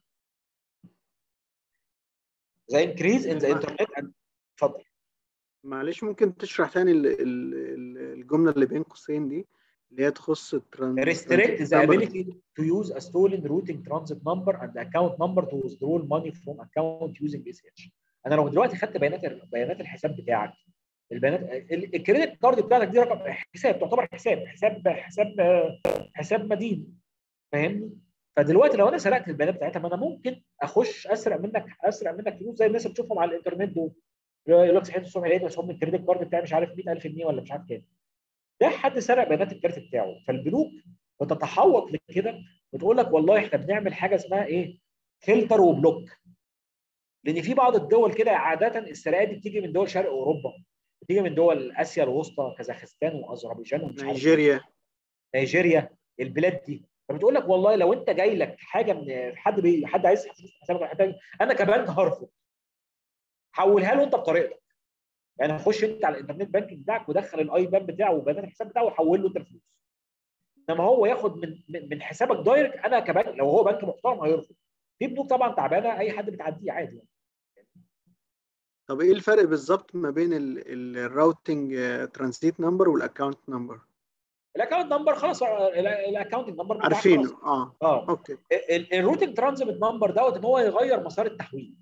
زي انكريز ان ذا انترنت اتفضل معلش ممكن تشرح تاني الجمله اللي بين قوسين دي اللي هي تخص restrict the ability to use a stolen routing transit number and account number to withdraw money from account using ACH. انا لو دلوقتي خدت بيانات بيانات الحساب بتاعك البيانات الكريدت كارد بتاعتك دي رقم حساب تعتبر حساب حساب حساب حساب مدين فاهمني؟ فدلوقتي لو انا سرقت البيانات بتاعتها ما انا ممكن اخش اسرق منك اسرق منك فلوس زي الناس اللي بتشوفهم على الانترنت دول يقول لك صحيت الصبح لقيت مسحوب من الكريدت كارد بتاعي مش عارف 100000 جنيه ولا مش عارف كام ده حد سرق بيانات الكارت بتاعه فالبنوك بتتحوط لكده بتقول لك والله احنا بنعمل حاجه اسمها ايه فلتر وبلوك لان في بعض الدول كده عاده السرقات دي بتيجي من دول شرق اوروبا بتيجي من دول اسيا الوسطى كازاخستان واذربيجان ومش عارف نيجيريا نيجيريا البلاد دي فبتقول لك والله لو انت جاي لك حاجه من حد بي حد عايز حسابك انا كبنك هرفض حولها له انت بطريقتك يعني خش انت على الانترنت بانكينج بتاعك ودخل الاي بان بتاعه وبيانات الحساب بتاعه وحول له انت الفلوس انما هو ياخد من من حسابك دايركت انا كبنك لو هو بنك محترم هيرفض في بنوك طبعا تعبانه اي حد بتعديه عادي يعني طب ايه الفرق بالظبط ما بين الراوتنج ترانزيت نمبر والاكونت نمبر الاكونت نمبر خلاص الاكونت نمبر عارفينه اه اه اوكي الروتنج ترانزيت نمبر دوت ان هو يغير مسار التحويل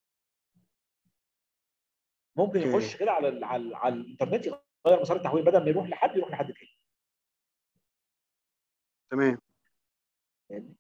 ممكن أوكي. يخش كده على ال على, ال على الانترنت يغير مسار التحويل بدل ما يروح لحد يروح لحد تاني تمام فاهمني؟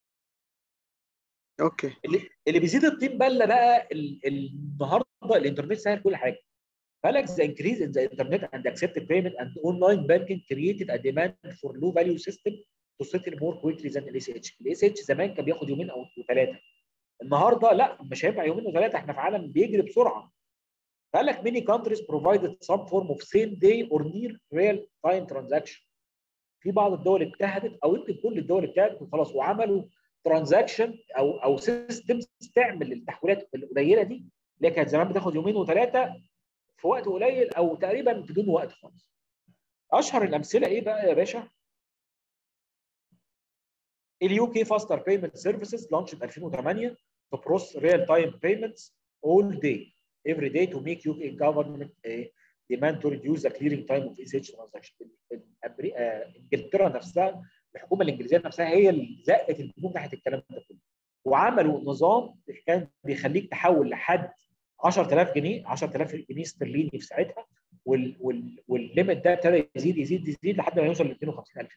اوكي اللي, اللي بيزيد الطين بله بقى ال- النهارده الانترنت سهل كل حاجه قال لك the increase in the internet and accepted payment and online banking created a demand for low value system to settle more quickly than ال ACH. ال ACH زمان كان بياخد يومين او ثلاثه. النهارده لا مش هينفع يومين وثلاثه احنا في عالم بيجري بسرعه. قال لك many countries provided some form of same day or near real time transaction. في بعض الدول اجتهدت او يمكن كل الدول اجتهدت وخلاص وعملوا ترانزاكشن او او سيستمز تعمل التحويلات القليله دي اللي هي كانت زمان بتاخد يومين وثلاثه في وقت قليل او تقريبا بدون وقت خالص. اشهر الامثله ايه بقى يا باشا؟ اليو كي فاستر بيمنت سيرفيسز لانشت 2008 to process real time payments all day every day to make UK government a demand to reduce the clearing time of ACH transaction. الأمري- آه، انجلترا نفسها الحكومه الانجليزيه نفسها هي اللي زقت البنوك ناحيه الكلام ده كله. وعملوا نظام كان بيخليك تحول لحد 10000 جنيه 10000 جنيه استرليني في ساعتها وال وال والليمت ده ابتدى يزيد يزيد يزيد لحد ما يوصل ل 250000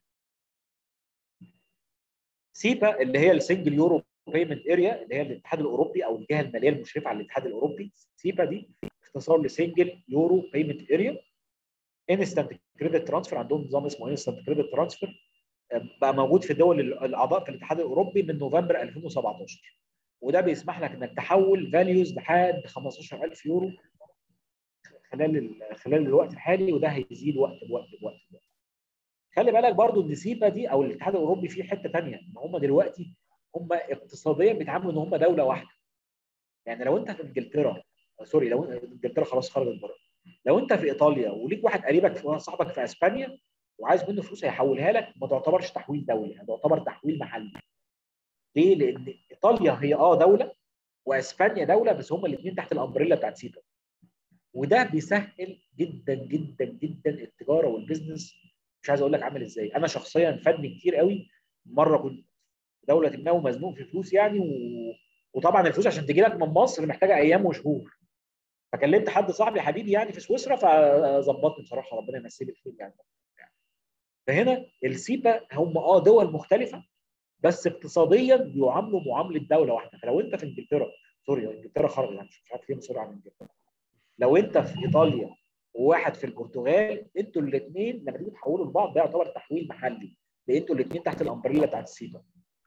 سيبا اللي هي السنجل يورو بيمنت اريا اللي هي الاتحاد الاوروبي او الجهه الماليه المشرفه على الاتحاد الاوروبي سيبا دي اختصار لسنجل يورو بيمنت اريا انستنت كريدت ترانسفير عندهم نظام اسمه انستنت كريدت ترانسفير بقى موجود في الدول الاعضاء في الاتحاد الاوروبي من نوفمبر 2017 وده بيسمح لك انك تحول فاليوز لحد 15000 يورو خلال ال- خلال الوقت الحالي وده هيزيد وقت بوقت بوقت بوقت. خلي بالك برضو ان سيبا دي او الاتحاد الاوروبي فيه حته ثانيه ان هم دلوقتي هم اقتصاديا بيتعاملوا ان هم دوله واحده. يعني لو انت في انجلترا سوري لو انجلترا خلاص خرجت بره. لو انت في ايطاليا وليك واحد قريبك في صاحبك في اسبانيا وعايز منه فلوس هيحولها لك ما تعتبرش تحويل دولي هتعتبر تحويل محلي. ليه؟ لان ايطاليا هي اه دوله واسبانيا دوله بس هما الاثنين تحت الامبريلا بتاعت سيبا. وده بيسهل جدا جدا جدا التجاره والبزنس مش عايز اقول لك عامل ازاي انا شخصيا فادني كتير قوي مره كنت في دوله ما ومزنوق في فلوس يعني و... وطبعا الفلوس عشان تجي لك من مصر محتاجه ايام وشهور فكلمت حد صاحبي حبيبي يعني في سويسرا فظبطني بصراحه ربنا يمسيه بالخير يعني فهنا السيبا هم اه دول مختلفه بس اقتصاديا بيعاملوا معامله دوله واحده فلو انت في انجلترا سوري انجلترا خرجت يعني مش عارف ليه مصر عن انجلترا لو انت في ايطاليا وواحد في البرتغال انتوا الاثنين لما تيجوا تحولوا لبعض ده يعتبر تحويل محلي لان انتوا الاثنين تحت الامبريلا بتاعت السيبا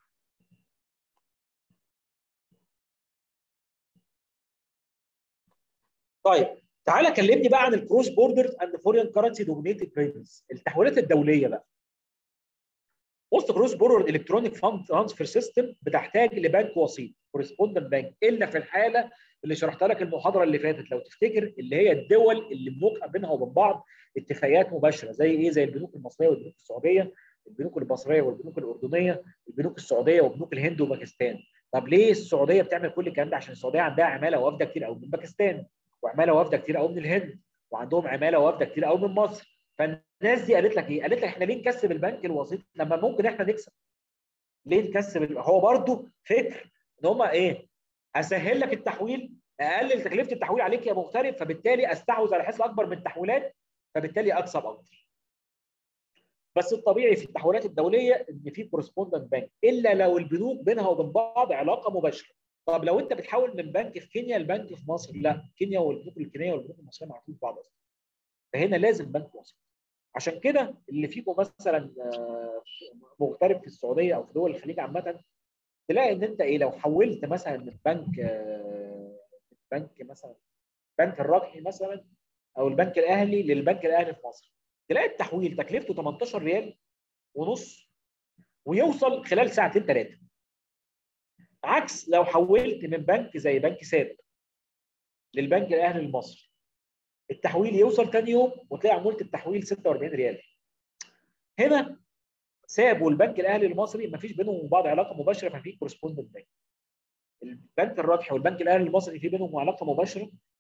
طيب تعالى كلمني بقى عن الكروس بوردرز اند فورين كرنسي دومينيتد بيمنتس التحويلات الدوليه بقى وسط كروس بورر الكترونيك فاند ترانسفير سيستم بتحتاج لبنك وسيط كورسبوندنت بنك الا في الحاله اللي شرحتها لك المحاضره اللي فاتت لو تفتكر اللي هي الدول اللي بنوقع بينها وبين بعض اتفاقيات مباشره زي ايه زي البنوك المصريه والبنوك السعوديه البنوك البصريه والبنوك الاردنيه البنوك السعوديه وبنوك الهند وباكستان طب ليه السعوديه بتعمل كل الكلام ده عشان السعوديه عندها عماله وافده كتير قوي من باكستان وعماله وافده كتير قوي من الهند وعندهم عماله وافده كتير قوي من مصر فالناس دي قالت لك ايه؟ قالت لك احنا ليه نكسب البنك الوسيط لما ممكن احنا نكسب؟ ليه نكسب ال- هو برضو فكر ان هم ايه؟ اسهل لك التحويل اقلل تكلفه التحويل عليك يا مغترب فبالتالي استحوذ على حصه اكبر من التحويلات فبالتالي اكسب اكتر. بس الطبيعي في التحويلات الدوليه ان في كورسبوندنت بنك الا لو البنوك بينها وبين بعض علاقه مباشره. طب لو انت بتحول من بنك في كينيا لبنك في مصر لا كينيا والبنوك الكينيه والبنوك المصريه معروفين ببعض اصلا. فهنا لازم بنك وسيط. عشان كده اللي فيكم مثلا آه، مغترب في السعوديه او في دول الخليج عامه تلاقي ان انت ايه لو حولت مثلا من بنك آه، من بنك مثلا بنك الرقمي مثلا او البنك الاهلي للبنك الاهلي في مصر تلاقي التحويل تكلفته 18 ريال ونص ويوصل خلال ساعتين ثلاثه عكس لو حولت من بنك زي بنك ساب للبنك الاهلي المصري التحويل يوصل ثاني يوم وتلاقي عموله التحويل 46 ريال هنا ساب والبنك الاهلي المصري ما فيش بينهم وبين بعض علاقه مباشره ففي كورسبوندنت بنك البنك الراجحي والبنك الاهلي المصري في بينهم علاقه مباشره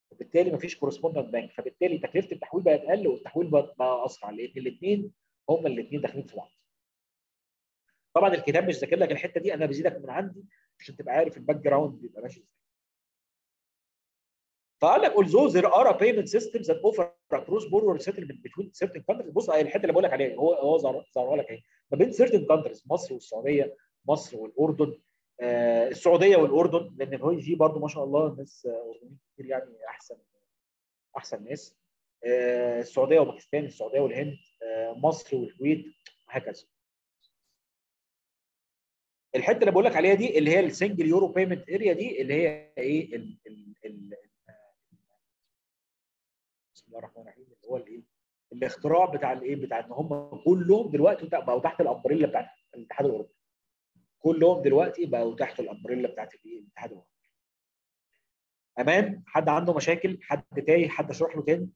وبالتالي مفيش كورسبوندنت بانك فبالتالي تكلفه التحويل بقت اقل والتحويل بقى بقى اسرع لان الاثنين هما الاثنين داخلين في بعض. طبعا الكتاب مش ذاكر لك الحته دي انا بزيدك من عندي عشان تبقى عارف الباك جراوند بيبقى ماشي ازاي. فقال لك although there are a payment systems that offer a cross border settlement between certain countries بص هي الحته اللي بقول لك عليها هو هو ظهرها لك اهي ما بين certain countries مصر والسعوديه مصر والاردن آه السعوديه والاردن لان هو في برضه ما شاء الله ناس اردنيين كتير يعني احسن احسن ناس آه السعوديه وباكستان السعوديه والهند آه مصر والكويت وهكذا الحته اللي بقول لك عليها دي اللي هي السنجل يورو بيمنت اريا دي اللي هي ايه ال ال ال بسم الله الرحمن الرحيم اللي هو الايه الاختراع بتاع الايه بتاع ان هم كلهم دلوقتي بقوا تحت الامبريلا بتاعت الاتحاد الاوروبي كلهم دلوقتي بقوا تحت الامبريلا بتاعت الايه الاتحاد الاوروبي تمام حد عنده مشاكل حد تايه حد اشرح له تاني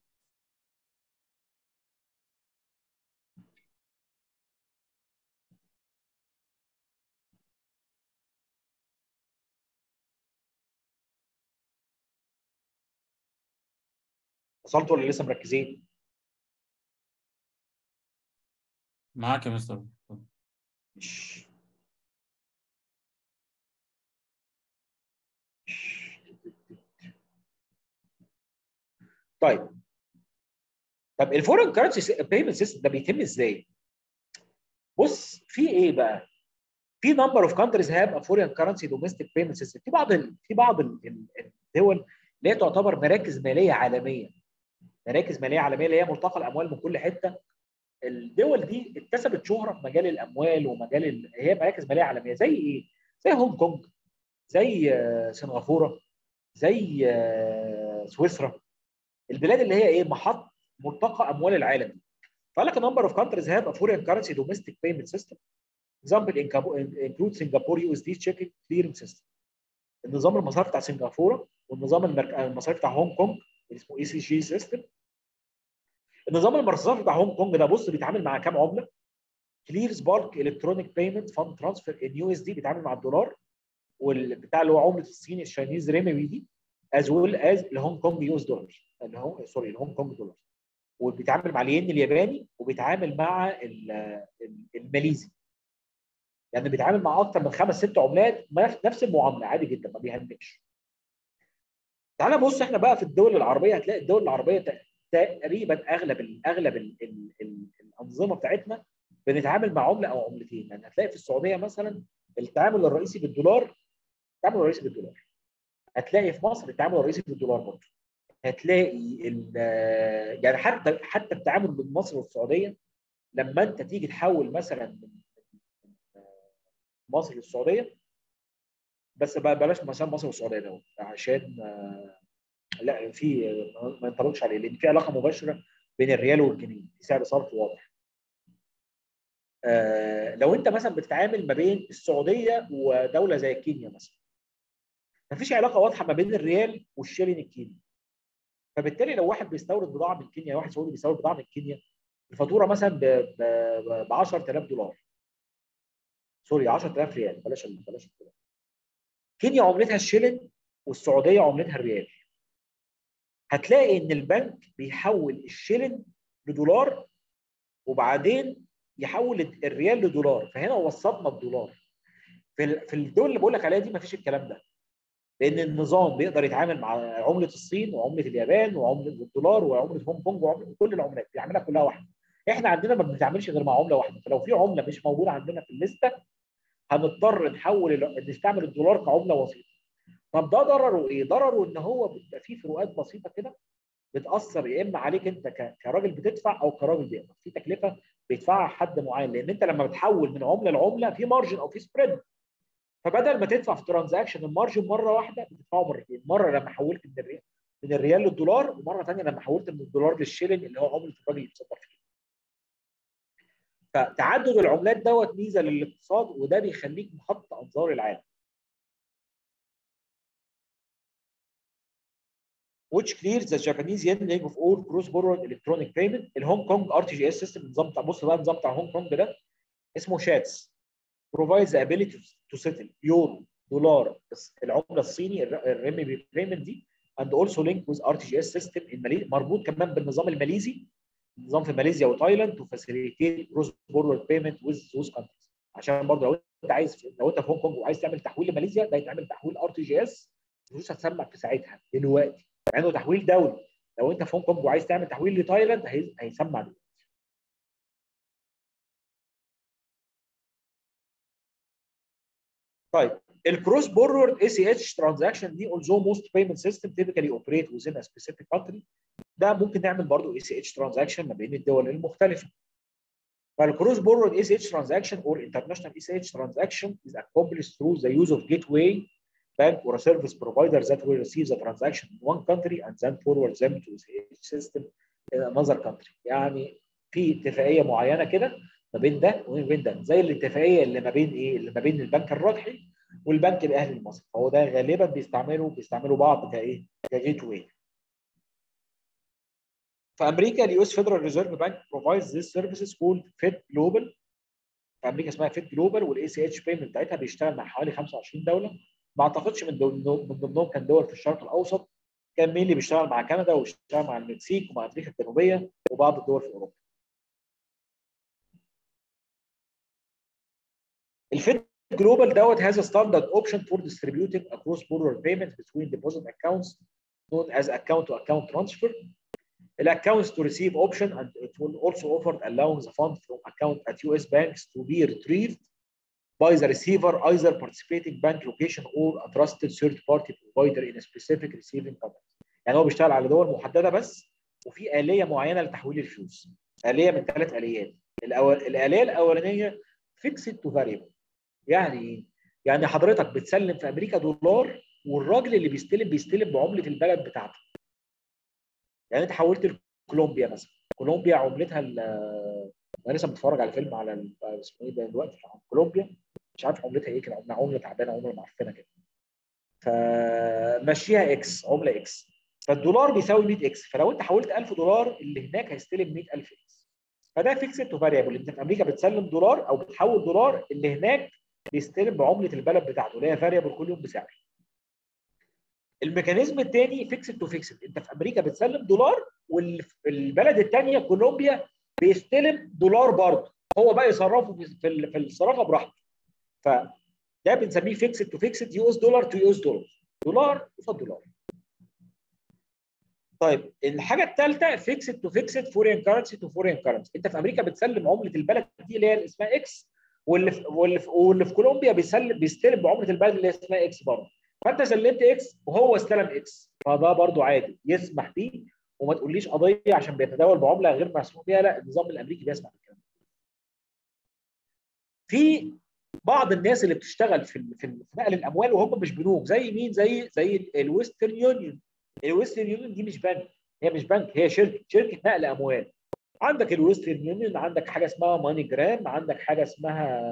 وصلتوا ولا لسه مركزين؟ معاك يا مستر مش طيب طب الفورن كارنسي بيمنت سيستم ده بيتم ازاي؟ بص في ايه بقى؟ في نمبر اوف كانتريز هاف ا فورين كارنسي دوميستيك بيمنت سيستم في بعض ال في بعض ال الدول اللي هي تعتبر مراكز ماليه عالميه مراكز ماليه عالميه اللي هي ملتقى الاموال من كل حته الدول دي اكتسبت شهره في مجال الاموال ومجال ال... هي مراكز ماليه عالميه زي ايه؟ زي هونج كونج زي سنغافوره زي سويسرا البلاد اللي هي ايه محط ملتقى اموال العالم فقال لك نمبر اوف كانتريز هاف ا فورين كارنسي دوميستيك بيمنت سيستم example include Singapore USD checking clearing system النظام المصارف بتاع سنغافوره والنظام المرك... المصارف بتاع هونج كونج اللي اسمه اي سي جي سيستم النظام المصرفي بتاع هونج كونج ده بص بيتعامل مع كام عمله كليرز بالك الكترونيك بيمنت فاند ترانسفير ان يو اس دي بيتعامل مع الدولار والبتاع اللي هو عمله الصين الشاينيز ريمي دي از ويل از الهونج كونج يو اس دولار اللي هو سوري الهونج كونج دولار وبيتعامل مع الين الياباني وبيتعامل مع الماليزي يعني بيتعامل مع اكثر من خمس ست عملات نفس المعامله عادي جدا ما بيهنكش تعال بص احنا بقى في الدول العربيه هتلاقي الدول العربيه تقريبا اغلب ال اغلب ال ال ال الانظمه بتاعتنا بنتعامل مع عمله او عملتين يعني هتلاقي في السعوديه مثلا التعامل الرئيسي بالدولار التعامل الرئيسي بالدولار هتلاقي في مصر التعامل الرئيسي بالدولار برضه هتلاقي يعني حتى حتى التعامل بين مصر والسعوديه لما انت تيجي تحول مثلا من مصر للسعوديه بس بلاش مثلا مصر والسعوديه دوت عشان لا في ما ينطبقش عليه لان في علاقه مباشره بين الريال والجنيه في سعر صرف واضح. آه لو انت مثلا بتتعامل ما بين السعوديه ودوله زي كينيا مثلا ما فيش علاقه واضحه ما بين الريال والشيلين الكيني. فبالتالي لو واحد بيستورد بضاعه من كينيا واحد سعودي بيستورد بضاعه من كينيا الفاتوره مثلا ب 10000 دولار. سوري 10000 ريال بلاش بلاش الدولار. كينيا عملتها الشيلين والسعوديه عملتها الريال. هتلاقي ان البنك بيحول الشيلين لدولار وبعدين يحول الريال لدولار فهنا وسطنا الدولار في في الدول اللي بقول لك عليها دي ما فيش الكلام ده لان النظام بيقدر يتعامل مع عمله الصين وعمله اليابان وعمله الدولار وعمله هونج كونج وعمله كل العملات بيعملها كلها واحده احنا عندنا ما بنتعاملش غير مع عمله واحده فلو في عمله مش موجوده عندنا في الليسته هنضطر نحول نستعمل الدولار كعمله وسيطه طب ده ضرره ايه؟ ضرره ان هو بيبقى فيه فروقات بسيطه كده بتاثر يا اما عليك انت كراجل بتدفع او كراجل بيقبض في تكلفه بيدفعها حد معين لان انت لما بتحول من عمله لعمله في مارجن او في سبريد فبدل ما تدفع في ترانزاكشن المارجن مره واحده بتدفعه مرتين مره لما حولت من الريال من الريال للدولار ومره ثانيه لما حولت من الدولار للشيلين اللي هو عمله الراجل اللي بيتصدر فيه فتعدد العملات دوت ميزه للاقتصاد وده بيخليك محط انظار العالم which clears the Japanese yen leg of all cross-border electronic payment الهونج كونج ار تي جي اس سيستم النظام بتاع بص بقى النظام بتاع هونج كونج ده اسمه شاتس provides the ability to settle يورو دولار العمله الصيني الريمي بيمنت دي and also linked with RTGS system in Malaysia مربوط كمان بالنظام الماليزي نظام في ماليزيا وتايلاند to facilitate cross border payment with those countries عشان برضه لو انت عايز لو انت في هونج كونج وعايز تعمل تحويل لماليزيا ده يتعمل تحويل ار تي جي اس الفلوس هتسمع في ساعتها دلوقتي مع انه تحويل دولي لو انت في هونج كونج وعايز تعمل تحويل لتايلاند هي- هيسمع دلوقتي طيب الكروس بورد اي سي اتش ترانزاكشن دي although most payment system typically operate within a specific country ده ممكن نعمل برضه اي سي اتش ترانزاكشن ما بين الدول المختلفه فالكروس بورد اي سي اتش ترانزاكشن or international اي سي اتش transaction is accomplished through the use of gateway bank or a service provider that will receive the transaction in one country and then forward them to the system in another country يعني في اتفاقيه معينه كده ما بين ده وما بين ده زي الاتفاقيه اللي ما بين ايه اللي ما بين البنك الربحي والبنك الاهلي المصري فهو ده غالبا بيستعملوا بيستعملوا بعض كايه كجيت واي في امريكا اليو اس فيدرال ريزيرف بانك provides these services called فيد جلوبال في امريكا اسمها فيد جلوبال والاي سي اتش بيمنت بتاعتها بيشتغل مع حوالي 25 دوله ما اعتقدش من ضمنهم من ضمنهم كان دول في الشرق الاوسط كان مين اللي بيشتغل مع كندا وبيشتغل مع المكسيك ومع امريكا الجنوبيه وبعض الدول في اوروبا. الفيد جلوبال دوت has a standard option for distributing a cross-border payment between deposit accounts known as account-to-account transfer. Accounts to receive option and it will also offer allowing the fund from account at US banks to be retrieved by the receiver either participating bank location or a trusted third party provider in a specific receiving country. يعني هو بيشتغل على دول محدده بس وفي آلية معينة لتحويل الفلوس. آلية من ثلاث آليات. الأول الآلية الأولانية fixed to variable. يعني ايه؟ يعني حضرتك بتسلم في امريكا دولار والراجل اللي بيستلم بيستلم بعمله البلد بتاعته. يعني انت حولت لكولومبيا مثلا، كولومبيا عملتها انا لسه بتفرج على فيلم على ال- اسمه ايه ده دلوقتي عن كولومبيا مش عارف عملتها ايه كده عمله عمله تعبانه عمله معفنه كده. فمشيها اكس عمله اكس فالدولار بيساوي 100 اكس فلو انت حولت 1000 دولار اللي هناك هيستلم 100000 اكس فده فيكسد تو فاريبل انت في امريكا بتسلم دولار او بتحول دولار اللي هناك بيستلم بعمله البلد بتاعته اللي هي فاريبل كل يوم بسعر الميكانيزم الثاني فيكسد تو فيكسد انت في امريكا بتسلم دولار والبلد الثانيه كولومبيا بيستلم دولار برضه هو بقى يصرفه في في في الصرافه براحته فده بنسميه فيكسد تو فيكسد يو اس دولار تو يو اس دولار دولار قصاد دولار طيب الحاجه الثالثه فيكسد تو فيكسد فورين كارنسي تو فورين كارنسي انت في امريكا بتسلم عمله البلد دي اللي هي اسمها اكس واللي في واللي في واللي في كولومبيا بيسلم بيستلم بعمله البلد اللي اسمها اكس برضه فانت سلمت اكس وهو استلم اكس فده برضه عادي يسمح بيه وما تقوليش قضيه عشان بيتداول بعمله غير مسموح بيها لا النظام الامريكي بيسمح بالكلام في بعض الناس اللي بتشتغل في في نقل الاموال وهم مش بنوك زي مين زي زي الويسترن يونيون الويسترن يونيون دي مش بنك هي مش بنك هي شركه شركه نقل اموال عندك الويسترن يونيون عندك حاجه اسمها ماني جرام عندك حاجه اسمها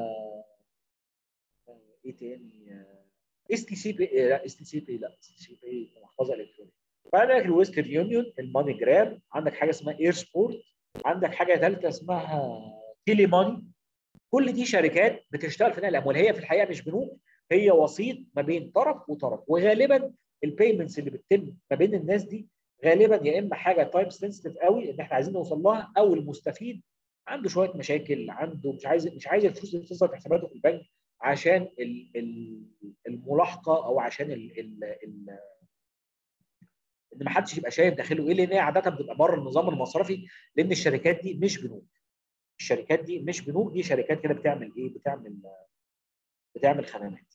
ايه تاني اس تي سي بي لا اس تي سي بي لا اس تي سي بي محفظه الكترونيه فعندك الويسترن يونيون الماني جرام عندك حاجه اسمها اير سبورت عندك حاجه ثالثه اسمها تيلي ماني كل دي شركات بتشتغل في نقل الاموال هي في الحقيقه مش بنوك هي وسيط ما بين طرف وطرف وغالبا البيمنتس اللي بتتم ما بين الناس دي غالبا يا اما حاجه تايم سنسيتيف قوي ان احنا عايزين نوصل لها او المستفيد عنده شويه مشاكل عنده مش عايز مش عايز الفلوس اللي تظهر في حساباته في البنك عشان الملاحقه او عشان ال ال ال ان ما حدش يبقى شايف داخله ايه لان هي عاده بتبقى بره النظام المصرفي لان الشركات دي مش بنوك الشركات دي مش بنوك دي شركات كده بتعمل ايه بتعمل بتعمل خدمات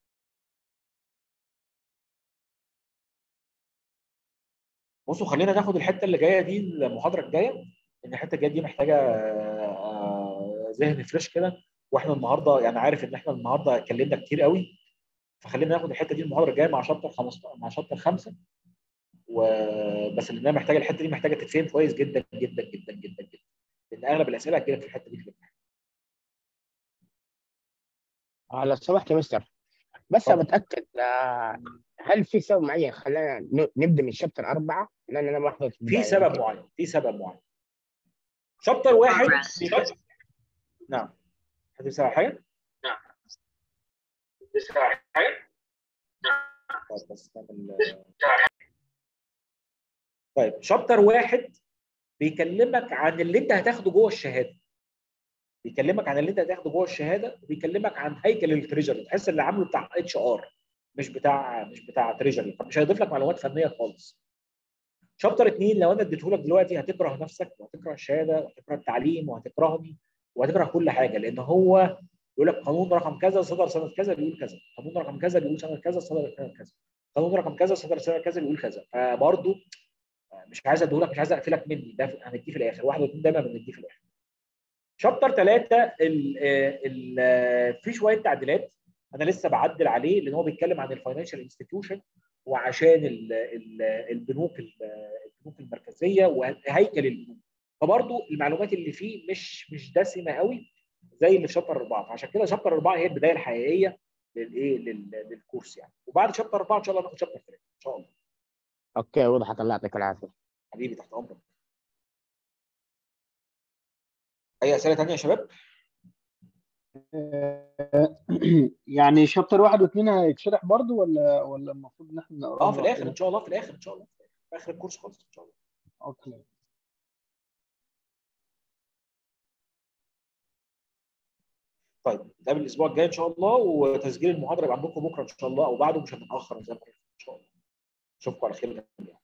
بصوا خلينا ناخد الحته اللي جايه دي المحاضره الجايه ان الحته الجايه دي محتاجه ذهن فريش كده واحنا النهارده يعني عارف ان احنا النهارده اتكلمنا كتير قوي فخلينا ناخد الحته دي المحاضره الجايه مع شابتر 15 مع شابتر 5 وبس لانها محتاجه الحته دي محتاجه تتفهم كويس جدا جدا جدا جدا جدا لان اغلب الاسئله هتجيلك في الحته دي في الامتحان آه لو سمحت يا مستر بس طبعا. بتاكد آه هل في سبب معين خلانا ن- نبدا من شابتر اربعه؟ لان انا ما حضرت في البداية. سبب معين في سبب معين شابتر واحد Progress. شابتر- نعم حد يسأل على حاجه؟ نعم حاجه؟ طيب بس نعمل طيب شابتر واحد بيكلمك عن اللي انت هتاخده جوه الشهاده بيكلمك عن اللي انت هتاخده جوه الشهاده وبيكلمك عن هيكل التريجري تحس اللي عامله بتاع اتش ار مش بتاع مش بتاع تريجري فمش هيضيف لك معلومات فنيه خالص شابتر اثنين لو انا اديته لك دلوقتي هتكره نفسك وهتكره الشهاده وهتكره التعليم وهتكرهني وهتكره كل حاجه لان هو يقول لك قانون رقم كذا صدر سنه كذا بيقول كذا قانون رقم كذا بيقول سنه كذا صدر سنه كذا قانون رقم كذا صدر سنه كذا بيقول كذا فبرضه مش عايز اديهولك مش عايز اقفلك مني ده هنديه في الاخر واحد واثنين دايما بنديه في الاخر شابتر ثلاثه في شويه تعديلات انا لسه بعدل عليه لان هو بيتكلم عن الفاينانشال انستتيوشن وعشان ال ال البنوك البنوك المركزيه وهيكل البنوك فبرضه المعلومات اللي فيه مش مش دسمه قوي زي اللي في شابتر اربعه فعشان كده شابتر اربعه هي البدايه الحقيقيه للايه للكورس يعني وبعد شابتر اربعه ان شاء الله ناخد شابتر ثلاثه ان شاء الله اوكي وضحت الله يعطيك العافيه حبيبي تحت امرك اي اسئله ثانيه يا شباب؟ يعني شابتر واحد واثنين هيتشرح برضه ولا ولا المفروض ان احنا نقراه اه في الاخر ان شاء الله في الاخر ان شاء الله في اخر الكورس خالص ان شاء الله اوكي طيب نتقابل الاسبوع الجاي ان شاء الله وتسجيل المحاضره يبقى عندكم بكره ان شاء الله او بعده مش هنتاخر زي ما قلت ان شاء الله اشوفكم على خير